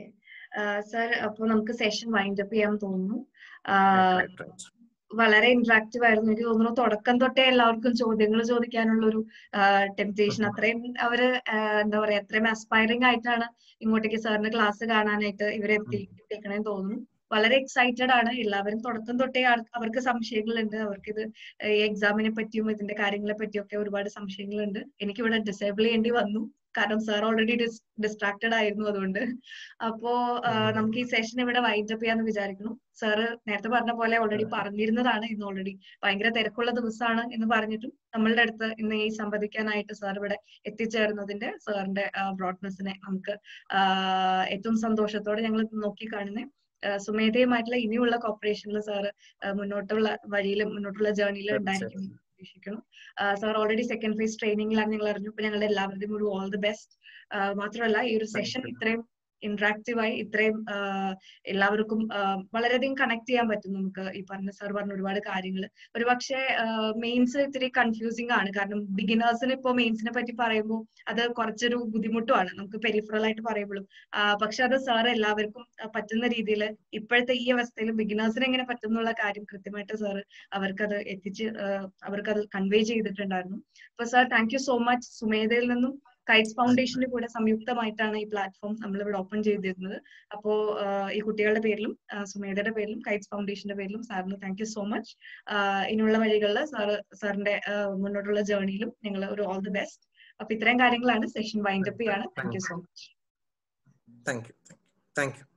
സർ അപ്പൊ നമുക്ക് സെഷൻ വൈൻഡ് അപ്പ് ചെയ്യാൻ തോന്നുന്നു Right, right, right. വളരെ ഇന്ററാക്റ്റീവ് ആയിരുന്നു എനിക്ക് തോന്നുന്നു തുടക്കം തൊട്ടേ എല്ലാവർക്കും ചോദ്യങ്ങൾ ചോദിക്കാനുള്ള ഒരു ടെംപ്റ്റേഷൻ Mhm. അത്രയും അവര് ആഹ് എന്താ പറയാ അത്രയും അസ്പയറിംഗ് ആയിട്ടാണ് ഇങ്ങോട്ടേക്ക് സാറിന്റെ ക്ലാസ് കാണാനായിട്ട് ഇവരെ എത്തി എത്തിക്കണേന്ന് തോന്നുന്നു വളരെ എക്സൈറ്റഡ് ആണ് എല്ലാവരും തുടക്കം തൊട്ടേ ആൾ- അവർക്ക് സംശയങ്ങളുണ്ട് അവർക്ക് ഇത് ഈ എക്സാമിനെ പറ്റിയും ഇതിന്റെ കാര്യങ്ങളെ പറ്റിയും ഒക്കെ ഒരുപാട് സംശയങ്ങളുണ്ട് എനിക്ക് ഇവിടെ ഡിസേബിൾ ചെയ്യേണ്ടി വന്നു കാരണം സാർ ഓൾറെഡി ഡിസ്ട്രാക്റ്റഡ് ആയിരുന്നു അതുകൊണ്ട് അപ്പോ ആ, ഉം. നമുക്ക് ഈ സെഷൻ ഇവിടെ വൈൻഡ് അപ്പ് ചെയ്യാന്ന് വിചാരിക്കുന്നു സാറ് നേരത്തെ പറഞ്ഞ പോലെ ഓൾറെഡി പറഞ്ഞിരുന്നതാണ് ഇന്ന് ഓൾറെഡി ഭയങ്കര തിരക്കുള്ള ദിവസമാണ് എന്ന് പറഞ്ഞിട്ടും നമ്മളുടെ അടുത്ത് ഇന്ന് ഈ സംവദിക്കാനായിട്ട് സാർ ഇവിടെ എത്തിച്ചേർന്നതിന്റെ സാറിന്റെ ബ്രോഡ്നെസ്സിനെ നമുക്ക് ആ, ഏറ്റവും സന്തോഷത്തോടെ ഞങ്ങൾ നോക്കി കാണുന്നത് സുമേധയുമായിട്ടുള്ള ഇനിയുള്ള കോപ്പറേഷനിൽ സാറ് മുന്നോട്ടുള്ള വഴിയിലും മുന്നോട്ടുള്ള ജേർണിയിലും ഉണ്ടായിരിക്കും എന്ന് പ്രതീക്ഷിക്കുന്നു സാർ ഓൾറെഡി സെക്കൻഡ് ഫേസ് ട്രെയിനിങ്ങിലാണ് ഞങ്ങൾ അറിഞ്ഞു ഇപ്പൊ ഞങ്ങളുടെ എല്ലാവരുടെയും ഒരു ഓൾ ദി ബെസ്റ്റ് മാത്രമല്ല ഈ ഒരു സെഷൻ you. ഇത്രയും ഇന്ററാക്റ്റീവ് ആയി ഇത്രയും ആഹ് എല്ലാവർക്കും ആഹ് വളരെയധികം കണക്ട് ചെയ്യാൻ പറ്റും നമുക്ക് ഈ പറഞ്ഞ സാർ പറഞ്ഞ ഒരുപാട് കാര്യങ്ങൾ ഒരുപക്ഷെ മെയിൻസ് ഇത്തിരി കൺഫ്യൂസിംഗ് ആണ് കാരണം ബിഗിനേഴ്സിന് ഇപ്പോൾ മെയിൻസിനെ പറ്റി പറയുമ്പോൾ അത് കുറച്ചൊരു ബുദ്ധിമുട്ടുമാണ് നമുക്ക് പെരിഫറൽ ആയിട്ട് പറയുമ്പോഴും പക്ഷെ അത് സാർ എല്ലാവർക്കും ആ, പറ്റുന്ന രീതിയിൽ ഇപ്പോഴത്തെ ഈ അവസ്ഥയിൽ ബിഗിനേഴ്സിന് എങ്ങനെ പറ്റും എന്നുള്ള കാര്യം കൃത്യമായിട്ട് സാർ അവർക്കത് എത്തിച്ച് ആഹ് അവർക്കത് കൺവേ ചെയ്തിട്ടുണ്ടായിരുന്നു അപ്പൊ sir thank you so much സുമേധയിൽ നിന്നും കൈറ്റ്സ് ഫൗണ്ടേഷന്റെ കൂടെ സംയുക്തമായിട്ടാണ് ഈ പ്ലാറ്റ്ഫോം നമ്മൾ ഇവിടെ ഓപ്പൺ ചെയ്തിരുന്നത് അപ്പോ ആഹ് ഈ കുട്ടികളുടെ പേരിലും ആഹ് സുമേധയുടെ പേരിലും കൈറ്റ്സ് ഫൗണ്ടേഷന്റെ പേരിലും സാറിന് താങ്ക് യു സോ മച്ച് ഇനിയുള്ള വഴികളിൽ സാറ് സാറിന്റെ ആഹ് മുന്നോട്ടുള്ള ജേർണിയിലും നിങ്ങൾ ഒരു ഓൾ ദി ബെസ്റ്റ് അപ്പൊ ഇത്രയും കാര്യങ്ങളാണ് സെഷൻ വൈൻഡ് അപ്പ് ചെയ്യാണ് thank you so much thank you thank U